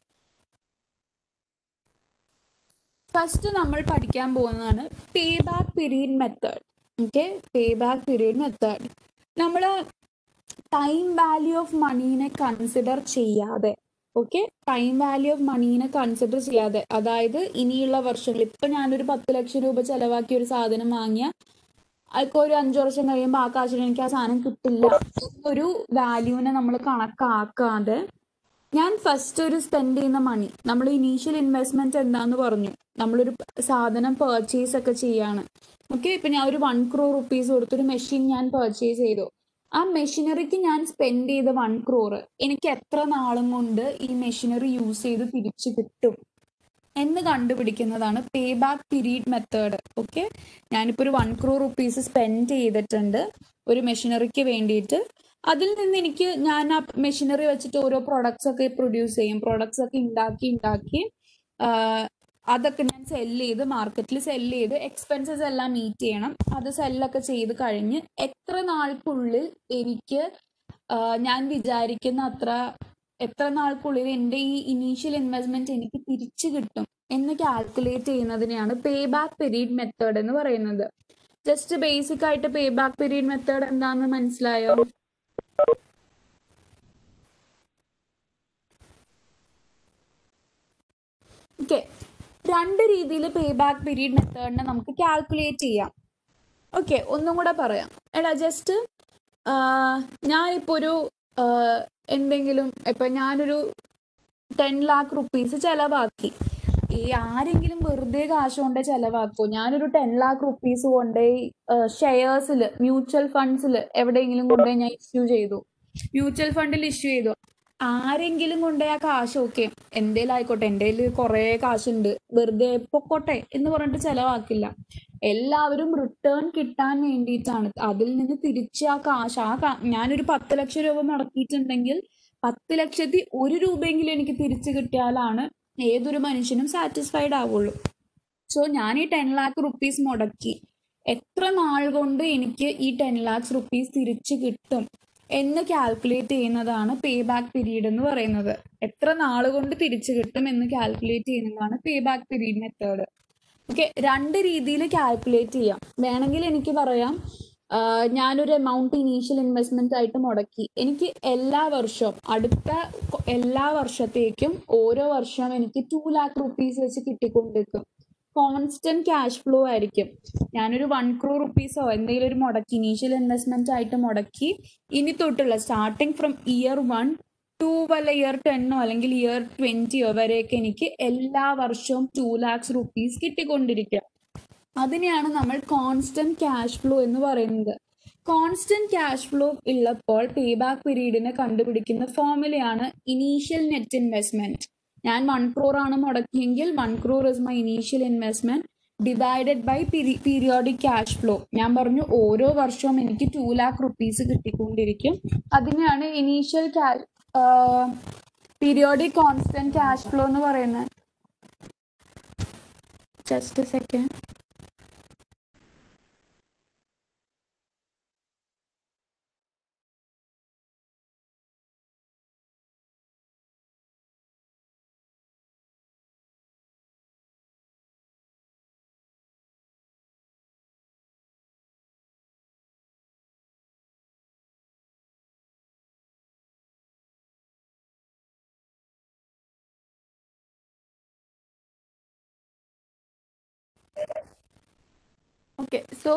first നമ്മൾ പഠിക്കാൻ പോകുന്നതാണ് pay back period method okay pay back period method നമ്മൾ ടൈം വാല്യൂ ഓഫ് മണീനെ കൺസിഡർ ചെയ്യാതെ ഓക്കെ ടൈം വാല്യൂ ഓഫ് മണീനെ കൺസിഡർ ചെയ്യാതെ അതായത് ഇനിയുള്ള വർഷങ്ങൾ ഇപ്പൊ ഞാനൊരു പത്ത് ലക്ഷം രൂപ ചെലവാക്കി ഒരു സാധനം വാങ്ങിയ അതൊക്കെ ഒരു അഞ്ചു വർഷം കഴിയുമ്പോൾ ആ കാശിന് എനിക്ക് ആ സാധനം കിട്ടില്ല എന്നൊരു വാല്യൂവിനെ നമ്മൾ കണക്കാക്കാതെ ഞാൻ ഫസ്റ്റ് ഒരു സ്പെൻഡ് ചെയ്യുന്ന മണി നമ്മൾ ഇനീഷ്യൽ ഇൻവെസ്റ്റ്മെന്റ് എന്താന്ന് പറഞ്ഞു നമ്മളൊരു സാധനം പർച്ചേസ് ഒക്കെ ചെയ്യാണ് ഓക്കെ ഇപ്പൊ ഞാൻ ഒരു വൺ ക്രോ റുപ്പീസ് കൊടുത്തൊരു മെഷീൻ ഞാൻ പർച്ചേസ് ചെയ്തു ആ മെഷീനറിക്ക് ഞാൻ സ്പെൻഡ് ചെയ്ത വൺ ക്രോർ എനിക്ക് എത്ര നാളും കൊണ്ട് ഈ മെഷീനറി യൂസ് ചെയ്ത് തിരിച്ചു കിട്ടും എന്ന് കണ്ടുപിടിക്കുന്നതാണ് pay back period method okay ഞാനിപ്പോൾ ഒരു വൺ ക്രോ റുപ്പീസ് സ്പെൻഡ് ചെയ്തിട്ടുണ്ട് ഒരു മെഷീനറിക്ക് വേണ്ടിയിട്ട് അതിൽ നിന്ന് എനിക്ക് ഞാൻ ആ മെഷീനറി വെച്ചിട്ട് ഓരോ പ്രൊഡക്ട്സ് ഒക്കെ പ്രൊഡ്യൂസ് ചെയ്യും പ്രൊഡക്ട്സ് ഒക്കെ ഉണ്ടാക്കി ഉണ്ടാക്കി ആഹ് അതൊക്കെ ഞാൻ സെല്ല് ചെയ്ത് മാർക്കറ്റിൽ സെല്ല് ചെയ്ത് എക്സ്പെൻസസ് എല്ലാം മീറ്റ് ചെയ്യണം അത് സെല്ലൊക്കെ ചെയ്ത് കഴിഞ്ഞ് എത്ര നാൾക്കുള്ളിൽ എനിക്ക് ആഹ് ഞാൻ വിചാരിക്കുന്ന അത്ര എത്ര നാൾക്കുള്ളിൽ എൻ്റെ ഈ ഇനീഷ്യൽ ഇൻവെസ്റ്റ്മെന്റ് എനിക്ക് തിരിച്ചു കിട്ടും എന്ന് കാൽക്കുലേറ്റ് ചെയ്യുന്നതിനെയാണ് പേ ബാക്ക് പീരീഡ് മെത്തേഡ് എന്ന് പറയുന്നത് ജസ്റ്റ് ബേസിക് ആയിട്ട് പേ ബാക്ക് പീരീഡ് മെത്തേഡ് എന്താണെന്ന് മനസ്സിലായോ ഓക്കെ രണ്ട് രീതിയിൽ പേ ബാക്ക് പീരീഡ് മെത്തേഡിനെ നമുക്ക് കാൽക്കുലേറ്റ് ചെയ്യാം ഓക്കെ ഒന്നും കൂടെ പറയാം എടാ ജസ്റ്റ് ഞാനിപ്പോൾ ഒരു ആഹ് എന്തെങ്കിലും ഇപ്പം ഞാനൊരു ടെൻ ലാക്ക് റുപ്പീസ് ചെലവാക്കി ഈ ആരെങ്കിലും വെറുതെ കാശ് കൊണ്ട് ചെലവാക്കോ ഞാനൊരു ടെൻ ലാക്ക് റുപ്പീസ് കൊണ്ടുപോയി ഷെയർസിൽ മ്യൂച്വൽ ഫണ്ട്സിൽ എവിടെയെങ്കിലും കൊണ്ടുപോയി ഞാൻ ഇഷ്യൂ ചെയ്തു മ്യൂച്വൽ ഫണ്ടിൽ ഇഷ്യൂ ചെയ്തു ആരെങ്കിലും കൊണ്ടുപോയി ആ കാശ് ഓക്കെ എന്തേലും ആയിക്കോട്ടെ എൻ്റെ കയ്യിൽ കുറേ കാശുണ്ട് വെറുതെ പൊക്കോട്ടെ എന്ന് പറഞ്ഞിട്ട് ചെലവാക്കില്ല എല്ലാവരും റിട്ടേൺ കിട്ടാൻ വേണ്ടിയിട്ടാണ് അതിൽ നിന്ന് തിരിച്ച് ആ കാശ് ആ കാ- ഞാനൊരു പത്ത് ലക്ഷം രൂപ മുടക്കിയിട്ടുണ്ടെങ്കിൽ പത്ത് ലക്ഷത്തി ഒരു രൂപയെങ്കിലും എനിക്ക് തിരിച്ചു കിട്ടിയാലാണ് ഏതൊരു മനുഷ്യനും സാറ്റിസ്ഫൈഡ് ആവുള്ളൂ സോ ഞാൻ ഈ ടെൻ ലാക്ക് റുപ്പീസ് മുടക്കി എത്ര നാൾ കൊണ്ട് എനിക്ക് ഈ ടെൻ ലാക്സ് റുപ്പീസ് തിരിച്ചു കിട്ടും എന്ന് കാൽക്കുലേറ്റ് ചെയ്യുന്നതാണ് പേ ബാക്ക് പീരീഡ് എന്ന് പറയുന്നത് എത്ര നാൾ കൊണ്ട് തിരിച്ചു കിട്ടും എന്ന് കാൽക്കുലേറ്റ് ചെയ്യുന്നതാണ് pay back period method okay രണ്ട് രീതിയിൽ കാൽക്കുലേറ്റ് ചെയ്യാം വേണമെങ്കിൽ എനിക്ക് പറയാം ആഹ് ഞാനൊരു എമൗണ്ട് ഇനീഷ്യൽ ഇൻവെസ്റ്റ്മെന്റ് ആയിട്ട് മുടക്കി എനിക്ക് എല്ലാ വർഷവും അടുത്ത കൊ- എല്ലാ വർഷത്തേക്കും ഓരോ വർഷവും എനിക്ക് ടു ലാക്ക് റുപ്പീസ് വെച്ച് കിട്ടിക്കൊണ്ടിരിക്കും കോൺസ്റ്റന്റ് ക്യാഷ് ഫ്ലോ ആയിരിക്കും ഞാനൊരു വൺ ക്രോ റുപ്പീസോ എന്തെങ്കിലും ഒരു മുടക്കി ഇനീഷ്യൽ ഇൻവെസ്റ്റ്മെന്റ് ആയിട്ട് മുടക്കി ഇനി തൊട്ടുള്ള starting from year one two വല്ല ഇയർ ടെന്നോ അല്ലെങ്കിൽ ഇയർ ട്വന്റിയോ വരെയൊക്കെ എനിക്ക് എല്ലാ വർഷവും ടു ലാക്സ് റുപ്പീസ് കിട്ടിക്കൊണ്ടിരിക്കുക അതിനെയാണ് നമ്മൾ കോൺസ്റ്റന്റ് ക്യാഷ് ഫ്ലോ എന്ന് പറയുന്നത് കോൺസ്റ്റന്റ് ക്യാഷ് ഫ്ലോ ഉള്ളപ്പോൾ പേ ബാക്ക് പീരീഡിനെ കണ്ടുപിടിക്കുന്ന ഫോർമുലയാണ് ഇനീഷ്യൽ നെറ്റ് ഇൻവെസ്റ്റ്മെന്റ് ഞാൻ വൺ ക്രോർ ആണ് മുടക്കിയെങ്കിൽ one crore is my initial investment divided by periodic cash flow ഞാൻ പറഞ്ഞു ഓരോ വർഷവും എനിക്ക് ടു ലാക്ക് റുപ്പീസ് കിട്ടിക്കൊണ്ടിരിക്കും അതിനെയാണ് initial periodic constant cash flow എന്ന് പറയുന്നത് ജസ്റ്റ് സെക്കൻഡ് ഓക്കെ സോ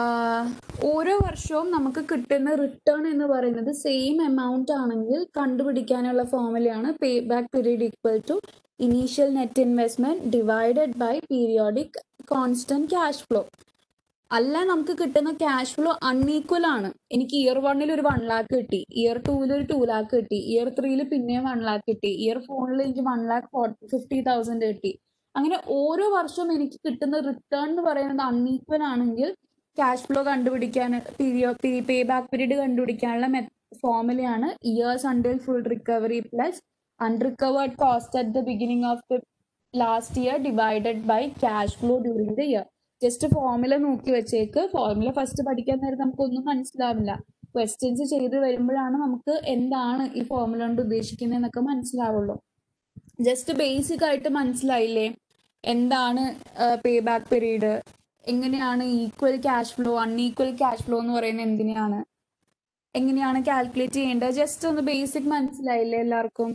ഓരോ വർഷവും നമുക്ക് കിട്ടുന്ന റിട്ടേൺ എന്ന് പറയുന്നത് സെയിം എമൗണ്ട് ആണെങ്കിൽ കണ്ടുപിടിക്കാനുള്ള ഫോർമുലയാണ് pay back period equal to initial net investment divided by periodic constant cash flow അല്ല നമുക്ക് കിട്ടുന്ന ക്യാഷ് ഫ്ലോ അൺഈക്വൽ ആണ് എനിക്ക് ഇയർ വണ്ണിൽ ഒരു വൺ ലാക്ക് കിട്ടി ഇയർ ടൂവിൽ ഒരു ടു ലാക്ക് കിട്ടി ഇയർ ത്രീയിൽ പിന്നെയും വൺ ലാക്ക് കിട്ടി ഇയർ ഫോറിൽ എനിക്ക് വൺ ലാക്ക് ഫിഫ്റ്റി തൗസൻഡ് കിട്ടി അങ്ങനെ ഓരോ വർഷവും എനിക്ക് കിട്ടുന്ന റിട്ടേൺ എന്ന് പറയുന്നത് അൺഈക്വൽ ആണെങ്കിൽ ക്യാഷ് ഫ്ലോ കണ്ടുപിടിക്കാൻ പീരിയോ പേ ബാക്ക് പീരീഡ് കണ്ടുപിടിക്കാനുള്ള ഫോർമുലയാണ് years until full recovery plus unrecovered cost at the beginning of the last year divided by cash flow during the year just formula നോക്കി വെച്ചേക്ക് ഫോർമുല ഫസ്റ്റ് പഠിക്കാൻ നേരം നമുക്കൊന്നും മനസ്സിലാവില്ല ക്വസ്റ്റ്യൻസ് ചെയ്ത് വരുമ്പോഴാണ് നമുക്ക് എന്താണ് ഈ ഫോർമുല കൊണ്ട് ഉദ്ദേശിക്കുന്നതെന്നൊക്കെ മനസ്സിലാവുള്ളൂ ജസ്റ്റ് ബേസിക് ആയിട്ട് മനസ്സിലായില്ലേ എന്താണ് പേ ബാക്ക് പീരീഡ് എങ്ങനെയാണ് equal cash flow unequal cash flow എന്ന് പറയുന്നത് എന്തിനാണ് എങ്ങനെയാണ് കാൽക്കുലേറ്റ് ചെയ്യേണ്ടത് ജസ്റ്റ് ഒന്ന് ബേസിക് മനസ്സിലായില്ലേ എല്ലാവർക്കും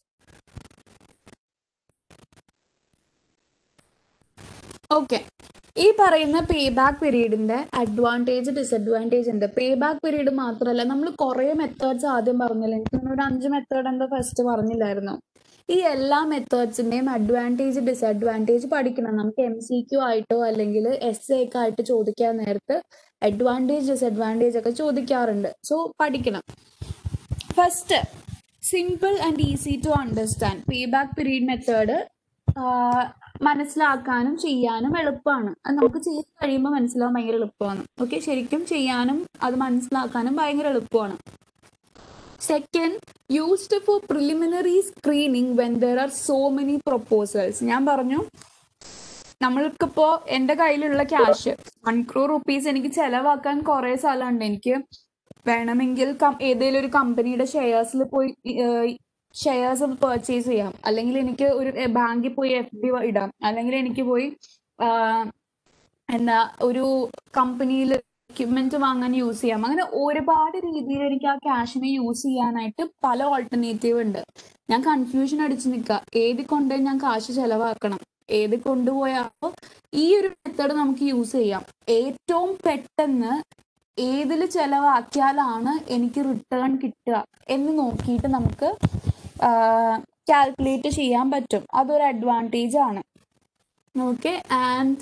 ഓക്കെ ഈ പറയുന്ന പേ ബാക്ക് പീരീഡിന്റെ അഡ്വാൻറ്റേജ് ഡിസഡ്വാൻറ്റേജ് ഉണ്ട് പേ ബാക്ക് പീരീഡ് മാത്രമല്ല നമ്മൾ കുറേ മെത്തേഡ്സ് ആദ്യം പറഞ്ഞില്ല എനിക്ക് തോന്നുന്നു ഒരു അഞ്ച് മെത്തേഡ് എന്താ ഫസ്റ്റ് പറഞ്ഞില്ലായിരുന്നു ഈ എല്ലാ മെത്തേഡ്സിന്റെയും അഡ്വാൻറ്റേജ് ഡിസഡ്വാൻറ്റേജ് പഠിക്കണം നമുക്ക് എം സി ക്യു ആയിട്ടോ അല്ലെങ്കിൽ എസ് എ ഒക്കെ ആയിട്ട് ചോദിക്കാൻ നേരത്ത് അഡ്വാൻറ്റേജ് ഡിസഡ്വാൻറ്റേജ് ഒക്കെ ചോദിക്കാറുണ്ട് സോ പഠിക്കണം first simple and easy to understand pay back period method മനസ്സിലാക്കാനും ചെയ്യാനും എളുപ്പമാണ് അത് നമുക്ക് ചെയ്ത് കഴിയുമ്പോൾ മനസ്സിലാവാൻ ഭയങ്കര എളുപ്പമാണ് ഓക്കെ ശരിക്കും ചെയ്യാനും അത് മനസ്സിലാക്കാനും ഭയങ്കര എളുപ്പമാണ് second used for preliminary screening when there are so many proposals ഞാൻ പറഞ്ഞു നമ്മൾക്കിപ്പോ എന്റെ കയ്യിലുള്ള ക്യാഷ് വൺ ക്രോ റുപ്പീസ് എനിക്ക് ചെലവാക്കാൻ കുറെ സ്ഥലമുണ്ട് എനിക്ക് വേണമെങ്കിൽ കം- ഏതേലും ഒരു കമ്പനിയുടെ ഷെയർസിൽ പോയി ഷെയർസ് പർച്ചേസ് ചെയ്യാം അല്ലെങ്കിൽ എനിക്ക് ഒരു ബാങ്കിൽ പോയി എഫ് ഡി ഇടാം അല്ലെങ്കിൽ എനിക്ക് പോയി ആ, എന്താ ഒരു കമ്പനിയിൽ എക്യുപ്മെന്റ് വാങ്ങാൻ യൂസ് ചെയ്യാം അങ്ങനെ ഒരുപാട് രീതിയിൽ എനിക്ക് ആ ക്യാഷിനെ യൂസ് ചെയ്യാനായിട്ട് പല ഓൾട്ടർനേറ്റീവ് ഉണ്ട് ഞാൻ കൺഫ്യൂഷൻ അടിച്ച് നിൽക്കുക ഏത് കൊണ്ട് ഞാൻ കാശ് ചെലവാക്കണം ഏത് കൊണ്ടുപോയാലോ ഈ ഒരു മെത്തേഡ് നമുക്ക് യൂസ് ചെയ്യാം ഏറ്റവും പെട്ടെന്ന് ഏതിൽ ചെലവാക്കിയാലാണ് എനിക്ക് റിട്ടേൺ കിട്ടുക എന്ന് നോക്കിയിട്ട് നമുക്ക് കാൽക്കുലേറ്റ് ചെയ്യാൻ പറ്റും അതൊരു അഡ്വാൻറ്റേജ് ആണ് okay and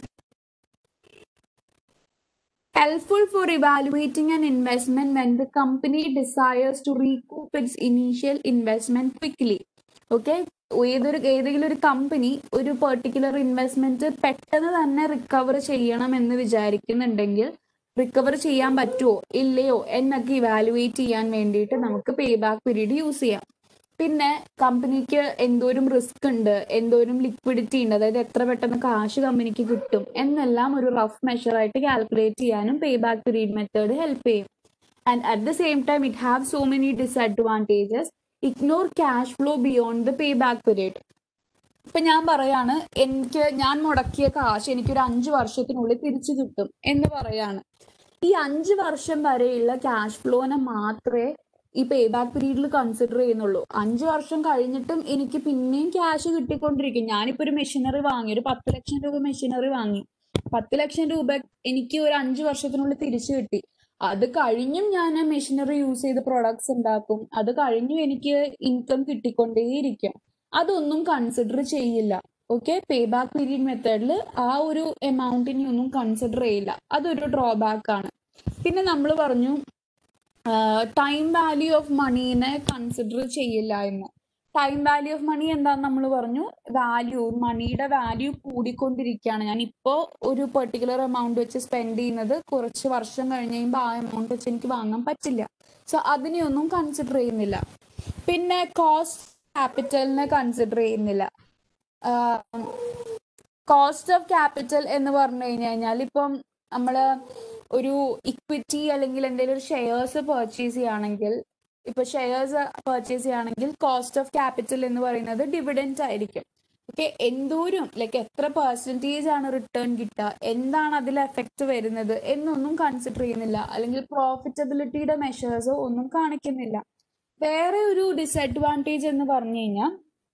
helpful for evaluating an investment when the company desires to recoup its initial investment quickly. Okay ഏതൊരു ഏതെങ്കിലും ഒരു കമ്പനി ഒരു പെർട്ടിക്കുലർ ഇൻവെസ്റ്റ്മെന്റ് പെട്ടെന്ന് തന്നെ റിക്കവർ ചെയ്യണം എന്ന് വിചാരിക്കുന്നുണ്ടെങ്കിൽ റിക്കവർ ചെയ്യാൻ പറ്റുമോ ഇല്ലയോ എന്നൊക്കെ ഇവാലുവേറ്റ് ചെയ്യാൻ വേണ്ടിയിട്ട് നമുക്ക് പേ ബാക്ക് പീരീഡ് യൂസ് ചെയ്യാം പിന്നെ കമ്പനിക്ക് എന്തോരം റിസ്ക് ഉണ്ട് എന്തോരം ലിക്വിഡിറ്റി ഉണ്ട് അതായത് എത്ര പെട്ടെന്ന് കാശ് കമ്പനിക്ക് കിട്ടും എന്നെല്ലാം ഒരു റഫ് മെഷർ ആയിട്ട് കാൽക്കുലേറ്റ് ചെയ്യാനും pay back period method help ചെയ്യും and at the same time it have so many disadvantages ignore cash flow beyond the pay back period ഇപ്പൊ ഞാൻ പറയാണ് എനിക്ക് ഞാൻ മുടക്കിയ കാശ് എനിക്കൊരു അഞ്ച് വർഷത്തിനുള്ളിൽ തിരിച്ചു കിട്ടും എന്ന് പറയാണ് ഈ അഞ്ച് വർഷം വരെയുള്ള ക്യാഷ് ഫ്ലോനെ മാത്രമേ ഈ പേ ബാക്ക് പീരീഡിൽ കൺസിഡർ ചെയ്യുന്നുള്ളൂ അഞ്ച് വർഷം കഴിഞ്ഞിട്ടും എനിക്ക് പിന്നെയും ക്യാഷ് കിട്ടിക്കൊണ്ടിരിക്കും ഞാനിപ്പോ ഒരു മെഷീനറി വാങ്ങി ഒരു പത്ത് ലക്ഷം രൂപ മെഷീനറി വാങ്ങി പത്ത് ലക്ഷം രൂപ എനിക്ക് ഒരു അഞ്ച് വർഷത്തിനുള്ളിൽ തിരിച്ചു കിട്ടി അത് കഴിഞ്ഞും ഞാൻ മെഷീനറി യൂസ് ചെയ്ത് പ്രൊഡക്ട്സ് ഉണ്ടാക്കും അത് കഴിഞ്ഞും എനിക്ക് ഇൻകം കിട്ടിക്കൊണ്ടേയിരിക്കും അതൊന്നും കൺസിഡർ ചെയ്യില്ല ഓക്കെ പേ ബാക്ക് പീരീഡ് മെത്തേഡിൽ ആ ഒരു എമൗണ്ടിനെ ഒന്നും കൺസിഡർ ചെയ്യില്ല അതൊരു ഡ്രോബാക്ക് ആണ് പിന്നെ നമ്മൾ പറഞ്ഞു ടൈം വാല്യൂ ഓഫ് മണീനെ കൺസിഡർ ചെയ്യില്ല എന്ന് ടൈം വാല്യൂ ഓഫ് മണി എന്താന്ന് നമ്മൾ പറഞ്ഞു വാല്യൂ മണിയുടെ വാല്യൂ കൂടിക്കൊണ്ടിരിക്കുകയാണ് ഞാൻ ഇപ്പോൾ ഒരു പെർട്ടിക്കുലർ എമൗണ്ട് വെച്ച് സ്പെൻഡ് ചെയ്യുന്നത് കുറച്ച് വർഷം കഴിഞ്ഞ് കഴിയുമ്പോൾ ആ എമൗണ്ട് വെച്ച് എനിക്ക് വാങ്ങാൻ പറ്റില്ല സോ അതിനെയൊന്നും കൺസിഡർ ചെയ്യുന്നില്ല പിന്നെ കോസ്റ്റ് ക്യാപിറ്റലിനെ കൺസിഡർ ചെയ്യുന്നില്ല കോസ്റ്റ് ഓഫ് ക്യാപിറ്റൽ എന്ന് പറഞ്ഞു കഴിഞ്ഞു കഴിഞ്ഞാൽ ഇപ്പം നമ്മൾ ഒരു ഇക്വിറ്റി അല്ലെങ്കിൽ എന്തെങ്കിലും ഒരു ഷെയർസ് പർച്ചേസ് ചെയ്യുകയാണെങ്കിൽ ഇപ്പൊ ഷെയർസ് പർച്ചേസ് ചെയ്യുകയാണെങ്കിൽ കോസ്റ്റ് ഓഫ് ക്യാപിറ്റൽ എന്ന് പറയുന്നത് ഡിവിഡൻറ്റ് ആയിരിക്കും ഓക്കെ എന്തോരം ലൈക്ക് എത്ര പെർസെൻറ്റേജ് ആണ് റിട്ടേൺ കിട്ടുക എന്താണ് അതിൽ എഫക്റ്റ് വരുന്നത് എന്നൊന്നും കൺസിഡർ ചെയ്യുന്നില്ല അല്ലെങ്കിൽ പ്രോഫിറ്റബിലിറ്റിയുടെ മെഷേഴ്സോ ഒന്നും കാണിക്കുന്നില്ല വേറെ ഒരു ഡിസഡ്വാൻറ്റേജ് എന്ന് പറഞ്ഞു കഴിഞ്ഞാൽ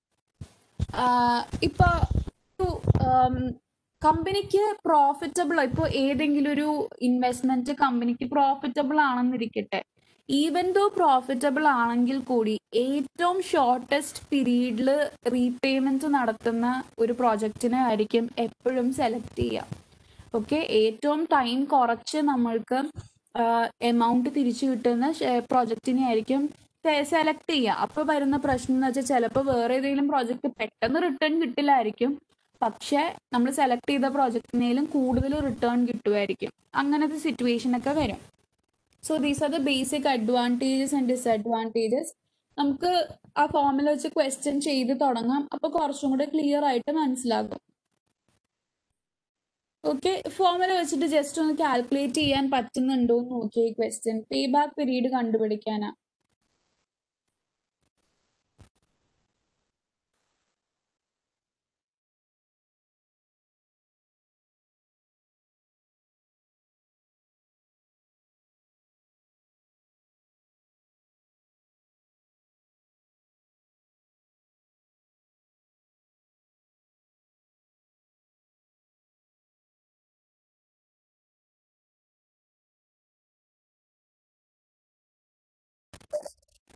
ഇപ്പൊ ഒരു കമ്പനിക്ക് പ്രോഫിറ്റബിൾ ഇപ്പോൾ ഏതെങ്കിലും ഒരു ഇൻവെസ്റ്റ്മെന്റ് കമ്പനിക്ക് പ്രോഫിറ്റബിൾ ആണെന്നിരിക്കട്ടെ ഈവൻ ദോ പ്രോഫിറ്റബിൾ ആണെങ്കിൽ കൂടി ഏറ്റവും ഷോർട്ടസ്റ്റ് പീരീഡിൽ റീപേയ്മെന്റ് നടത്തുന്ന ഒരു പ്രോജക്റ്റിനെ ആയിരിക്കും എപ്പോഴും സെലക്ട് ചെയ്യുക ഓക്കെ ഏറ്റവും ടൈം കുറച്ച് നമ്മൾക്ക് എമൗണ്ട് തിരിച്ചു കിട്ടുന്ന പ്രോജക്റ്റിനെ ആയിരിക്കും സെലക്ട് ചെയ്യുക അപ്പൊ വരുന്ന പ്രശ്നം എന്ന് വെച്ചാൽ ചിലപ്പോൾ വേറെ ഏതെങ്കിലും പ്രോജക്റ്റ് പെട്ടെന്ന് റിട്ടേൺ കിട്ടില്ലായിരിക്കും പക്ഷെ നമ്മൾ സെലക്ട് ചെയ്ത പ്രോജക്റ്റിനേലും കൂടുതൽ റിട്ടേൺ കിട്ടുമായിരിക്കും അങ്ങനത്തെ സിറ്റുവേഷൻ ഒക്കെ വരും so these are the basic advantages and disadvantages നമുക്ക് ആ ഫോമിൽ വെച്ച് ക്വസ്റ്റ്യൻ ചെയ്ത് തുടങ്ങാം അപ്പൊ കുറച്ചും കൂടെ ക്ലിയർ ആയിട്ട് മനസ്സിലാകും ഓക്കെ ഫോമുല വെച്ചിട്ട് ജസ്റ്റ് ഒന്ന് കാൽക്കുലേറ്റ് ചെയ്യാൻ പറ്റുന്നുണ്ടോ എന്ന് നോക്കിയേ ക്വസ്റ്റ്യൻ പേ ബാക്ക് പീരീഡ് കണ്ടുപിടിക്കാനാ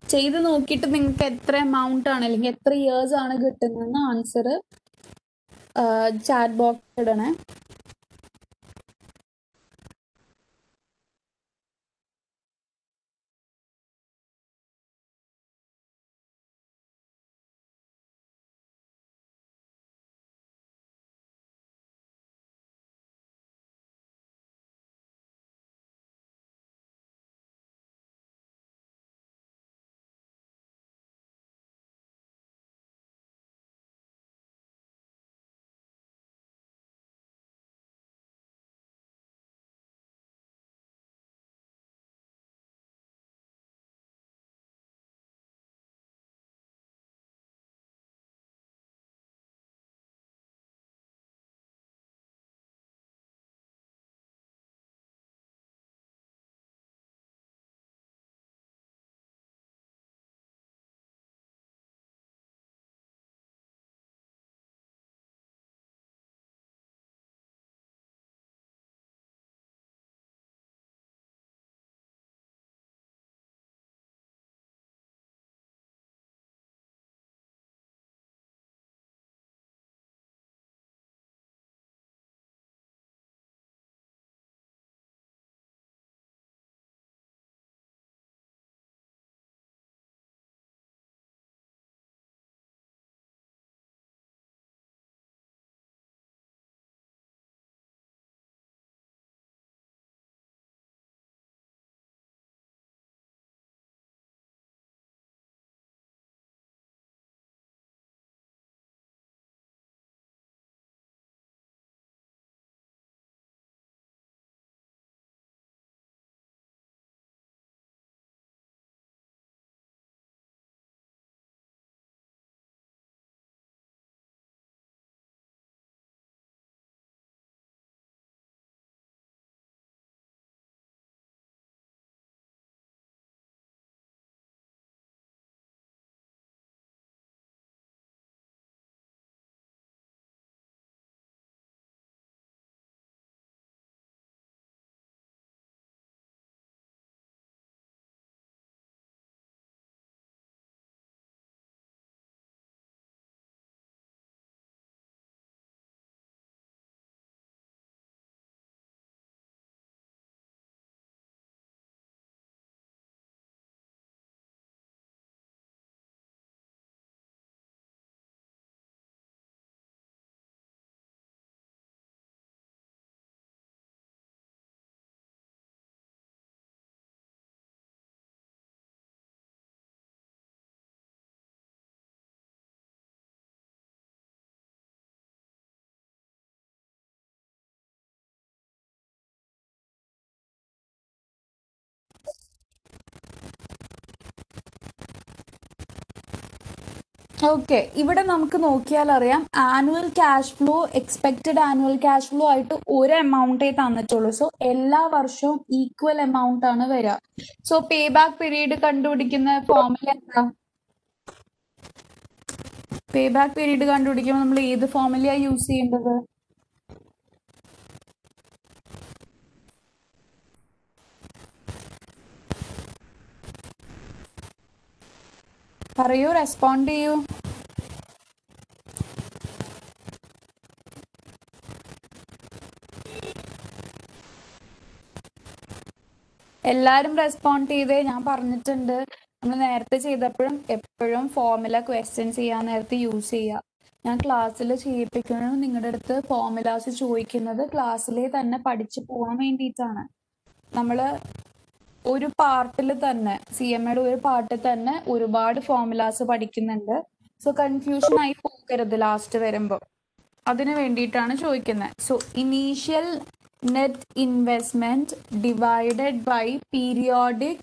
ചെയ്ത് നോക്കിയിട്ട് നിങ്ങൾക്ക് എത്ര എമൗണ്ട് ആണ് അല്ലെങ്കിൽ എത്ര ഇയേഴ്സ് ആണ് കിട്ടുന്നതെന്ന് ആൻസർ ചാറ്റ് ബോക്സ് ഇടണേ ഓക്കെ ഇവിടെ നമുക്ക് നോക്കിയാൽ അറിയാം annual cash flow expected annual cash flow ആയിട്ട് ഒരു എമൗണ്ടേ തന്നിട്ടുള്ളൂ സോ എല്ലാ വർഷവും ഈക്വൽ എമൗണ്ട് ആണ് വരിക സോ പേ ബാക്ക് പീരീഡ് കണ്ടുപിടിക്കുന്ന ഫോർമുല എന്താ പേ ബാക്ക് പീരീഡ് കണ്ടുപിടിക്കുമ്പോൾ നമ്മൾ ഏത് ഫോർമുലയാ യൂസ് ചെയ്യേണ്ടത് പറയൂ റെസ്പോണ്ട് ചെയ്യൂ എല്ലാരും റെസ്പോണ്ട് ചെയ്തേ ഞാൻ പറഞ്ഞിട്ടുണ്ട് നമ്മൾ നേരത്തെ ചെയ്തപ്പോഴും എപ്പോഴും ഫോർമുല ക്വസ്റ്റ്യൻ ചെയ്യാൻ നേരത്തെ യൂസ് ചെയ്യുക ഞാൻ ക്ലാസ്സിൽ ചെയ്യിപ്പിക്കുന്നത് നിങ്ങളുടെ അടുത്ത് ഫോർമുലാസ് ചോദിക്കുന്നത് ക്ലാസ്സിലെ തന്നെ പഠിച്ചു പോകാൻ വേണ്ടിയിട്ടാണ് നമ്മൾ ഒരു പാർട്ടിൽ തന്നെ സി എം എയുടെ ഒരു പാർട്ടിൽ തന്നെ ഒരുപാട് ഫോർമുലാസ് പഠിക്കുന്നുണ്ട് സോ കൺഫ്യൂഷൻ ആയി പോകരുത് ലാസ്റ്റ് വരുമ്പോൾ അതിന് വേണ്ടിയിട്ടാണ് ചോദിക്കുന്നത് so initial net investment divided by periodic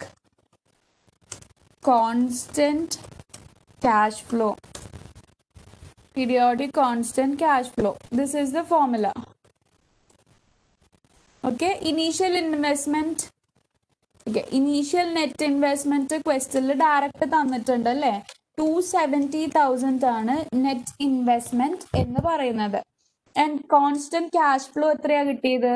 constant cash flow periodic constant cash flow this is the formula okay initial investment okay initial net investment ക്വസ്റ്റിൽ ഡയറക്റ്റ് തന്നിട്ടുണ്ട് അല്ലേ ടു സെവൻറ്റി തൗസൻഡ് ആണ് നെറ്റ് ഇൻവെസ്റ്റ്മെന്റ് എന്ന് പറയുന്നത് and constant cash flow എത്രയാ കിട്ടിയത്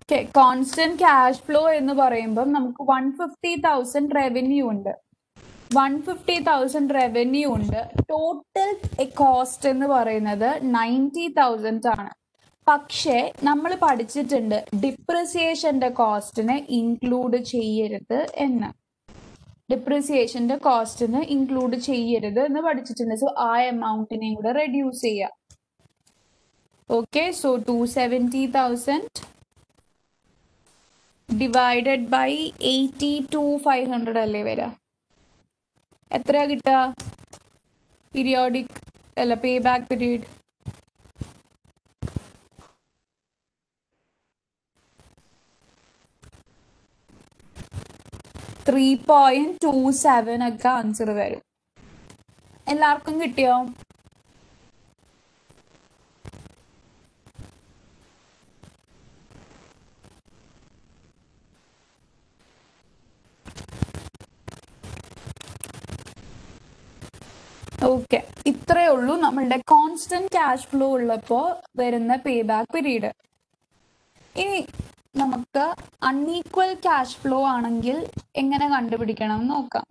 okay constant cash flow എന്ന് പറയുമ്പോൾ നമുക്ക് വൺ ഫിഫ്റ്റി തൗസൻഡ് റവന്യൂ ഉണ്ട് വൺ ഫിഫ്റ്റി തൗസൻഡ് റവന്യൂ ഉണ്ട് ടോട്ടൽ കോസ്റ്റ് എന്ന് പറയുന്നത് നയൻറ്റി തൗസൻഡ് ആണ് പക്ഷേ നമ്മൾ പഠിച്ചിട്ടുണ്ട് ഡിപ്രിസിയേഷന്റെ കോസ്റ്റിനെ ഇൻക്ലൂഡ് ചെയ്യരുത് എന്ന് ഡിപ്രിസിയേഷന്റെ കോസ്റ്റിന് ഇൻക്ലൂഡ് ചെയ്യരുത് എന്ന് പഠിച്ചിട്ടുണ്ട് സോ ആ എമൗണ്ടിനെയും കൂടെ റെഡ്യൂസ് ചെയ്യുക okay so two seventy thousand divided by eighty two five hundred അല്ലേ വരാ എത്രയാ കിട്ടുക പീരിയോഡിക് അല്ല pay back period three point two seven ഒക്കെ ആൻസർ വരും എല്ലാവർക്കും കിട്ടിയോ ഓക്കെ ഇത്രയേ ഉള്ളൂ നമ്മളുടെ കോൺസ്റ്റന്റ് ക്യാഷ് ഫ്ലോ ഉള്ളപ്പോൾ വരുന്ന പേ ബാക്ക് പീരീഡ് ഇനി നമുക്ക് അൺഈക്വൽ ക്യാഷ് ഫ്ലോ ആണെങ്കിൽ എങ്ങനെ കണ്ടുപിടിക്കണം എന്ന് നോക്കാം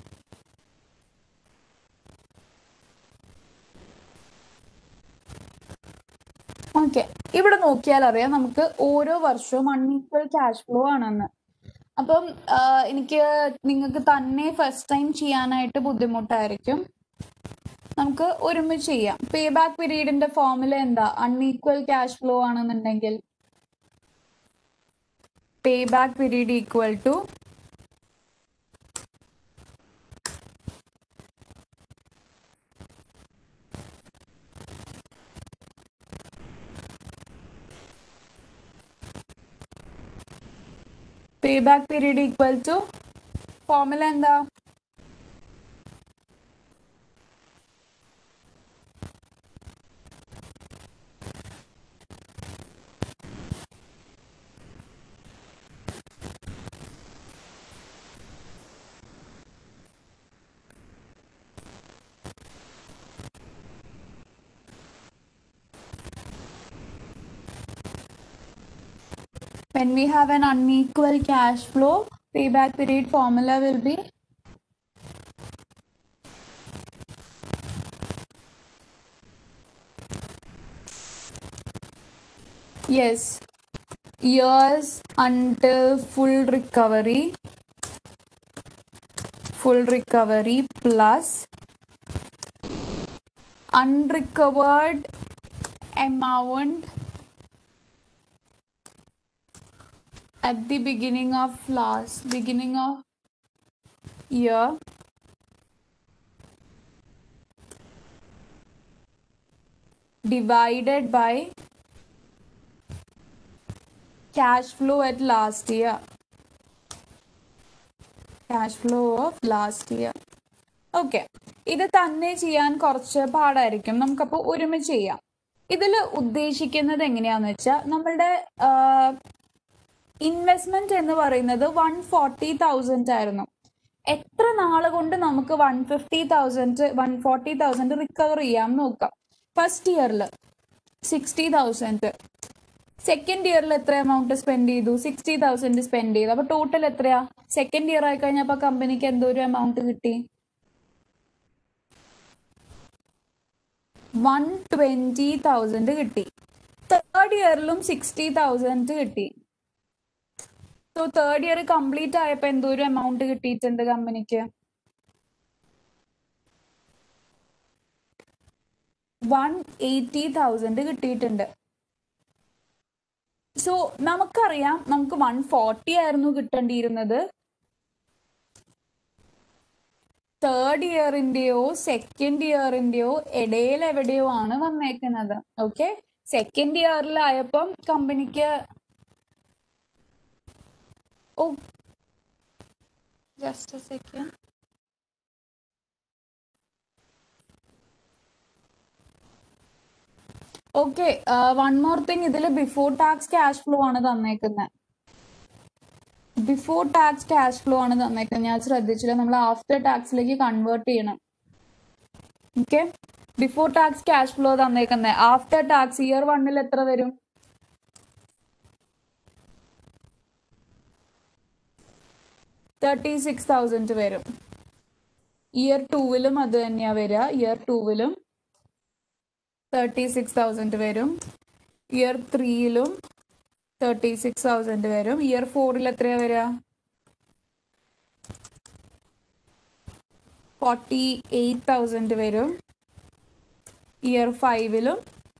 ഓക്കെ ഇവിടെ നോക്കിയാൽ അറിയാം നമുക്ക് ഓരോ വർഷവും അൺഈക്വൽ ക്യാഷ് ഫ്ലോ ആണെന്ന് അപ്പം ആ, എനിക്ക് നിങ്ങൾക്ക് തന്നെ ഫസ്റ്റ് ടൈം ചെയ്യാനായിട്ട് ബുദ്ധിമുട്ടായിരിക്കും നമുക്ക് ഒരുമിച്ച് ചെയ്യാം പേ ബാക്ക് പീരീഡിന്റെ ഫോർമുല എന്താ അൺഈക്വൽ ക്യാഷ് ഫ്ലോ ആണെന്നുണ്ടെങ്കിൽ pay back period equal to pay back period equal to formula എന്താ when we have an unequal cash flow payback period formula will be yes years until full recovery full recovery plus unrecovered amount at the beginning of last beginning of year divided by cash flow at last year cash flow of last year okay ഇത് തന്നെ ചെയ്യാൻ കുറച്ച് പാടായിരിക്കും നമുക്കപ്പോൾ ഒരുമിച്ച് ചെയ്യാം ഇതിൽ ഉദ്ദേശിക്കുന്നത് എങ്ങനെയാന്ന് വെച്ചാൽ നമ്മളുടെ ഇൻവെസ്റ്റ്മെന്റ് എന്ന് പറയുന്നത് വൺ ഫോർട്ടി തൗസൻഡ് ആയിരുന്നു എത്ര നാൾ കൊണ്ട് നമുക്ക് one fifty thousand one forty thousand recover ചെയ്യാം നോക്കാം ഫസ്റ്റ് ഇയറിൽ സിക്സ്റ്റി തൗസൻഡ് സെക്കൻഡ് ഇയറിൽ എത്ര എമൗണ്ട് സ്പെൻഡ് ചെയ്തു സിക്സ്റ്റി തൗസൻഡ് സ്പെൻഡ് ചെയ്തു അപ്പൊ ടോട്ടൽ എത്രയാ സെക്കൻഡ് ഇയർ ആയി കഴിഞ്ഞപ്പോ കമ്പനിക്ക് എന്തോ ഒരു എമൗണ്ട് കിട്ടി വൺ ട്വന്റി തൗസൻഡ് കിട്ടി തേർഡ് ഇയറിലും സിക്സ്റ്റി തൗസൻഡ് കിട്ടി സോ തേർഡ് ഇയർ കംപ്ലീറ്റ് ആയപ്പോ എന്തോ ഒരു എമൗണ്ട് കിട്ടിയിട്ടുണ്ട് കമ്പനിക്ക് വൺ എയ്റ്റി തൗസൻഡ് കിട്ടിയിട്ടുണ്ട് സോ നമുക്കറിയാം നമുക്ക് വൺ ഫോർട്ടി ആയിരുന്നു കിട്ടേണ്ടിയിരുന്നത് തേർഡ് ഇയറിന്റെയോ സെക്കൻഡ് ഇയറിന്റെയോ ഇടയിൽ എവിടെയോ ആണ് വന്നേക്കുന്നത് ഓക്കെ സെക്കൻഡ് ഇയറിലായപ്പം കമ്പനിക്ക് oh just a second okay one more thing ഇതിൽ ബിഫോർ ടാക്സ് ക്യാഷ് ഫ്ലോ ആണ് തന്നേക്കുന്നത് ബിഫോർ ടാക്സ് ക്യാഷ് ഫ്ലോ ആണ് തന്നേക്കുന്നത് ഞാൻ ശ്രദ്ധിച്ചില്ല നമ്മൾ ആഫ്റ്റർ ടാക്സിലേക്ക് കൺവേർട്ട് ചെയ്യണം okay before tax cash flow തന്നേക്കുന്നത് ആഫ്റ്റർ ടാക്സ് ഇയർ വണ്ണിൽ എത്ര വരും തേർട്ടി സിക്സ് തൗസൻഡ് വരും ഇയർ ടൂവിലും അത് തന്നെയാണ് വരിക ഇയർ ടൂവിലും തേർട്ടി സിക്സ് തൗസൻഡ് വരും ഇയർ ത്രീയിലും തേർട്ടി സിക്സ് തൗസൻഡ് വരും ഇയർ ഫോറിൽ എത്രയാ വരിക ഫോർട്ടി എയ്റ്റ് തൗസൻഡ് വരും ഇയർ ഫൈവിലും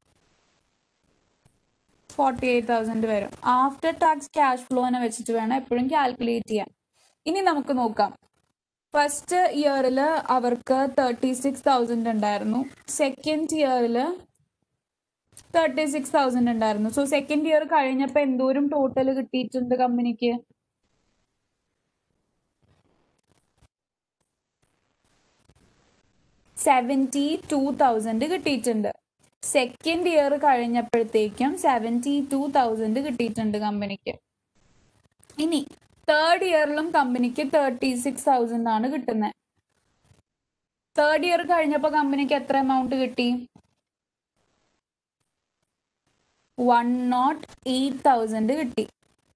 ഫോർട്ടി എയ്റ്റ് തൗസൻഡ് വരും ആഫ്റ്റർ ടാക്സ് ക്യാഷ് ഫ്ലോനെ വെച്ചിട്ട് വേണം എപ്പോഴും കാൽക്കുലേറ്റ് ചെയ്യാൻ ഇനി നമുക്ക് നോക്കാം ഫസ്റ്റ് ഇയറിൽ അവർക്ക് തേർട്ടി സിക്സ് തൗസൻഡ് ഉണ്ടായിരുന്നു സെക്കൻഡ് ഇയറിൽ തേർട്ടി സിക്സ് തൗസൻഡ് ഉണ്ടായിരുന്നു സോ സെക്കൻഡ് ഇയർ കഴിഞ്ഞപ്പോൾ എന്തോരം ടോട്ടൽ കിട്ടിയിട്ടുണ്ട് കമ്പനിക്ക് സെവൻറ്റി ടു തൗസൻഡ് കിട്ടിയിട്ടുണ്ട് സെക്കൻഡ് ഇയർ കഴിഞ്ഞപ്പോഴത്തേക്കും സെവൻറ്റി ടു തൗസൻഡ് കിട്ടിയിട്ടുണ്ട് കമ്പനിക്ക് ഇനി തേർഡ് ഇയറിലും കമ്പനിക്ക് തേർട്ടി സിക്സ് തൗസൻഡ് ആണ് കിട്ടുന്നത് തേർഡ് ഇയർ കഴിഞ്ഞപ്പോൾ കമ്പനിക്ക് എത്ര എമൗണ്ട് കിട്ടി വൺ നോട്ട് എയ്റ്റ് തൗസൻഡ് കിട്ടി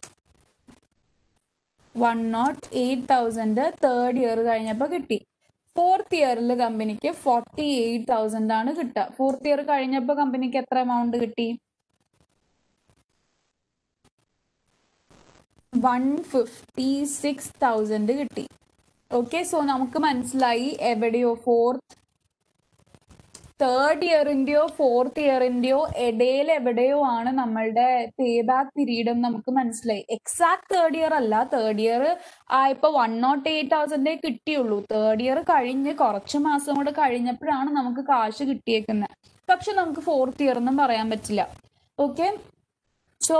one nought eight thousand third year കഴിഞ്ഞപ്പോൾ കിട്ടി ഫോർത്ത് ഇയറിൽ കമ്പനിക്ക് ഫോർട്ടി എയ്റ്റ് തൗസൻഡ് ആണ് കിട്ടുക ഫോർത്ത് ഇയർ കഴിഞ്ഞപ്പോൾ കമ്പനിക്ക് എത്ര എമൗണ്ട് കിട്ടി വൺ ഫിഫ്റ്റി സിക്സ് തൗസൻഡ് കിട്ടി ഓക്കെ സോ നമുക്ക് മനസ്സിലായി എവിടെയോ ഫോർത്ത് തേർഡ് ഇയറിന്റെയോ ഫോർത്ത് ഇയറിന്റെയോ ഇടയിൽ എവിടെയോ ആണ് നമ്മളുടെ പേ ബാക്ക് പീരീഡ് എന്ന് നമുക്ക് മനസ്സിലായി എക്സാക്ട് തേർഡ് ഇയർ അല്ല തേർഡ് ഇയർ ആയപ്പോ വൺ നോട്ട് എയ്റ്റ് തൗസൻഡേ കിട്ടിയുള്ളൂ തേർഡ് ഇയർ കഴിഞ്ഞ് കുറച്ച് മാസം കൂടെ കഴിഞ്ഞപ്പോഴാണ് നമുക്ക് കാശ് കിട്ടിയേക്കുന്നത് പക്ഷെ നമുക്ക് ഫോർത്ത് ഇയർ എന്നും പറയാൻ പറ്റില്ല ഓക്കെ സോ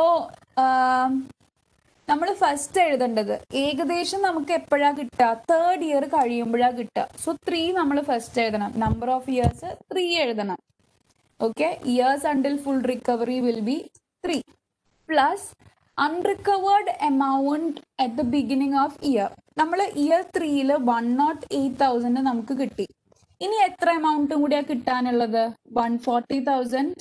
നമ്മൾ ഫസ്റ്റ് എഴുതേണ്ടത് ഏകദേശം നമുക്ക് എപ്പോഴാ കിട്ടുക തേർഡ് ഇയർ കഴിയുമ്പോഴാ കിട്ടുക സോ ത്രീ നമ്മൾ ഫസ്റ്റ് എഴുതണം നമ്പർ ഓഫ് ഇയേഴ്സ് ത്രീ എഴുതണം okay years until full recovery will be three plus unrecovered amount at the beginning of year നമ്മൾ ഇയർ ത്രീയിൽ വൺ നോട്ട് എയ്റ്റ് തൗസൻഡ് നമുക്ക് കിട്ടി ഇനി എത്ര എമൗണ്ടും കൂടിയാ കിട്ടാനുള്ളത് one forty thousand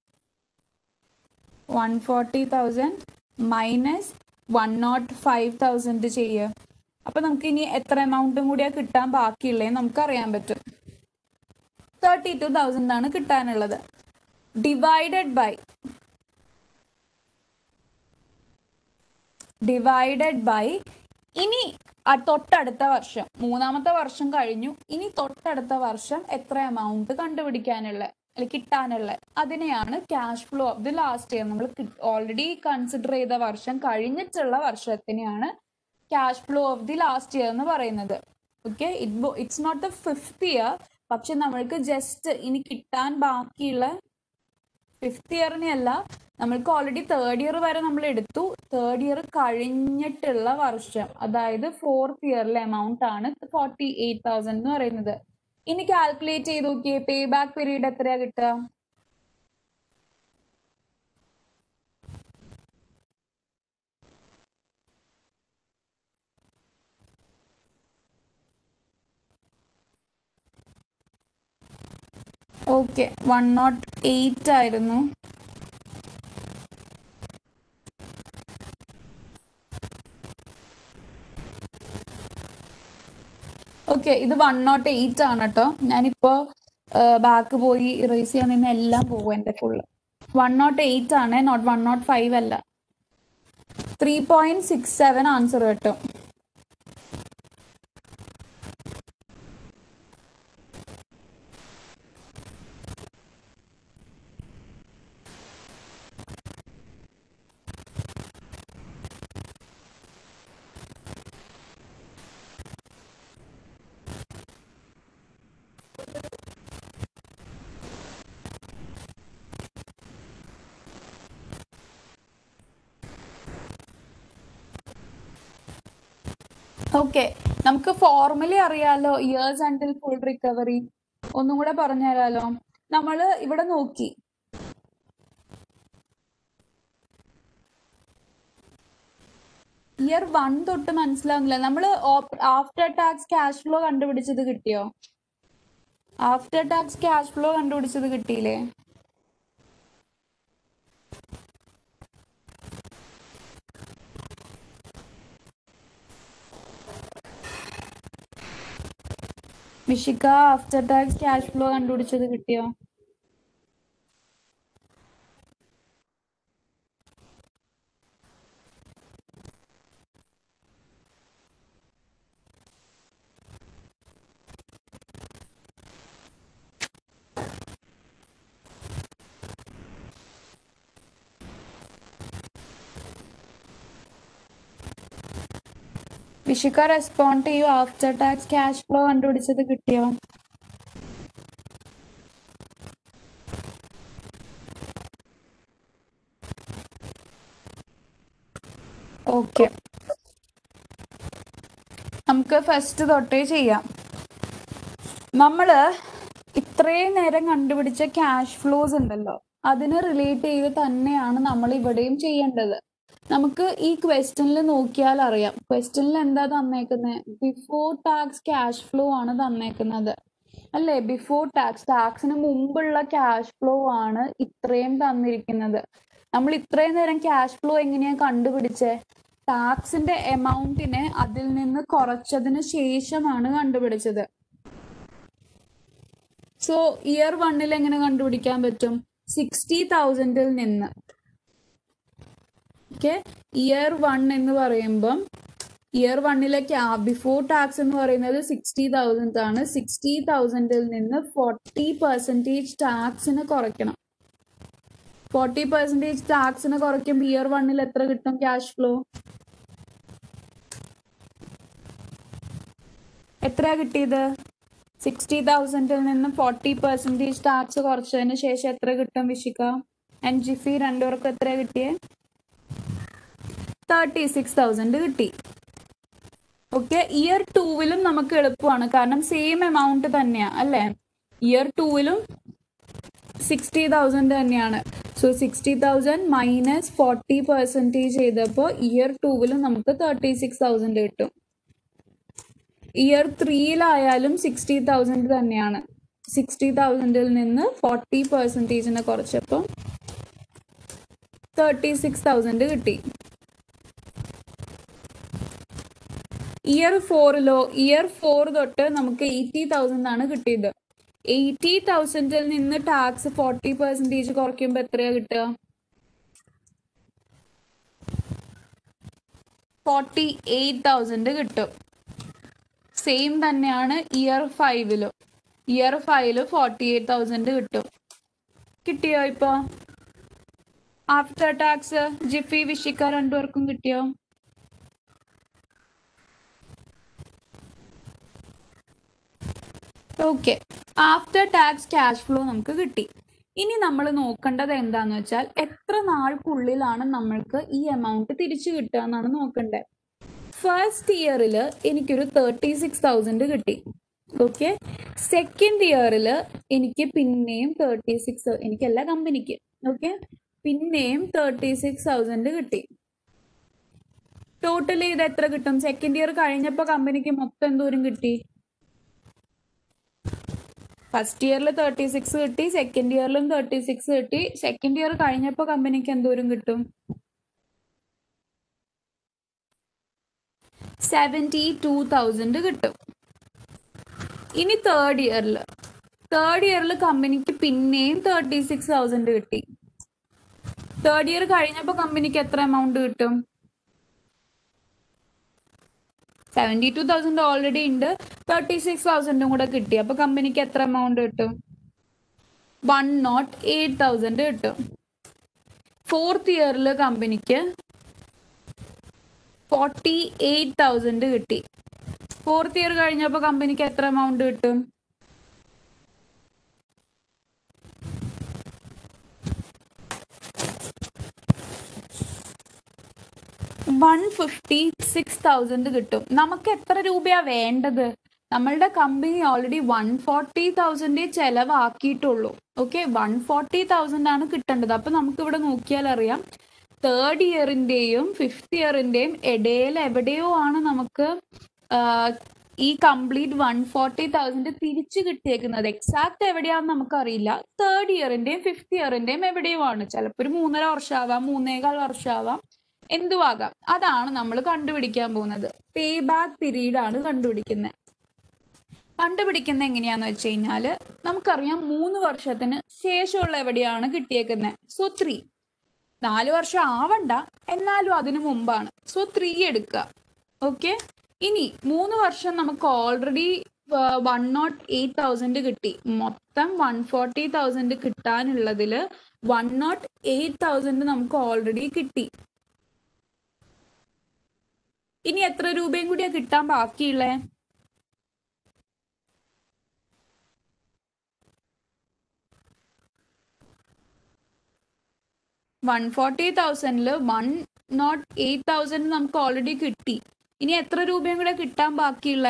one forty thousand minus one nought five thousand ചെയ്യുക അപ്പൊ നമുക്ക് ഇനി എത്ര എമൗണ്ടും കൂടിയാ കിട്ടാൻ ബാക്കിയുള്ളത് നമുക്ക് അറിയാൻ പറ്റും തേർട്ടി ടു തൗസൻഡ് ആണ് കിട്ടാനുള്ളത് ഡിവൈഡഡ് ബൈ ഡിവൈഡഡ് ബൈ ഇനി അ- തൊട്ടടുത്ത വർഷം മൂന്നാമത്തെ വർഷം കഴിഞ്ഞു ഇനി തൊട്ടടുത്ത വർഷം എത്ര എമൗണ്ട് കണ്ടുപിടിക്കാനുള്ള അല്ലെ കിട്ടാനുള്ള അതിനെയാണ് cash flow of the last year നമ്മൾ ഓൾറെഡി കൺസിഡർ ചെയ്ത വർഷം കഴിഞ്ഞിട്ടുള്ള വർഷത്തിനെയാണ് cash flow of the last year എന്ന് പറയുന്നത് okay it it's not the fifth year പക്ഷെ നമ്മൾക്ക് ജസ്റ്റ് ഇനി കിട്ടാൻ ബാക്കിയുള്ള ഫിഫ്ത്ത് ഇയറിനെ അല്ല നമ്മൾക്ക് ഓൾറെഡി തേർഡ് ഇയർ വരെ നമ്മൾ എടുത്തു തേർഡ് ഇയർ കഴിഞ്ഞിട്ടുള്ള വർഷം അതായത് ഫോർത്ത് ഇയറിലെ എമൗണ്ട് ആണ് ഫോർട്ടി എയ്റ്റ് തൗസൻഡ് എന്ന് പറയുന്നത് ഇനി കാൽക്കുലേറ്റ് ചെയ്ത് നോക്കിയേ പേ ബാക്ക് പീരീഡ് എത്രയാ കിട്ടുക ഓക്കെ വൺ നോട്ട് എയ്റ്റ് ആയിരുന്നു ഓക്കെ ഇത് വൺ നോട്ട് എയ്റ്റ് ആണ് കേട്ടോ ഞാനിപ്പോ ബാക്ക് പോയി ഇറേസ് ചെയ്യാൻ നിന്ന് എല്ലാം പോകും എന്റെ ഫുള്ള് വൺ നോട്ട് എയ്റ്റ് ആണ് നോട്ട് വൺ നോട്ട് ഫൈവ് അല്ല three point six seven answer കിട്ടും ഓക്കെ നമുക്ക് ഫോർമുല അറിയാലോ ഇയേഴ്സ് അണ്ടിൽ ഫുൾ റിക്കവറി ഒന്നും കൂടെ പറഞ്ഞു തരാലോ നമ്മൾ ഇവിടെ നോക്കി ഇയർ വൺ തൊട്ട് മനസ്സിലാവുന്നില്ല നമ്മൾ ആഫ്റ്റർ ടാക്സ് ക്യാഷ് ഫ്ലോ കണ്ടുപിടിച്ചത് കിട്ടിയോ ആഫ്റ്റർ ടാക്സ് ക്യാഷ് ഫ്ലോ കണ്ടുപിടിച്ചത് കിട്ടിയില്ലേ Vishika after tax cash flow കണ്ടുപിടിച്ചത് കിട്ടിയോ വിഷിക്ക റെസ്പോണ്ട് ചെയ്യൂ ആഫ്റ്റർ ടാക്സ് ക്യാഷ് ഫ്ലോ കണ്ടുപിടിച്ചത് കിട്ടിയോ ഓക്കെ നമുക്ക് ഫസ്റ്റ് തൊട്ടേ ചെയ്യാം നമ്മള് ഇത്രയും നേരം കണ്ടുപിടിച്ച ക്യാഷ് ഫ്ലോസ് ഉണ്ടല്ലോ അതിന് റിലേറ്റ് ചെയ്ത് തന്നെയാണ് നമ്മൾ ഇവിടെയും ചെയ്യേണ്ടത് നമുക്ക് ഈ ക്വസ്റ്റ്യനിൽ നോക്കിയാൽ അറിയാം ക്വസ്റ്റ്യനിൽ എന്താ തന്നേക്കുന്നത് ബിഫോർ ടാക്സ് ക്യാഷ് ഫ്ലോ ആണ് തന്നേക്കുന്നത് അല്ലേ ബിഫോർ ടാക്സ് ടാക്സിന് മുമ്പുള്ള ക്യാഷ് ഫ്ലോ ആണ് ഇത്രയും തന്നിരിക്കുന്നത് നമ്മൾ ഇത്രയും നേരം ക്യാഷ് ഫ്ലോ എങ്ങനെയാ കണ്ടുപിടിച്ചേ ടാക്സിന്റെ എമൗണ്ടിനെ അതിൽ നിന്ന് കുറച്ചതിന് ശേഷമാണ് കണ്ടുപിടിച്ചത് സോ ഇയർ വണ്ണിൽ എങ്ങനെ കണ്ടുപിടിക്കാൻ പറ്റും സിക്സ്റ്റി തൗസൻഡിൽ നിന്ന് ഓക്കെ ഇയർ വൺ എന്ന് പറയുമ്പം ഇയർ വണ്ണിലെ ബിഫോർ ടാക്സ് എന്ന് പറയുന്നത് സിക്സ്റ്റി തൗസൻഡ് ആണ് സിക്സ്റ്റി തൗസൻഡിൽ നിന്ന് ഫോർട്ടി പെർസെൻറ്റേജ് ടാക്സിന് കുറയ്ക്കണം ഫോർട്ടി പെർസെൻറ്റേജ് ടാക്സിന് കുറയ്ക്കുമ്പോൾ ഇയർ വണ്ണിൽ എത്ര കിട്ടും ക്യാഷ് ഫ്ലോ എത്രയാ കിട്ടിയത് സിക്സ്റ്റി തൗസൻഡിൽ നിന്ന് ഫോർട്ടി പെർസെൻറ്റേജ് ടാക്സ് കുറച്ചതിന് ശേഷം എത്ര കിട്ടും വിഷിക്ക ആൻഡ് ജിഫി രണ്ടുപേർക്കും എത്ര കിട്ടിയേ തേർട്ടി സിക്സ് തൗസൻഡ് കിട്ടി ഓക്കെ ഇയർ ടൂവിലും നമുക്ക് എളുപ്പമാണ് കാരണം സെയിം എമൗണ്ട് തന്നെയാ അല്ലേ ഇയർ ടൂവിലും സിക്സ്റ്റി തൗസൻഡ് തന്നെയാണ് so sixty thousand minus forty percentage ചെയ്തപ്പോൾ ഇയർ ടൂവിലും നമുക്ക് തേർട്ടി സിക്സ് തൗസൻഡ് കിട്ടും ഇയർ ത്രീയിലായാലും സിക്സ്റ്റി തൗസൻഡ് തന്നെയാണ് സിക്സ്റ്റി തൗസൻഡിൽ നിന്ന് ഫോർട്ടി പെർസെൻറ്റേജിനെ കുറച്ചപ്പോൾ തേർട്ടി സിക്സ് തൗസൻഡ് കിട്ടി ഇയർ ഫോറിലോ ഇയർ ഫോർ തൊട്ട് നമുക്ക് എയ്റ്റി തൗസൻഡ് ആണ് കിട്ടിയത് എയ്റ്റി തൗസൻഡിൽ നിന്ന് ടാക്സ് ഫോർട്ടി പെർസെൻറ്റേജ് കുറയ്ക്കുമ്പോൾ എത്രയാ കിട്ടുക ഫോർട്ടി എയ്റ്റ് തൗസൻഡ് കിട്ടും സെയിം തന്നെയാണ് ഇയർ ഫൈവിലും ഇയർ ഫൈവില് ഫോർട്ടി എയ്റ്റ് തൗസൻഡ് കിട്ടും കിട്ടിയോ ഇപ്പൊ ആഫ്റ്റർ ടാക്സ് ജിഫി വിഷിക്ക രണ്ടുപേർക്കും കിട്ടിയോ okay after tax cash flow നമുക്ക് കിട്ടി ഇനി നമ്മൾ നോക്കേണ്ടത് എന്താന്ന് വെച്ചാൽ എത്ര നാൾക്കുള്ളിലാണ് നമ്മൾക്ക് ഈ എമൗണ്ട് തിരിച്ചു കിട്ടുക എന്നാണ് നോക്കേണ്ടത് ഫസ്റ്റ് ഇയറിൽ എനിക്കൊരു തേർട്ടി സിക്സ് തൗസൻഡ് കിട്ടി ഓക്കെ സെക്കൻഡ് ഇയറിൽ എനിക്ക് പിന്നെയും തേർട്ടി സിക്സ് എനിക്കല്ല കമ്പനിക്ക് ഓക്കെ പിന്നെയും തേർട്ടി സിക്സ് തൗസൻഡ് കിട്ടി ടോട്ടൽ ഇത് എത്ര കിട്ടും സെക്കൻഡ് ഇയർ കഴിഞ്ഞപ്പോൾ കമ്പനിക്ക് മൊത്തം എന്തോരം കിട്ടി ഫസ്റ്റ് ഇയറിൽ തേർട്ടി സിക്സ് കിട്ടി സെക്കൻഡ് ഇയറിലും തേർട്ടി സിക്സ് കിട്ടി സെക്കൻഡ് ഇയർ കഴിഞ്ഞപ്പോൾ കമ്പനിക്ക് എന്തോരം കിട്ടും സെവൻറ്റി ടു തൗസൻഡ് കിട്ടും ഇനി തേർഡ് ഇയറിൽ തേർഡ് ഇയറിൽ കമ്പനിക്ക് പിന്നെയും തേർട്ടി സിക്സ് തൗസൻഡ് കിട്ടി തേർഡ് ഇയർ കഴിഞ്ഞപ്പോൾ കമ്പനിക്ക് എത്ര എമൗണ്ട് കിട്ടും സെവൻറ്റി ടു തൗസൻഡ് ഓൾറെഡി ഉണ്ട് തേർട്ടി സിക്സ് തൗസൻഡും കൂടെ കിട്ടി അപ്പൊ കമ്പനിക്ക് എത്ര എമൗണ്ട് കിട്ടും വൺ നോട്ട് എയ്റ്റ് തൗസൻഡ് കിട്ടും ഫോർത്ത് ഇയറിൽ കമ്പനിക്ക് ഫോർട്ടി എയ്റ്റ് തൗസൻഡ് കിട്ടി ഫോർത്ത് ഇയർ കഴിഞ്ഞപ്പോൾ കമ്പനിക്ക് എത്ര എമൗണ്ട് കിട്ടും വൺ ഫിഫ്റ്റി സിക്സ് തൗസൻഡ് കിട്ടും നമുക്ക് എത്ര രൂപയാ വേണ്ടത് നമ്മളുടെ company already one forty thousand ചെലവാക്കിയിട്ടുള്ളൂ ഓക്കെ വൺ ഫോർട്ടി തൗസൻഡ് ആണ് കിട്ടേണ്ടത് അപ്പൊ നമുക്ക് ഇവിടെ നോക്കിയാൽ അറിയാം തേർഡ് ഇയറിന്റെയും ഫിഫ്ത് ഇയറിന്റെയും ഇടയിൽ എവിടെയോ ആണ് നമുക്ക് ആഹ്, ഈ കംപ്ലീറ്റ് വൺ ഫോർട്ടി തൗസൻഡ് തിരിച്ചു കിട്ടിയേക്കുന്നത് എക്സാക്ട് എവിടെയാണെന്ന് നമുക്കറിയില്ല തേർഡ് ഇയറിന്റെയും ഫിഫ്ത് ഇയറിന്റെയും എവിടെയോ ആണ് ചിലപ്പോൾ ഒരു മൂന്നര വർഷമാവാം മൂന്നേകാൽ വർഷമാവാം എന്തുവാകാം അതാണ് നമ്മൾ കണ്ടുപിടിക്കാൻ പോകുന്നത് പേ ബാക്ക് പീരീഡ് ആണ് കണ്ടുപിടിക്കുന്നത് കണ്ടുപിടിക്കുന്ന എങ്ങനെയാന്ന് വെച്ച് കഴിഞ്ഞാല് നമുക്കറിയാം മൂന്ന് വർഷത്തിന് ശേഷമുള്ള എവിടെയാണ് കിട്ടിയേക്കുന്നത് സോ ത്രീ നാല് വർഷം ആവണ്ട എന്നാലും അതിനു മുമ്പാണ് സോ ത്രീ എടുക്കുക ഓക്കെ ഇനി മൂന്ന് വർഷം നമുക്ക് already one nought eight thousand കിട്ടി മൊത്തം വൺ ഫോർട്ടി തൗസൻഡ് കിട്ടാനുള്ളതിൽ വൺ നോട്ട് എയ്റ്റ് തൗസൻഡ് നമുക്ക് ഓൾറെഡി കിട്ടി ഇനി എത്ര രൂപയും കൂടിയാ കിട്ടാൻ ബാക്കിയുള്ളേ വൺ ഫോർട്ടി തൗസൻഡിൽ വൺ നോട്ട് എയ്റ്റ് തൗസൻഡ് നമുക്ക് ഓൾറെഡി കിട്ടി ഇനി എത്ര രൂപയും കൂടെ കിട്ടാൻ ബാക്കിയുള്ളേ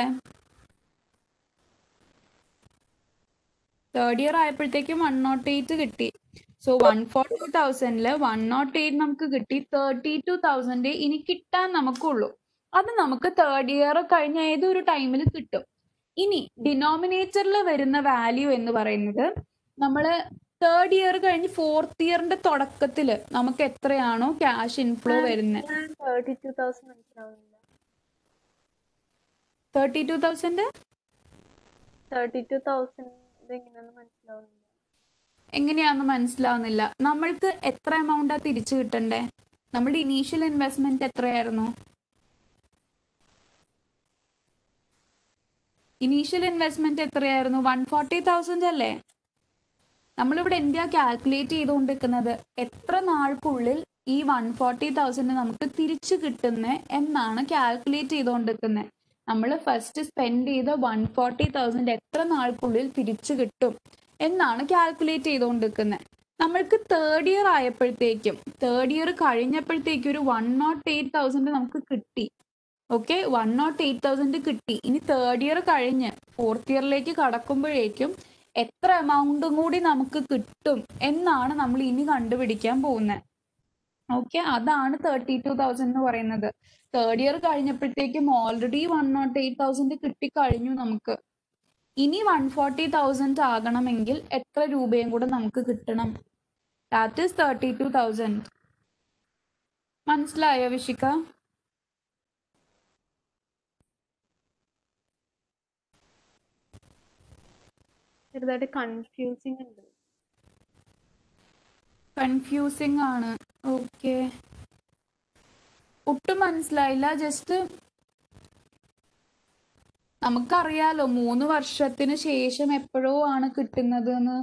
തേർഡ് ഇയർ ആയപ്പോഴത്തേക്കും വൺ നോട്ട് എയ്റ്റ് കിട്ടി സോ വൺ ഫോർട്ടി തൗസൻഡില് വൺ നോട്ട് എയ്റ്റ് നമുക്ക് കിട്ടി തേർട്ടി ടു തൗസൻഡ് ഇനി കിട്ടാൻ നമുക്കുള്ളൂ അത് നമുക്ക് തേർഡ് ഇയർ കഴിഞ്ഞ ഏതൊരു ടൈമിൽ കിട്ടും ഇനി ഡിനോമിനേറ്ററിൽ വരുന്ന വാല്യൂ എന്ന് പറയുന്നത് നമ്മൾ തേർഡ് ഇയർ കഴിഞ്ഞ് ഫോർത്ത് ഇയറിന്റെ തുടക്കത്തിൽ നമുക്ക് എത്രയാണോ ക്യാഷ് ഇൻഫ്ലോ വരുന്നത് തേർട്ടി ടു തൗസൻഡ് മനസ്സിലാവുന്നില്ല thirty two thousand thirty two thousand എങ്ങനെയാന്ന് മനസ്സിലാവുന്നില്ല എങ്ങനെയാന്ന് മനസ്സിലാവുന്നില്ല നമ്മൾക്ക് എത്ര എമൗണ്ടാ തിരിച്ചു കിട്ടണ്ടേ നമ്മുടെ ഇനീഷ്യൽ ഇൻവെസ്റ്റ്മെന്റ് എത്രയായിരുന്നു ഇനീഷ്യൽ ഇൻവെസ്റ്റ്മെന്റ് എത്രയായിരുന്നു വൺ ഫോർട്ടി തൗസൻഡ് അല്ലേ നമ്മളിവിടെ എന്തിയാ കാൽക്കുലേറ്റ് ചെയ്തുകൊണ്ടിരിക്കുന്നത് എത്ര നാൾക്കുള്ളിൽ ഈ വൺ ഫോർട്ടി തൗസൻഡ് നമുക്ക് തിരിച്ചു കിട്ടുന്നത് എന്നാണ് കാൽക്കുലേറ്റ് ചെയ്തുകൊണ്ടിരിക്കുന്നത് നമ്മൾ ഫസ്റ്റ് സ്പെൻഡ് ചെയ്ത വൺ ഫോർട്ടി തൗസൻഡ് എത്ര നാൾക്കുള്ളിൽ തിരിച്ചു കിട്ടും എന്നാണ് കാൽക്കുലേറ്റ് ചെയ്തുകൊണ്ടിരിക്കുന്നത് നമ്മൾക്ക് തേർഡ് ഇയർ ആയപ്പോഴത്തേക്കും തേർഡ് ഇയർ കഴിഞ്ഞപ്പോഴത്തേക്കും ഒരു വൺ നോട്ട് എയ്റ്റ് തൗസൻഡ് നമുക്ക് കിട്ടി okay one nought eight thousand കിട്ടി ഇനി തേർഡ് ഇയർ കഴിഞ്ഞ് ഫോർത്ത് ഇയറിലേക്ക് കടക്കുമ്പോഴേക്കും എത്ര എമൗണ്ടും കൂടി നമുക്ക് കിട്ടും എന്നാണ് നമ്മൾ ഇനി കണ്ടുപിടിക്കാൻ പോകുന്നത് ഓക്കെ അതാണ് തേർട്ടി ടു തൗസൻഡ് എന്ന് പറയുന്നത് തേർഡ് ഇയർ കഴിഞ്ഞപ്പോഴത്തേക്കും already one nought eight thousand കിട്ടിക്കഴിഞ്ഞു നമുക്ക് ഇനി വൺ ഫോർട്ടി തൗസൻഡ് ആകണമെങ്കിൽ എത്ര രൂപയും കൂടെ നമുക്ക് കിട്ടണം that is thirty two thousand മനസ്സിലായോ വിഷിക ചെറുതായിട്ട് കൺഫ്യൂസിങ് ഉണ്ട് കൺഫ്യൂസിങ് ആണ് ഓക്കെ ഒട്ടും മനസ്സിലായില്ല ജസ്റ്റ് നമുക്കറിയാലോ മൂന്ന് വർഷത്തിന് ശേഷം എപ്പോഴോ ആണ് കിട്ടുന്നത് എന്ന്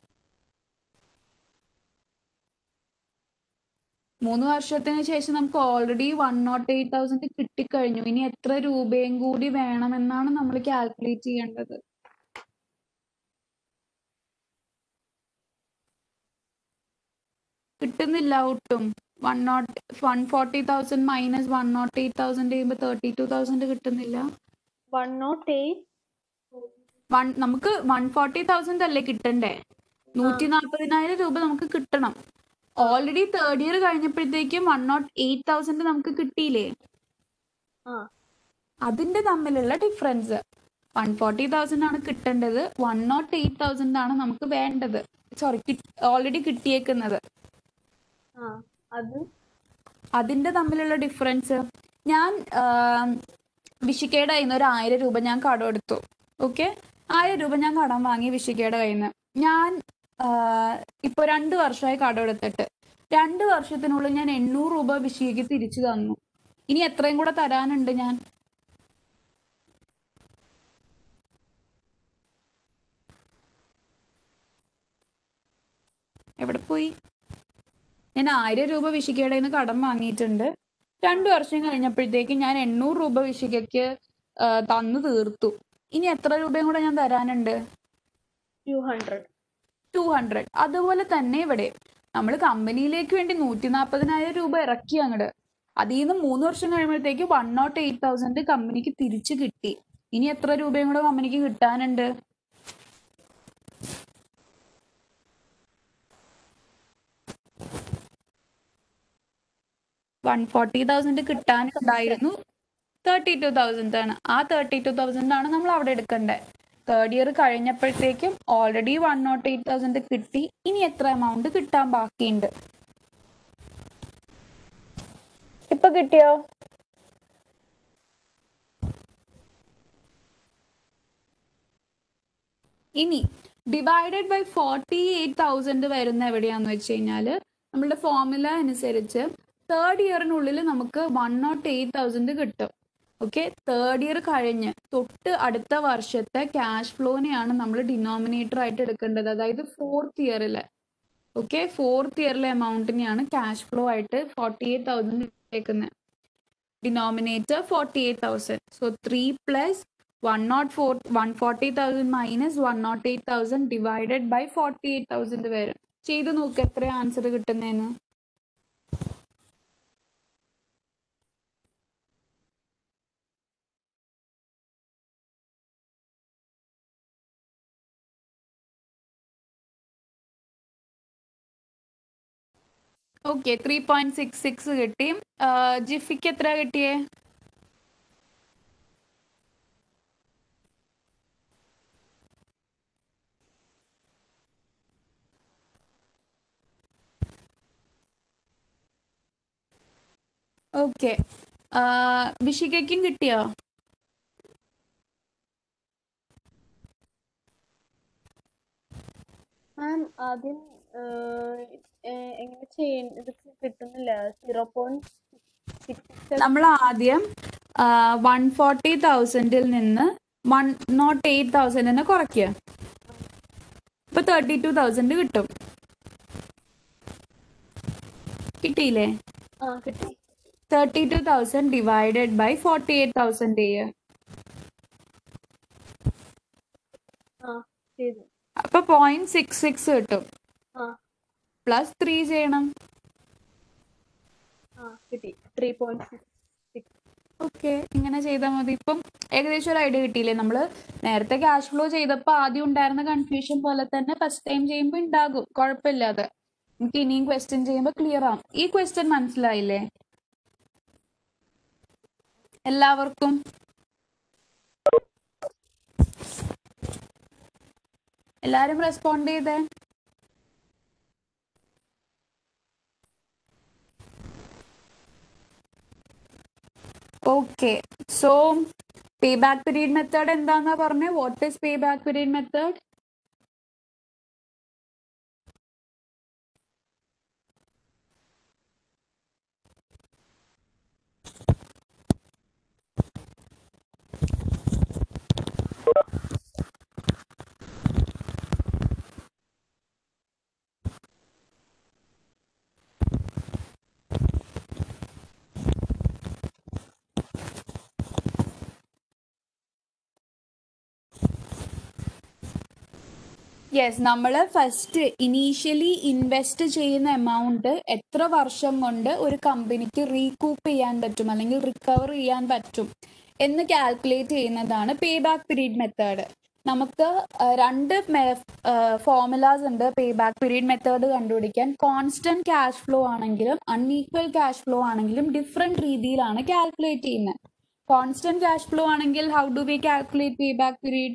മൂന്ന് വർഷത്തിന് ശേഷം നമുക്ക് already one nought eight thousand കിട്ടിക്കഴിഞ്ഞു ഇനി എത്ര രൂപയും കൂടി വേണമെന്നാണ് നമ്മൾ കാൽക്കുലേറ്റ് ചെയ്യേണ്ടത് കിട്ടുന്നില്ല ഒട്ടും one nought one forty thousand minus one nought eight thousand ചെയ്യുമ്പോൾ തേർട്ടി ടു തൗസൻഡ് കിട്ടുന്നില്ല വൺ നോട്ട് എയ്റ്റ് വൺ നമുക്ക് വൺ ഫോർട്ടി തൗസൻഡ് അല്ലേ കിട്ടണ്ടേ നൂറ്റി നാൽപ്പതിനായിരം രൂപ നമുക്ക് കിട്ടണം ഓൾറെഡി തേർഡ് ഇയർ കഴിഞ്ഞപ്പോഴത്തേക്കും വൺ നോട്ട് എയ്റ്റ് തൗസൻഡ് നമുക്ക് കിട്ടിയില്ലേ ആ അതിന്റെ തമ്മിലുള്ള ഡിഫറൻസ് വൺ ഫോർട്ടി തൗസൻഡ് ആണ് കിട്ടേണ്ടത് വൺ നോട്ട് എയ്റ്റ് തൗസൻഡ് ആണ് നമുക്ക് വേണ്ടത് സോറി ഓൾറെഡി കിട്ടിയേക്കുന്നത് ആ അത് അതിന്റെ തമ്മിലുള്ള ഡിഫറൻസ് ഞാൻ ആം, വിഷിക്കയുടെ കയ്യിൽ നിന്ന് ഒരു ആയിരം രൂപ ഞാൻ കടം എടുത്തു ഓക്കെ ആയിരം രൂപ ഞാൻ കടം വാങ്ങി വിഷിക്കയുടെ കയ്യിൽ നിന്ന് ഞാൻ ഇപ്പോൾ രണ്ട് വർഷമായി കടം എടുത്തിട്ട് രണ്ട് വർഷത്തിനുള്ളിൽ ഞാൻ എണ്ണൂറ് രൂപ വിഷികയ്ക്ക് തിരിച്ചു തന്നു ഇനി എത്രയും കൂടെ തരാനുണ്ട് ഞാൻ എവിടെ പോയി ഞാൻ ആയിരം രൂപ വിഷിക്കയുടെ നിന്ന് കടം വാങ്ങിയിട്ടുണ്ട് രണ്ടു വർഷം കഴിഞ്ഞപ്പോഴത്തേക്ക് ഞാൻ എണ്ണൂറ് രൂപ വിഷികയ്ക്ക് ആ, തന്നു തീർത്തു ഇനി എത്ര രൂപയും കൂടെ ഞാൻ തരാനുണ്ട് ടു ഹൺഡ്രഡ് ടു ഹൺഡ്രഡ് അതുപോലെ തന്നെ ഇവിടെ നമ്മൾ കമ്പനിയിലേക്ക് വേണ്ടി നൂറ്റി നാൽപ്പതിനായിരം രൂപ ഇറക്കി അങ്ങോട്ട് അതിൽ നിന്ന് മൂന്ന് വർഷം കഴിയുമ്പോഴത്തേക്ക് വൺ നോട്ട് എയ്റ്റ് തൗസൻഡ് കമ്പനിക്ക് തിരിച്ചു കിട്ടി ഇനി എത്ര രൂപയും കൂടെ കമ്പനിക്ക് കിട്ടാനുണ്ട് വൺ ഫോർട്ടി തൗസൻഡ് കിട്ടാനുണ്ടായിരുന്നു തേർട്ടി ടു തൗസൻഡ് ആണ് ആ തേർട്ടി ടു തൗസൻഡ് ആണ് നമ്മൾ അവിടെ എടുക്കേണ്ടത് തേർഡ് ഇയർ കഴിഞ്ഞപ്പോഴത്തേക്കും already one nought eight thousand കിട്ടി ഇനി എത്ര എമൗണ്ട് കിട്ടാൻ ബാക്കിയുണ്ട് ഇപ്പൊ കിട്ടിയോ ഇനി divided by forty eight thousand വരുന്ന എവിടെയാന്ന് വെച്ച് കഴിഞ്ഞാൽ നമ്മുടെ ഫോർമുല അനുസരിച്ച് തേർഡ് ഇയറിനുള്ളിൽ നമുക്ക് വൺ നോട്ട് എയ്റ്റ് തൗസൻഡ് കിട്ടും ഓക്കെ തേർഡ് ഇയർ കഴിഞ്ഞ് തൊട്ട് അടുത്ത വർഷത്തെ ക്യാഷ് ഫ്ലോനെയാണ് നമ്മൾ ഡിനോമിനേറ്റർ ആയിട്ട് എടുക്കേണ്ടത് അതായത് ഫോർത്ത് ഇയറിൽ ഓക്കെ ഫോർത്ത് ഇയറിലെ എമൗണ്ടിനെയാണ് ക്യാഷ് ഫ്ലോ ആയിട്ട് ഫോർട്ടി എയ്റ്റ് തൗസൻഡ് എടുക്കുന്നത് denominator forty eight thousand so three plus one nought four one forty thousand minus one nought eight thousand divided by forty eight thousand വരും ചെയ്ത് നോക്ക് എത്ര answer കിട്ടുന്നതെന്ന് okay three point six six കിട്ടി ജിഫിക്ക് എത്ര കിട്ടിയേ ഓക്കെ വിഷികയ്ക്കും കിട്ടിയോ മാം ആദ്യം ഏഹ്, ഏഹ്, എങ്ങനെ ചെയ്യേണ്ടത് കിട്ടുന്നില്ല സീറോ പോയിന്റ് സിക്സ് നമ്മൾ ആദ്യം വൺ ഫോർട്ടി തൗസൻഡിൽ നിന്ന് വൺ നോട്ട് എയ്റ്റ് തൗസൻഡിനെ കുറയ്ക്കുക ഇപ്പൊ തേർട്ടി ടു തൗസൻഡ് കിട്ടും കിട്ടിയില്ലേ ആ കിട്ടി thirty two thousand divided by forty eight thousand ചെയ്യുക ആ ചെയ്തു അപ്പൊ പോയിന്റ് സിക്സ് സിക്സ് കിട്ടും ആ പ്ലസ് ത്രീ ചെയ്യണം ആ കിട്ടി three point six six okay ഇങ്ങനെ ചെയ്താൽ മതി ഇപ്പം ഏകദേശം ഒരു ഐഡിയ കിട്ടിയില്ലേ നമ്മൾ നേരത്തെ ക്യാഷ് ഫ്ലോ ചെയ്തപ്പോൾ ആദ്യം ഉണ്ടായിരുന്ന കൺഫ്യൂഷൻ പോലെ തന്നെ ഫസ്റ്റ് ടൈം ചെയ്യുമ്പോൾ ഉണ്ടാകും കുഴപ്പമില്ലാതെ നമുക്ക് ഇനിയും ക്വസ്റ്റ്യൻ ചെയ്യുമ്പോൾ ക്ലിയർ ആവും ഈ ക്വസ്റ്റ്യൻ മനസ്സിലായില്ലേ എല്ലാവർക്കും എല്ലാരും റെസ്പോണ്ട് ചെയ്തേ okay so pay back period method എന്താന്നാ പറഞ്ഞേ what is pay back period method yes നമ്മൾ ഫസ്റ്റ് ഇനീഷ്യലി ഇൻവെസ്റ്റ് ചെയ്യുന്ന എമൗണ്ട് എത്ര വർഷം കൊണ്ട് ഒരു കമ്പനിക്ക് റീകൂപ്പ് ചെയ്യാൻ പറ്റും അല്ലെങ്കിൽ റിക്കവർ ചെയ്യാൻ പറ്റും എന്ന് കാൽക്കുലേറ്റ് ചെയ്യുന്നതാണ് പേ ബാക്ക് പീരീഡ് മെത്തേഡ് നമുക്ക് ആ, രണ്ട് ഫോർമുലാസ് ഉണ്ട് പേ ബാക്ക് പീരീഡ് മെത്തേഡ് കണ്ടുപിടിക്കാൻ കോൺസ്റ്റന്റ് ക്യാഷ് ഫ്ലോ ആണെങ്കിലും അൺഈക്വൽ ക്യാഷ് ഫ്ലോ ആണെങ്കിലും ഡിഫറെന്റ് രീതിയിലാണ് കാൽക്കുലേറ്റ് ചെയ്യുന്നത് കോൺസ്റ്റന്റ് ക്യാഷ് ഫ്ലോ ആണെങ്കിൽ how do we calculate pay back period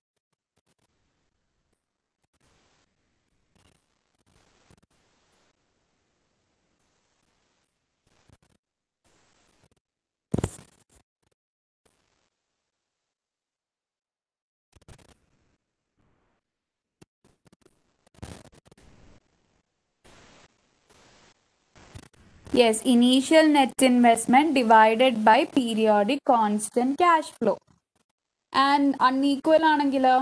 Yes, initial net investment divided by periodic constant cash flow. And unequal ആണെങ്കിലോ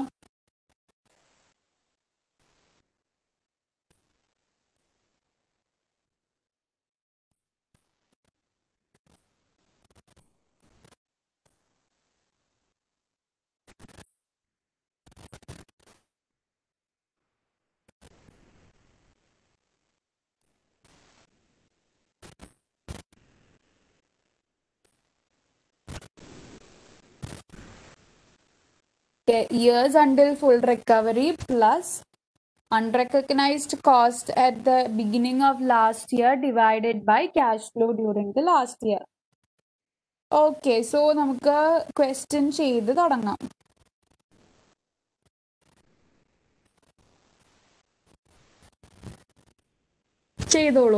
Okay, years until full recovery plus unrecognized cost at the beginning of last year divided by cash flow during the last year. Okay so നമുക്ക് question ചെയ്ത് തുടങ്ങാം ചെയ്തോളൂ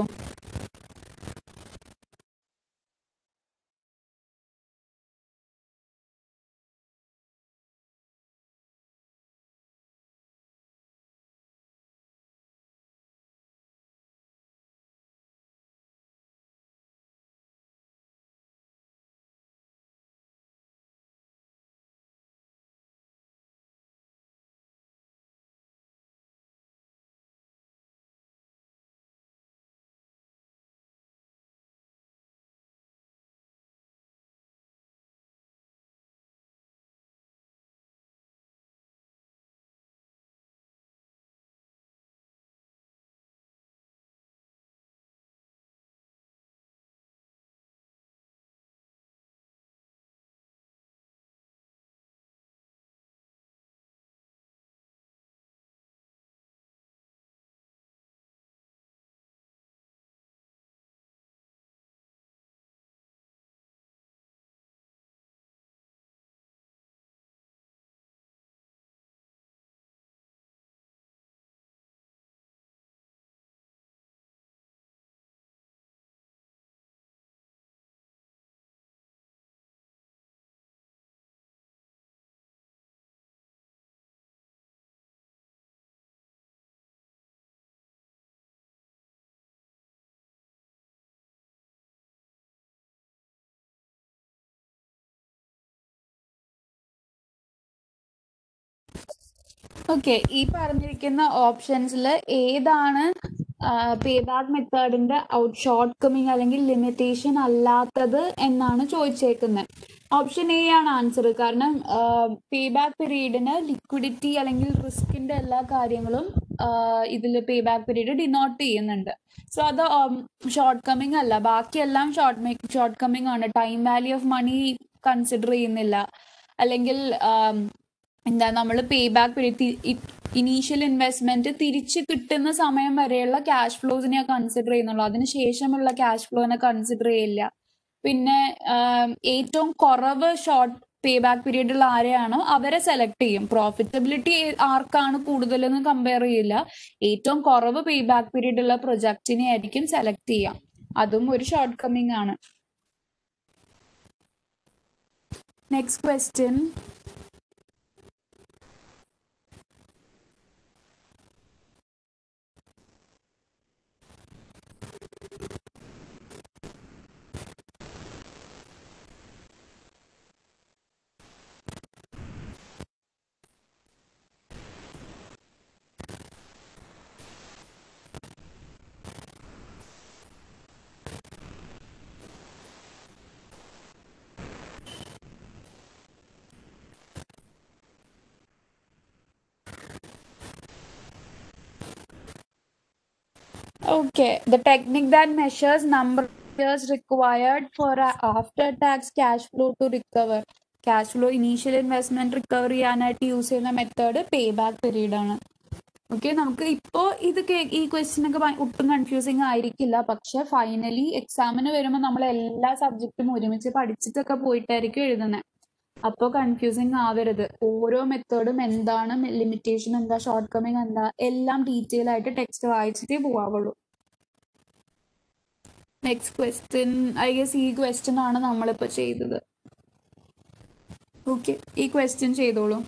okay ഈ പറഞ്ഞിരിക്കുന്ന ഓപ്ഷൻസിൽ ഏതാണ് pay back മെത്തേഡിന്റെ ഔട്ട് ഷോർട്ട് കമ്മിങ് അല്ലെങ്കിൽ ലിമിറ്റേഷൻ അല്ലാത്തത് എന്നാണ് ചോദിച്ചേക്കുന്നത് ഓപ്ഷൻ എ ആണ് ആൻസർ കാരണം പേ ബാക്ക് പീരീഡിന് ലിക്വിഡിറ്റി അല്ലെങ്കിൽ റിസ്കിന്റെ എല്ലാ കാര്യങ്ങളും ഇതിൽ പേ ബാക്ക് പീരീഡ് ഡിനോട്ട് ചെയ്യുന്നുണ്ട് സോ അത് ഷോർട്ട് കമ്മിങ് അല്ല ബാക്കിയെല്ലാം ഷോർട്ട് ഷോർട്ട് കമ്മിങ് ആണ് time value of money consider ചെയ്യുന്നില്ല അല്ലെങ്കിൽ ആം, എന്താ നമ്മൾ pay back period initial investment തിരിച്ച് കിട്ടുന്ന സമയം വരെയുള്ള ക്യാഷ് ഫ്ലോസിനെ കൺസിഡർ ചെയ്യുന്നുള്ളൂ അതിന് ശേഷമുള്ള ക്യാഷ് ഫ്ലോനെ കൺസിഡർ ചെയ്യില്ല പിന്നെ ആം, ഏറ്റവും കുറവ് ഷോർട്ട് പേ ബാക്ക് പീരീഡ് ഉള്ള ആരെയാണോ അവരെ സെലക്ട് ചെയ്യും പ്രോഫിറ്റബിലിറ്റി ആർക്കാണ് കൂടുതലെന്ന് കമ്പയർ ചെയ്യില്ല ഏറ്റവും കുറവ് പേ ബാക്ക് പീരീഡ് ഉള്ള പ്രൊജക്റ്റിനെ ആയിരിക്കും സെലക്ട് ചെയ്യാം അതും ഒരു ഷോർട്ട് കമ്മിങ് ആണ് next question Okay, the technique that measures number of years required for a after-tax cash flow to recover. Cash flow initial investment recover ചെയ്യാനായിട്ട് യൂസ് ചെയ്യുന്ന മെത്തേഡ് പേ ബാക്ക് പീരീഡ് ആണ് okay നമുക്ക് ഇപ്പോ ഇത് കേ- ഈ question ഒക്കെ ഭയ- ഒട്ടും കൺഫ്യൂസിങ് ആയിരിക്കില്ല പക്ഷെ ഫൈനലി എക്സാമിന് വരുമ്പോൾ നമ്മൾ എല്ലാ സബ്ജക്റ്റും ഒരുമിച്ച് പഠിച്ചിട്ടൊക്കെ പോയിട്ടായിരിക്കും എഴുതുന്നത് അപ്പോൾ കൺഫ്യൂസിങ് ആവരുത് ഓരോ മെത്തേഡും എന്താണ് ലിമിറ്റേഷൻ എന്താ ഷോർട്ട് കമ്മിങ് എന്താ എല്ലാം ഡീറ്റെയിൽ ആയിട്ട് ടെക്സ്റ്റ് വായിച്ചിട്ടേ പോവാവുള്ളൂ നെക്സ്റ്റ് ക്വസ്റ്റ്യൻ ഐ ഗസ് ഈ ക്വസ്റ്റ്യൻ ആണ് നമ്മളിപ്പോൾ ചെയ്തത് ഓക്കെ ഈ ക്വസ്റ്റ്യൻ ചെയ്തോളൂ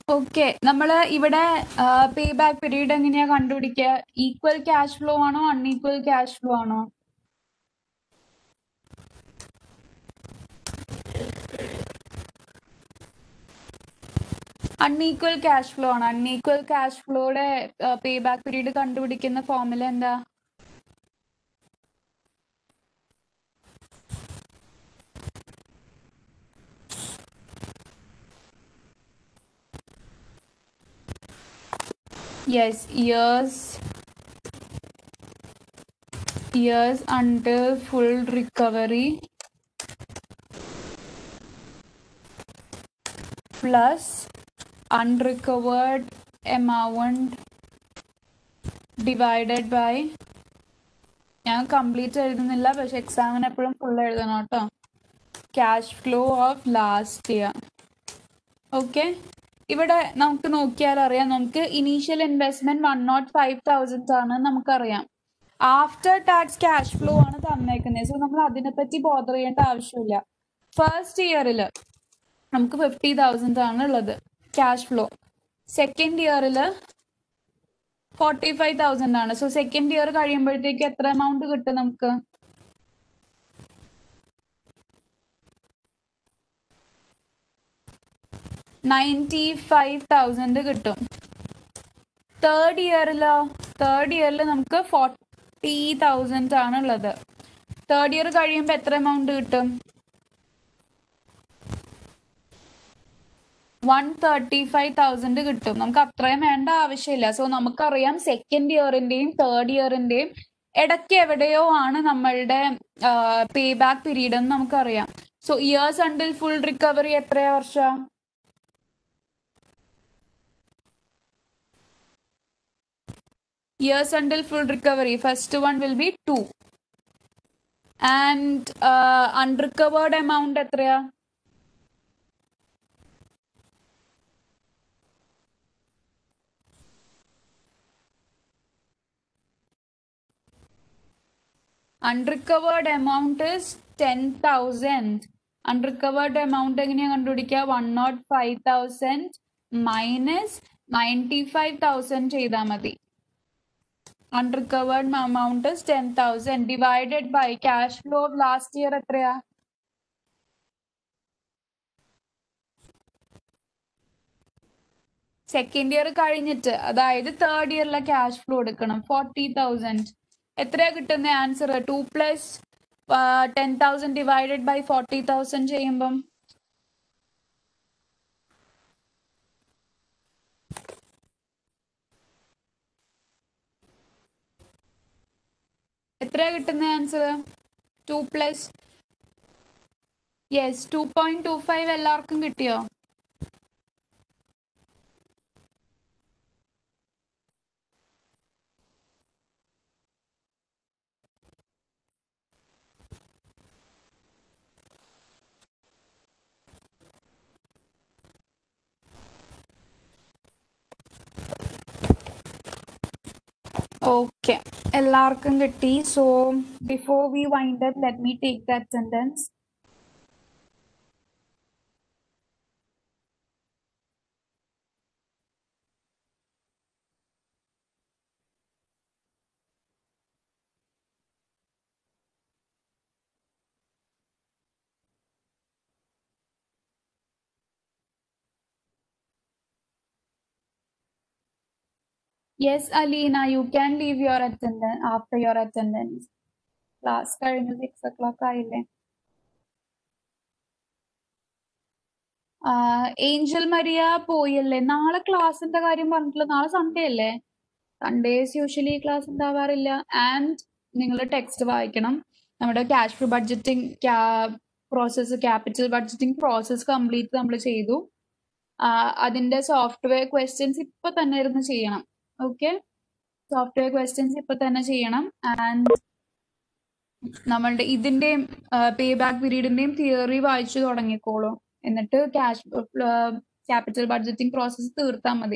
ഓക്കെ നമ്മള് ഇവിടെ പേ ബാക്ക് പീരീഡ് എങ്ങനെയാ കണ്ടുപിടിക്കുക ഈക്വൽ ക്യാഷ് ഫ്ലോ ആണോ അൺഈക്വൽ ക്യാഷ് ഫ്ലോ ആണോ അൺഈക്വൽ ക്യാഷ് ഫ്ലോ ആണ് അൺഈക്വൽ ക്യാഷ് ഫ്ലോയുടെ പേ ബാക്ക് പീരീഡ് കണ്ടുപിടിക്കുന്ന ഫോർമുല എന്താ yes years years until full recovery plus unrecovered amount divided by ഞാൻ കംപ്ലീറ്റ് എഴുതുന്നില്ല പക്ഷെ എക്സാമിന് എപ്പോഴും ഫുൾ എഴുതണം കേട്ടോ cash flow of last year okay ഇവിടെ നമുക്ക് നോക്കിയാൽ അറിയാം നമുക്ക് initial investment one nought five thousand ആണ് നമുക്കറിയാം ആഫ്റ്റർ ടാക്സ് ക്യാഷ് ഫ്ലോ ആണ് തന്നേക്കുന്നത് സോ നമ്മൾ അതിനെപ്പറ്റി ബോധർ ചെയ്യേണ്ട ആവശ്യമില്ല ഫസ്റ്റ് ഇയറിൽ നമുക്ക് ഫിഫ്റ്റി തൗസൻഡ് ആണ് ഉള്ളത് ക്യാഷ് ഫ്ലോ സെക്കൻഡ് ഇയറിൽ ഫോർട്ടി ഫൈവ് തൗസൻഡ് ആണ് സോ സെക്കൻഡ് ഇയർ കഴിയുമ്പോഴത്തേക്ക് എത്ര എമൗണ്ട് കിട്ടും നമുക്ക് നയൻറ്റി ഫൈവ് തൗസൻഡ് കിട്ടും തേർഡ് ഇയറിലോ തേർഡ് ഇയറിൽ നമുക്ക് ഫോർട്ടി തൗസൻഡ് ആണ് ഉള്ളത് തേർഡ് ഇയർ കഴിയുമ്പോൾ എത്ര എമൗണ്ട് കിട്ടും വൺ തേർട്ടി ഫൈവ് തൗസൻഡ് കിട്ടും നമുക്ക് അത്രയും വേണ്ട ആവശ്യമില്ല സോ നമുക്കറിയാം സെക്കൻഡ് ഇയറിന്റെയും തേർഡ് ഇയറിന്റെയും ഇടയ്ക്ക് എവിടെയോ ആണ് നമ്മളുടെ പേ ബാക്ക് പീരീഡ് എന്ന് നമുക്കറിയാം so years until full recovery എത്രയാ വർഷം years until full recovery first one will be 2 and uh, unrecovered amount എത്രയാ unrecovered amount is 10000 unrecovered amount എങ്ങനെയാ കണ്ടുപിടിക്കുക one nought five thousand minus ninety five thousand ചെയ്താൽ മതി unrecovered amount is 10,000 divided by cash flow of last year എത്രയാ second year കഴിഞ്ഞിട്ട് അതായത് third ഇയറിലെ cash flow എടുക്കണം ഫോർട്ടി തൗസൻഡ് എത്രയാ കിട്ടുന്ന answer two plus ten thousand divided by forty thousand ചെയ്യുമ്പം എത്രയാ കിട്ടുന്ന answer two plus yes two point two five എല്ലാവർക്കും കിട്ടിയോ ഓക്കെ എല്ലാവർക്കും കിട്ടി so before we wind up let me take the attendance Yes, Alina, you can leave your attendance after your attendance. Class കഴിഞ്ഞ് six o'clock ആയില്ലേ ഏഞ്ചൽ മരിയ പോയല്ലേ നാളെ ക്ലാസിന്റെ കാര്യം പറഞ്ഞിട്ടില്ല നാളെ സൺഡേ അല്ലേ സൺഡേസ് യൂഷ്വലി ക്ലാസ് ഉണ്ടാവാറില്ല ആൻഡ് നിങ്ങൾ ടെക്സ്റ്റ് വായിക്കണം നമ്മുടെ cash flow budgeting process capital budgeting process complete നമ്മൾ ചെയ്തു അതിന്റെ സോഫ്റ്റ്വെയർ ക്വസ്റ്റ്യൻസ് ഇപ്പൊ തന്നെ ഇരുന്ന് ചെയ്യണം ഓക്കെ സോഫ്റ്റ്വെയർ ക്വസ്റ്റ്യൻസ് ഇപ്പൊ തന്നെ ചെയ്യണം ആൻഡ് നമ്മളുടെ ഇതിന്റെയും പേ ബാക്ക് പീരീഡിന്റെയും തിയറി വായിച്ചു തുടങ്ങിക്കോളൂ എന്നിട്ട് ക്യാഷ് ക്യാപിറ്റൽ ബഡ്ജറ്റിംഗ് പ്രോസസ്സ് തീർത്താൽ മതി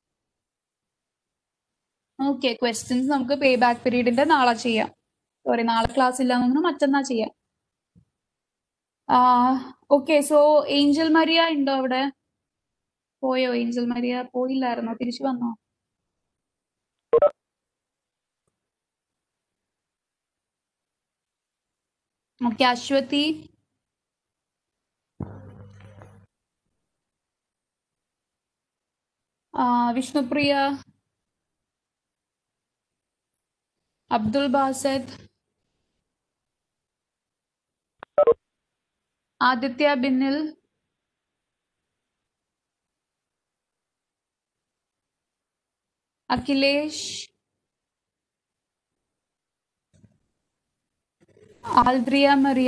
ഓക്കെ ക്വസ്റ്റ്യൻസ് നമുക്ക് പേ ബാക്ക് പീരീഡിന്റെ നാളെ ചെയ്യാം സോറി നാളെ ക്ലാസ് ഇല്ലാന്നു മറ്റന്നാ ചെയ്യാം ഓക്കെ സോ ഏഞ്ചൽ മരിയ ഉണ്ടോ അവിടെ പോയോ ഏഞ്ചൽ മരിയ പോയില്ലായിരുന്നോ തിരിച്ചു വന്നോ ഓക്കെ അശ്വതി ആ, Vishnupriya Abdul Basad Aditya Binnil Akhilesh Aldria Mariya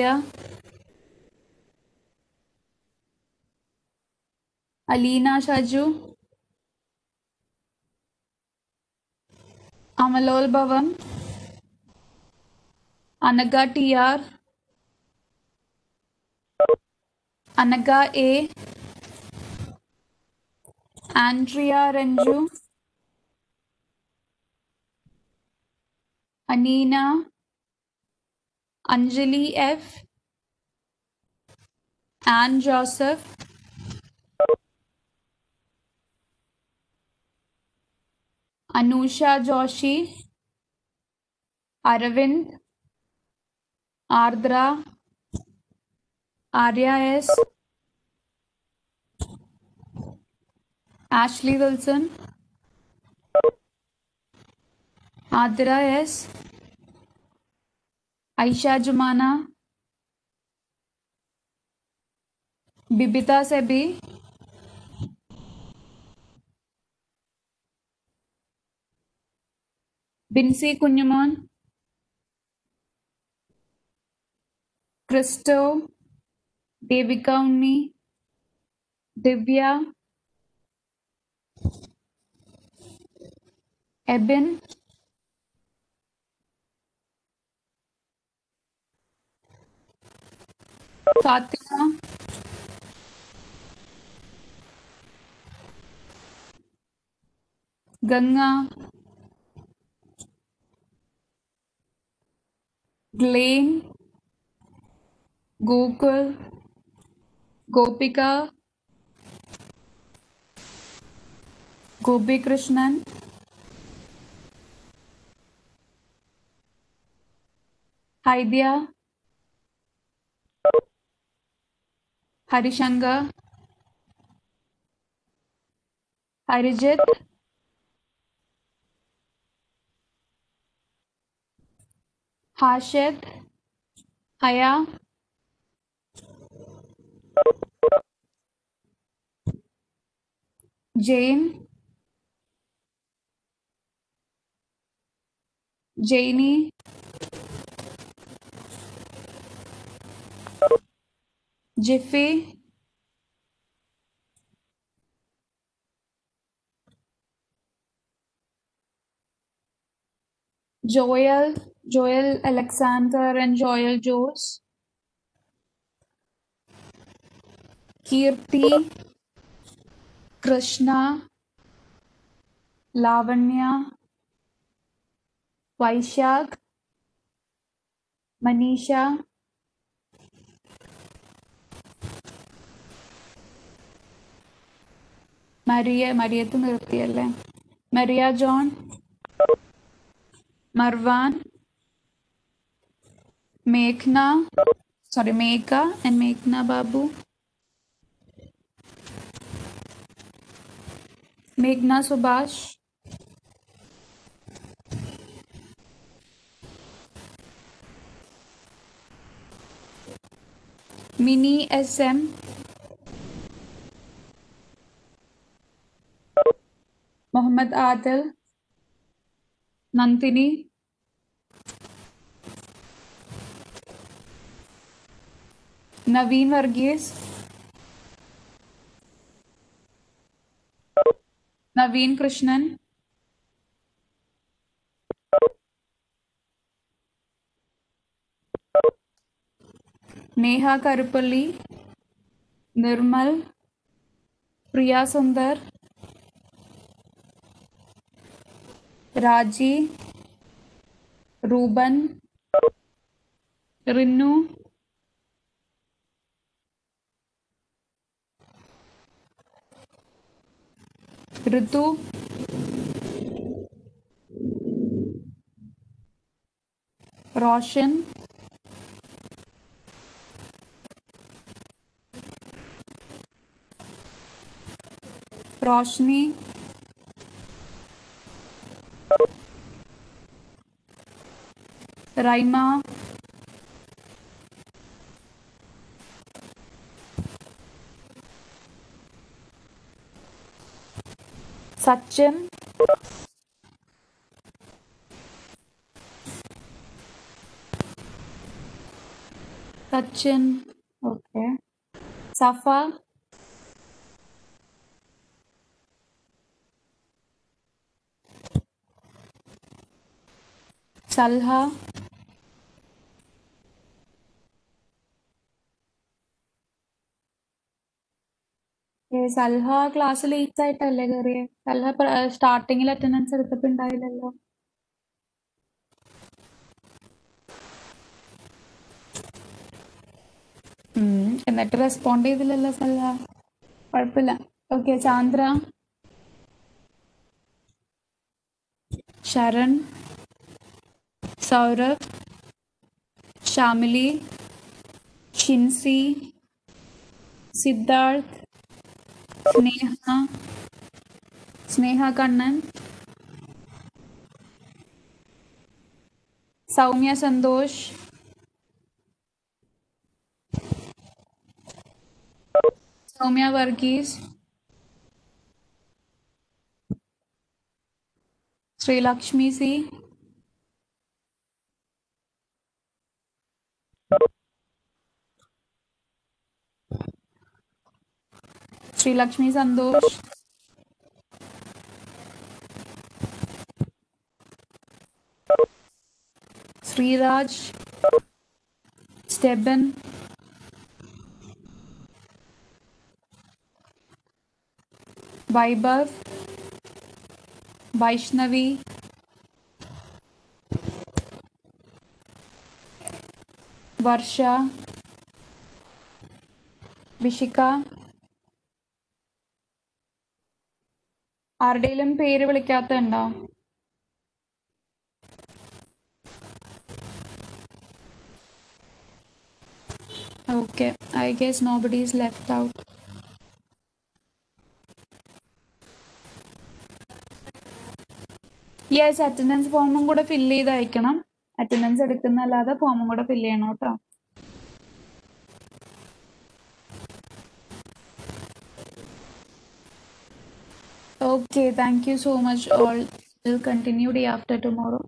Alina Shaju Amalolbhavam Anagha T R Anagha A Andrea Ranju Aneena Anjali F Ann Joseph Anusha Joshi Aravind Ardra Arya S Ashley Wilson Athira S Aisha Jumana Bibitha Sebi Binsy Kunjumon Christo Devika Unni Divya Ebin Fathima Ganga Glain Gokul Gopika Gopikrishnan Haidya Harishankar Harijith Hashid Haya Jain Jainy Jiffy Joel, Joel Alexander and Joel Jose. Kirti, Krishna, Lavanya, Vaishak, Manisha, Maria മരിയത്ത് നിർത്തിയല്ലേ Maria John Marwan മേഘ്ന sorry Megha and മേഘ്ന Babu മേഘ്ന Subhash mini S M Muhammad Adil Nandini Naveen Varghese Naveen Krishnan Neha കരുപ്പള്ളി Nirmal പ്രിയ സുന്ദർ രാജി Reuben റിന്നു ഋതു റോഷൻ रोशनी Raima Sachin Sachin okay सफा സൽഹ ഏ, സൽഹ class late ആയിട്ടല്ലേ കയറിയെ സൽഹ സ്റ്റാർട്ടിങ്ങിൽ attendance എടുത്തപ്പോ ഉണ്ടായില്ലല്ലോ ഉം, എന്നിട്ട് respond ചെയ്തില്ലല്ലോ സൽഹ കുഴപ്പമില്ല ഓക്കെ ചാന്ദ്ര ശരൺ സൗരഭ് ശ്യാമിലി ഷിൻസി സിദ്ധാർത്ഥ് സ്നേഹ സ്നേഹ കണ്ണൻ സൗമ്യ സന്തോഷ് സൗമ്യ വർഗീസ് ശ്രീലക്ഷ്മി സി ശ്രീലക്ഷ്മി സന്തോഷ് ശ്രീരാജ് സ്റ്റെബൻ വൈഭവ് വൈഷ്ണവി വർഷ വിഷിക ആരുടെയും പേര് വിളിക്കാത്തുണ്ടോ okay I guess nobody is left out yes attendance ഫോമും കൂടെ ഫില്ല് ചെയ്ത് അയക്കണം അറ്റൻഡൻസ് എടുക്കുന്നല്ലാതെ ഫോമും കൂടെ ഫില്ല് ചെയ്യണം കേട്ടോ Okay, thank you so much all. We'll continue day after tomorrow.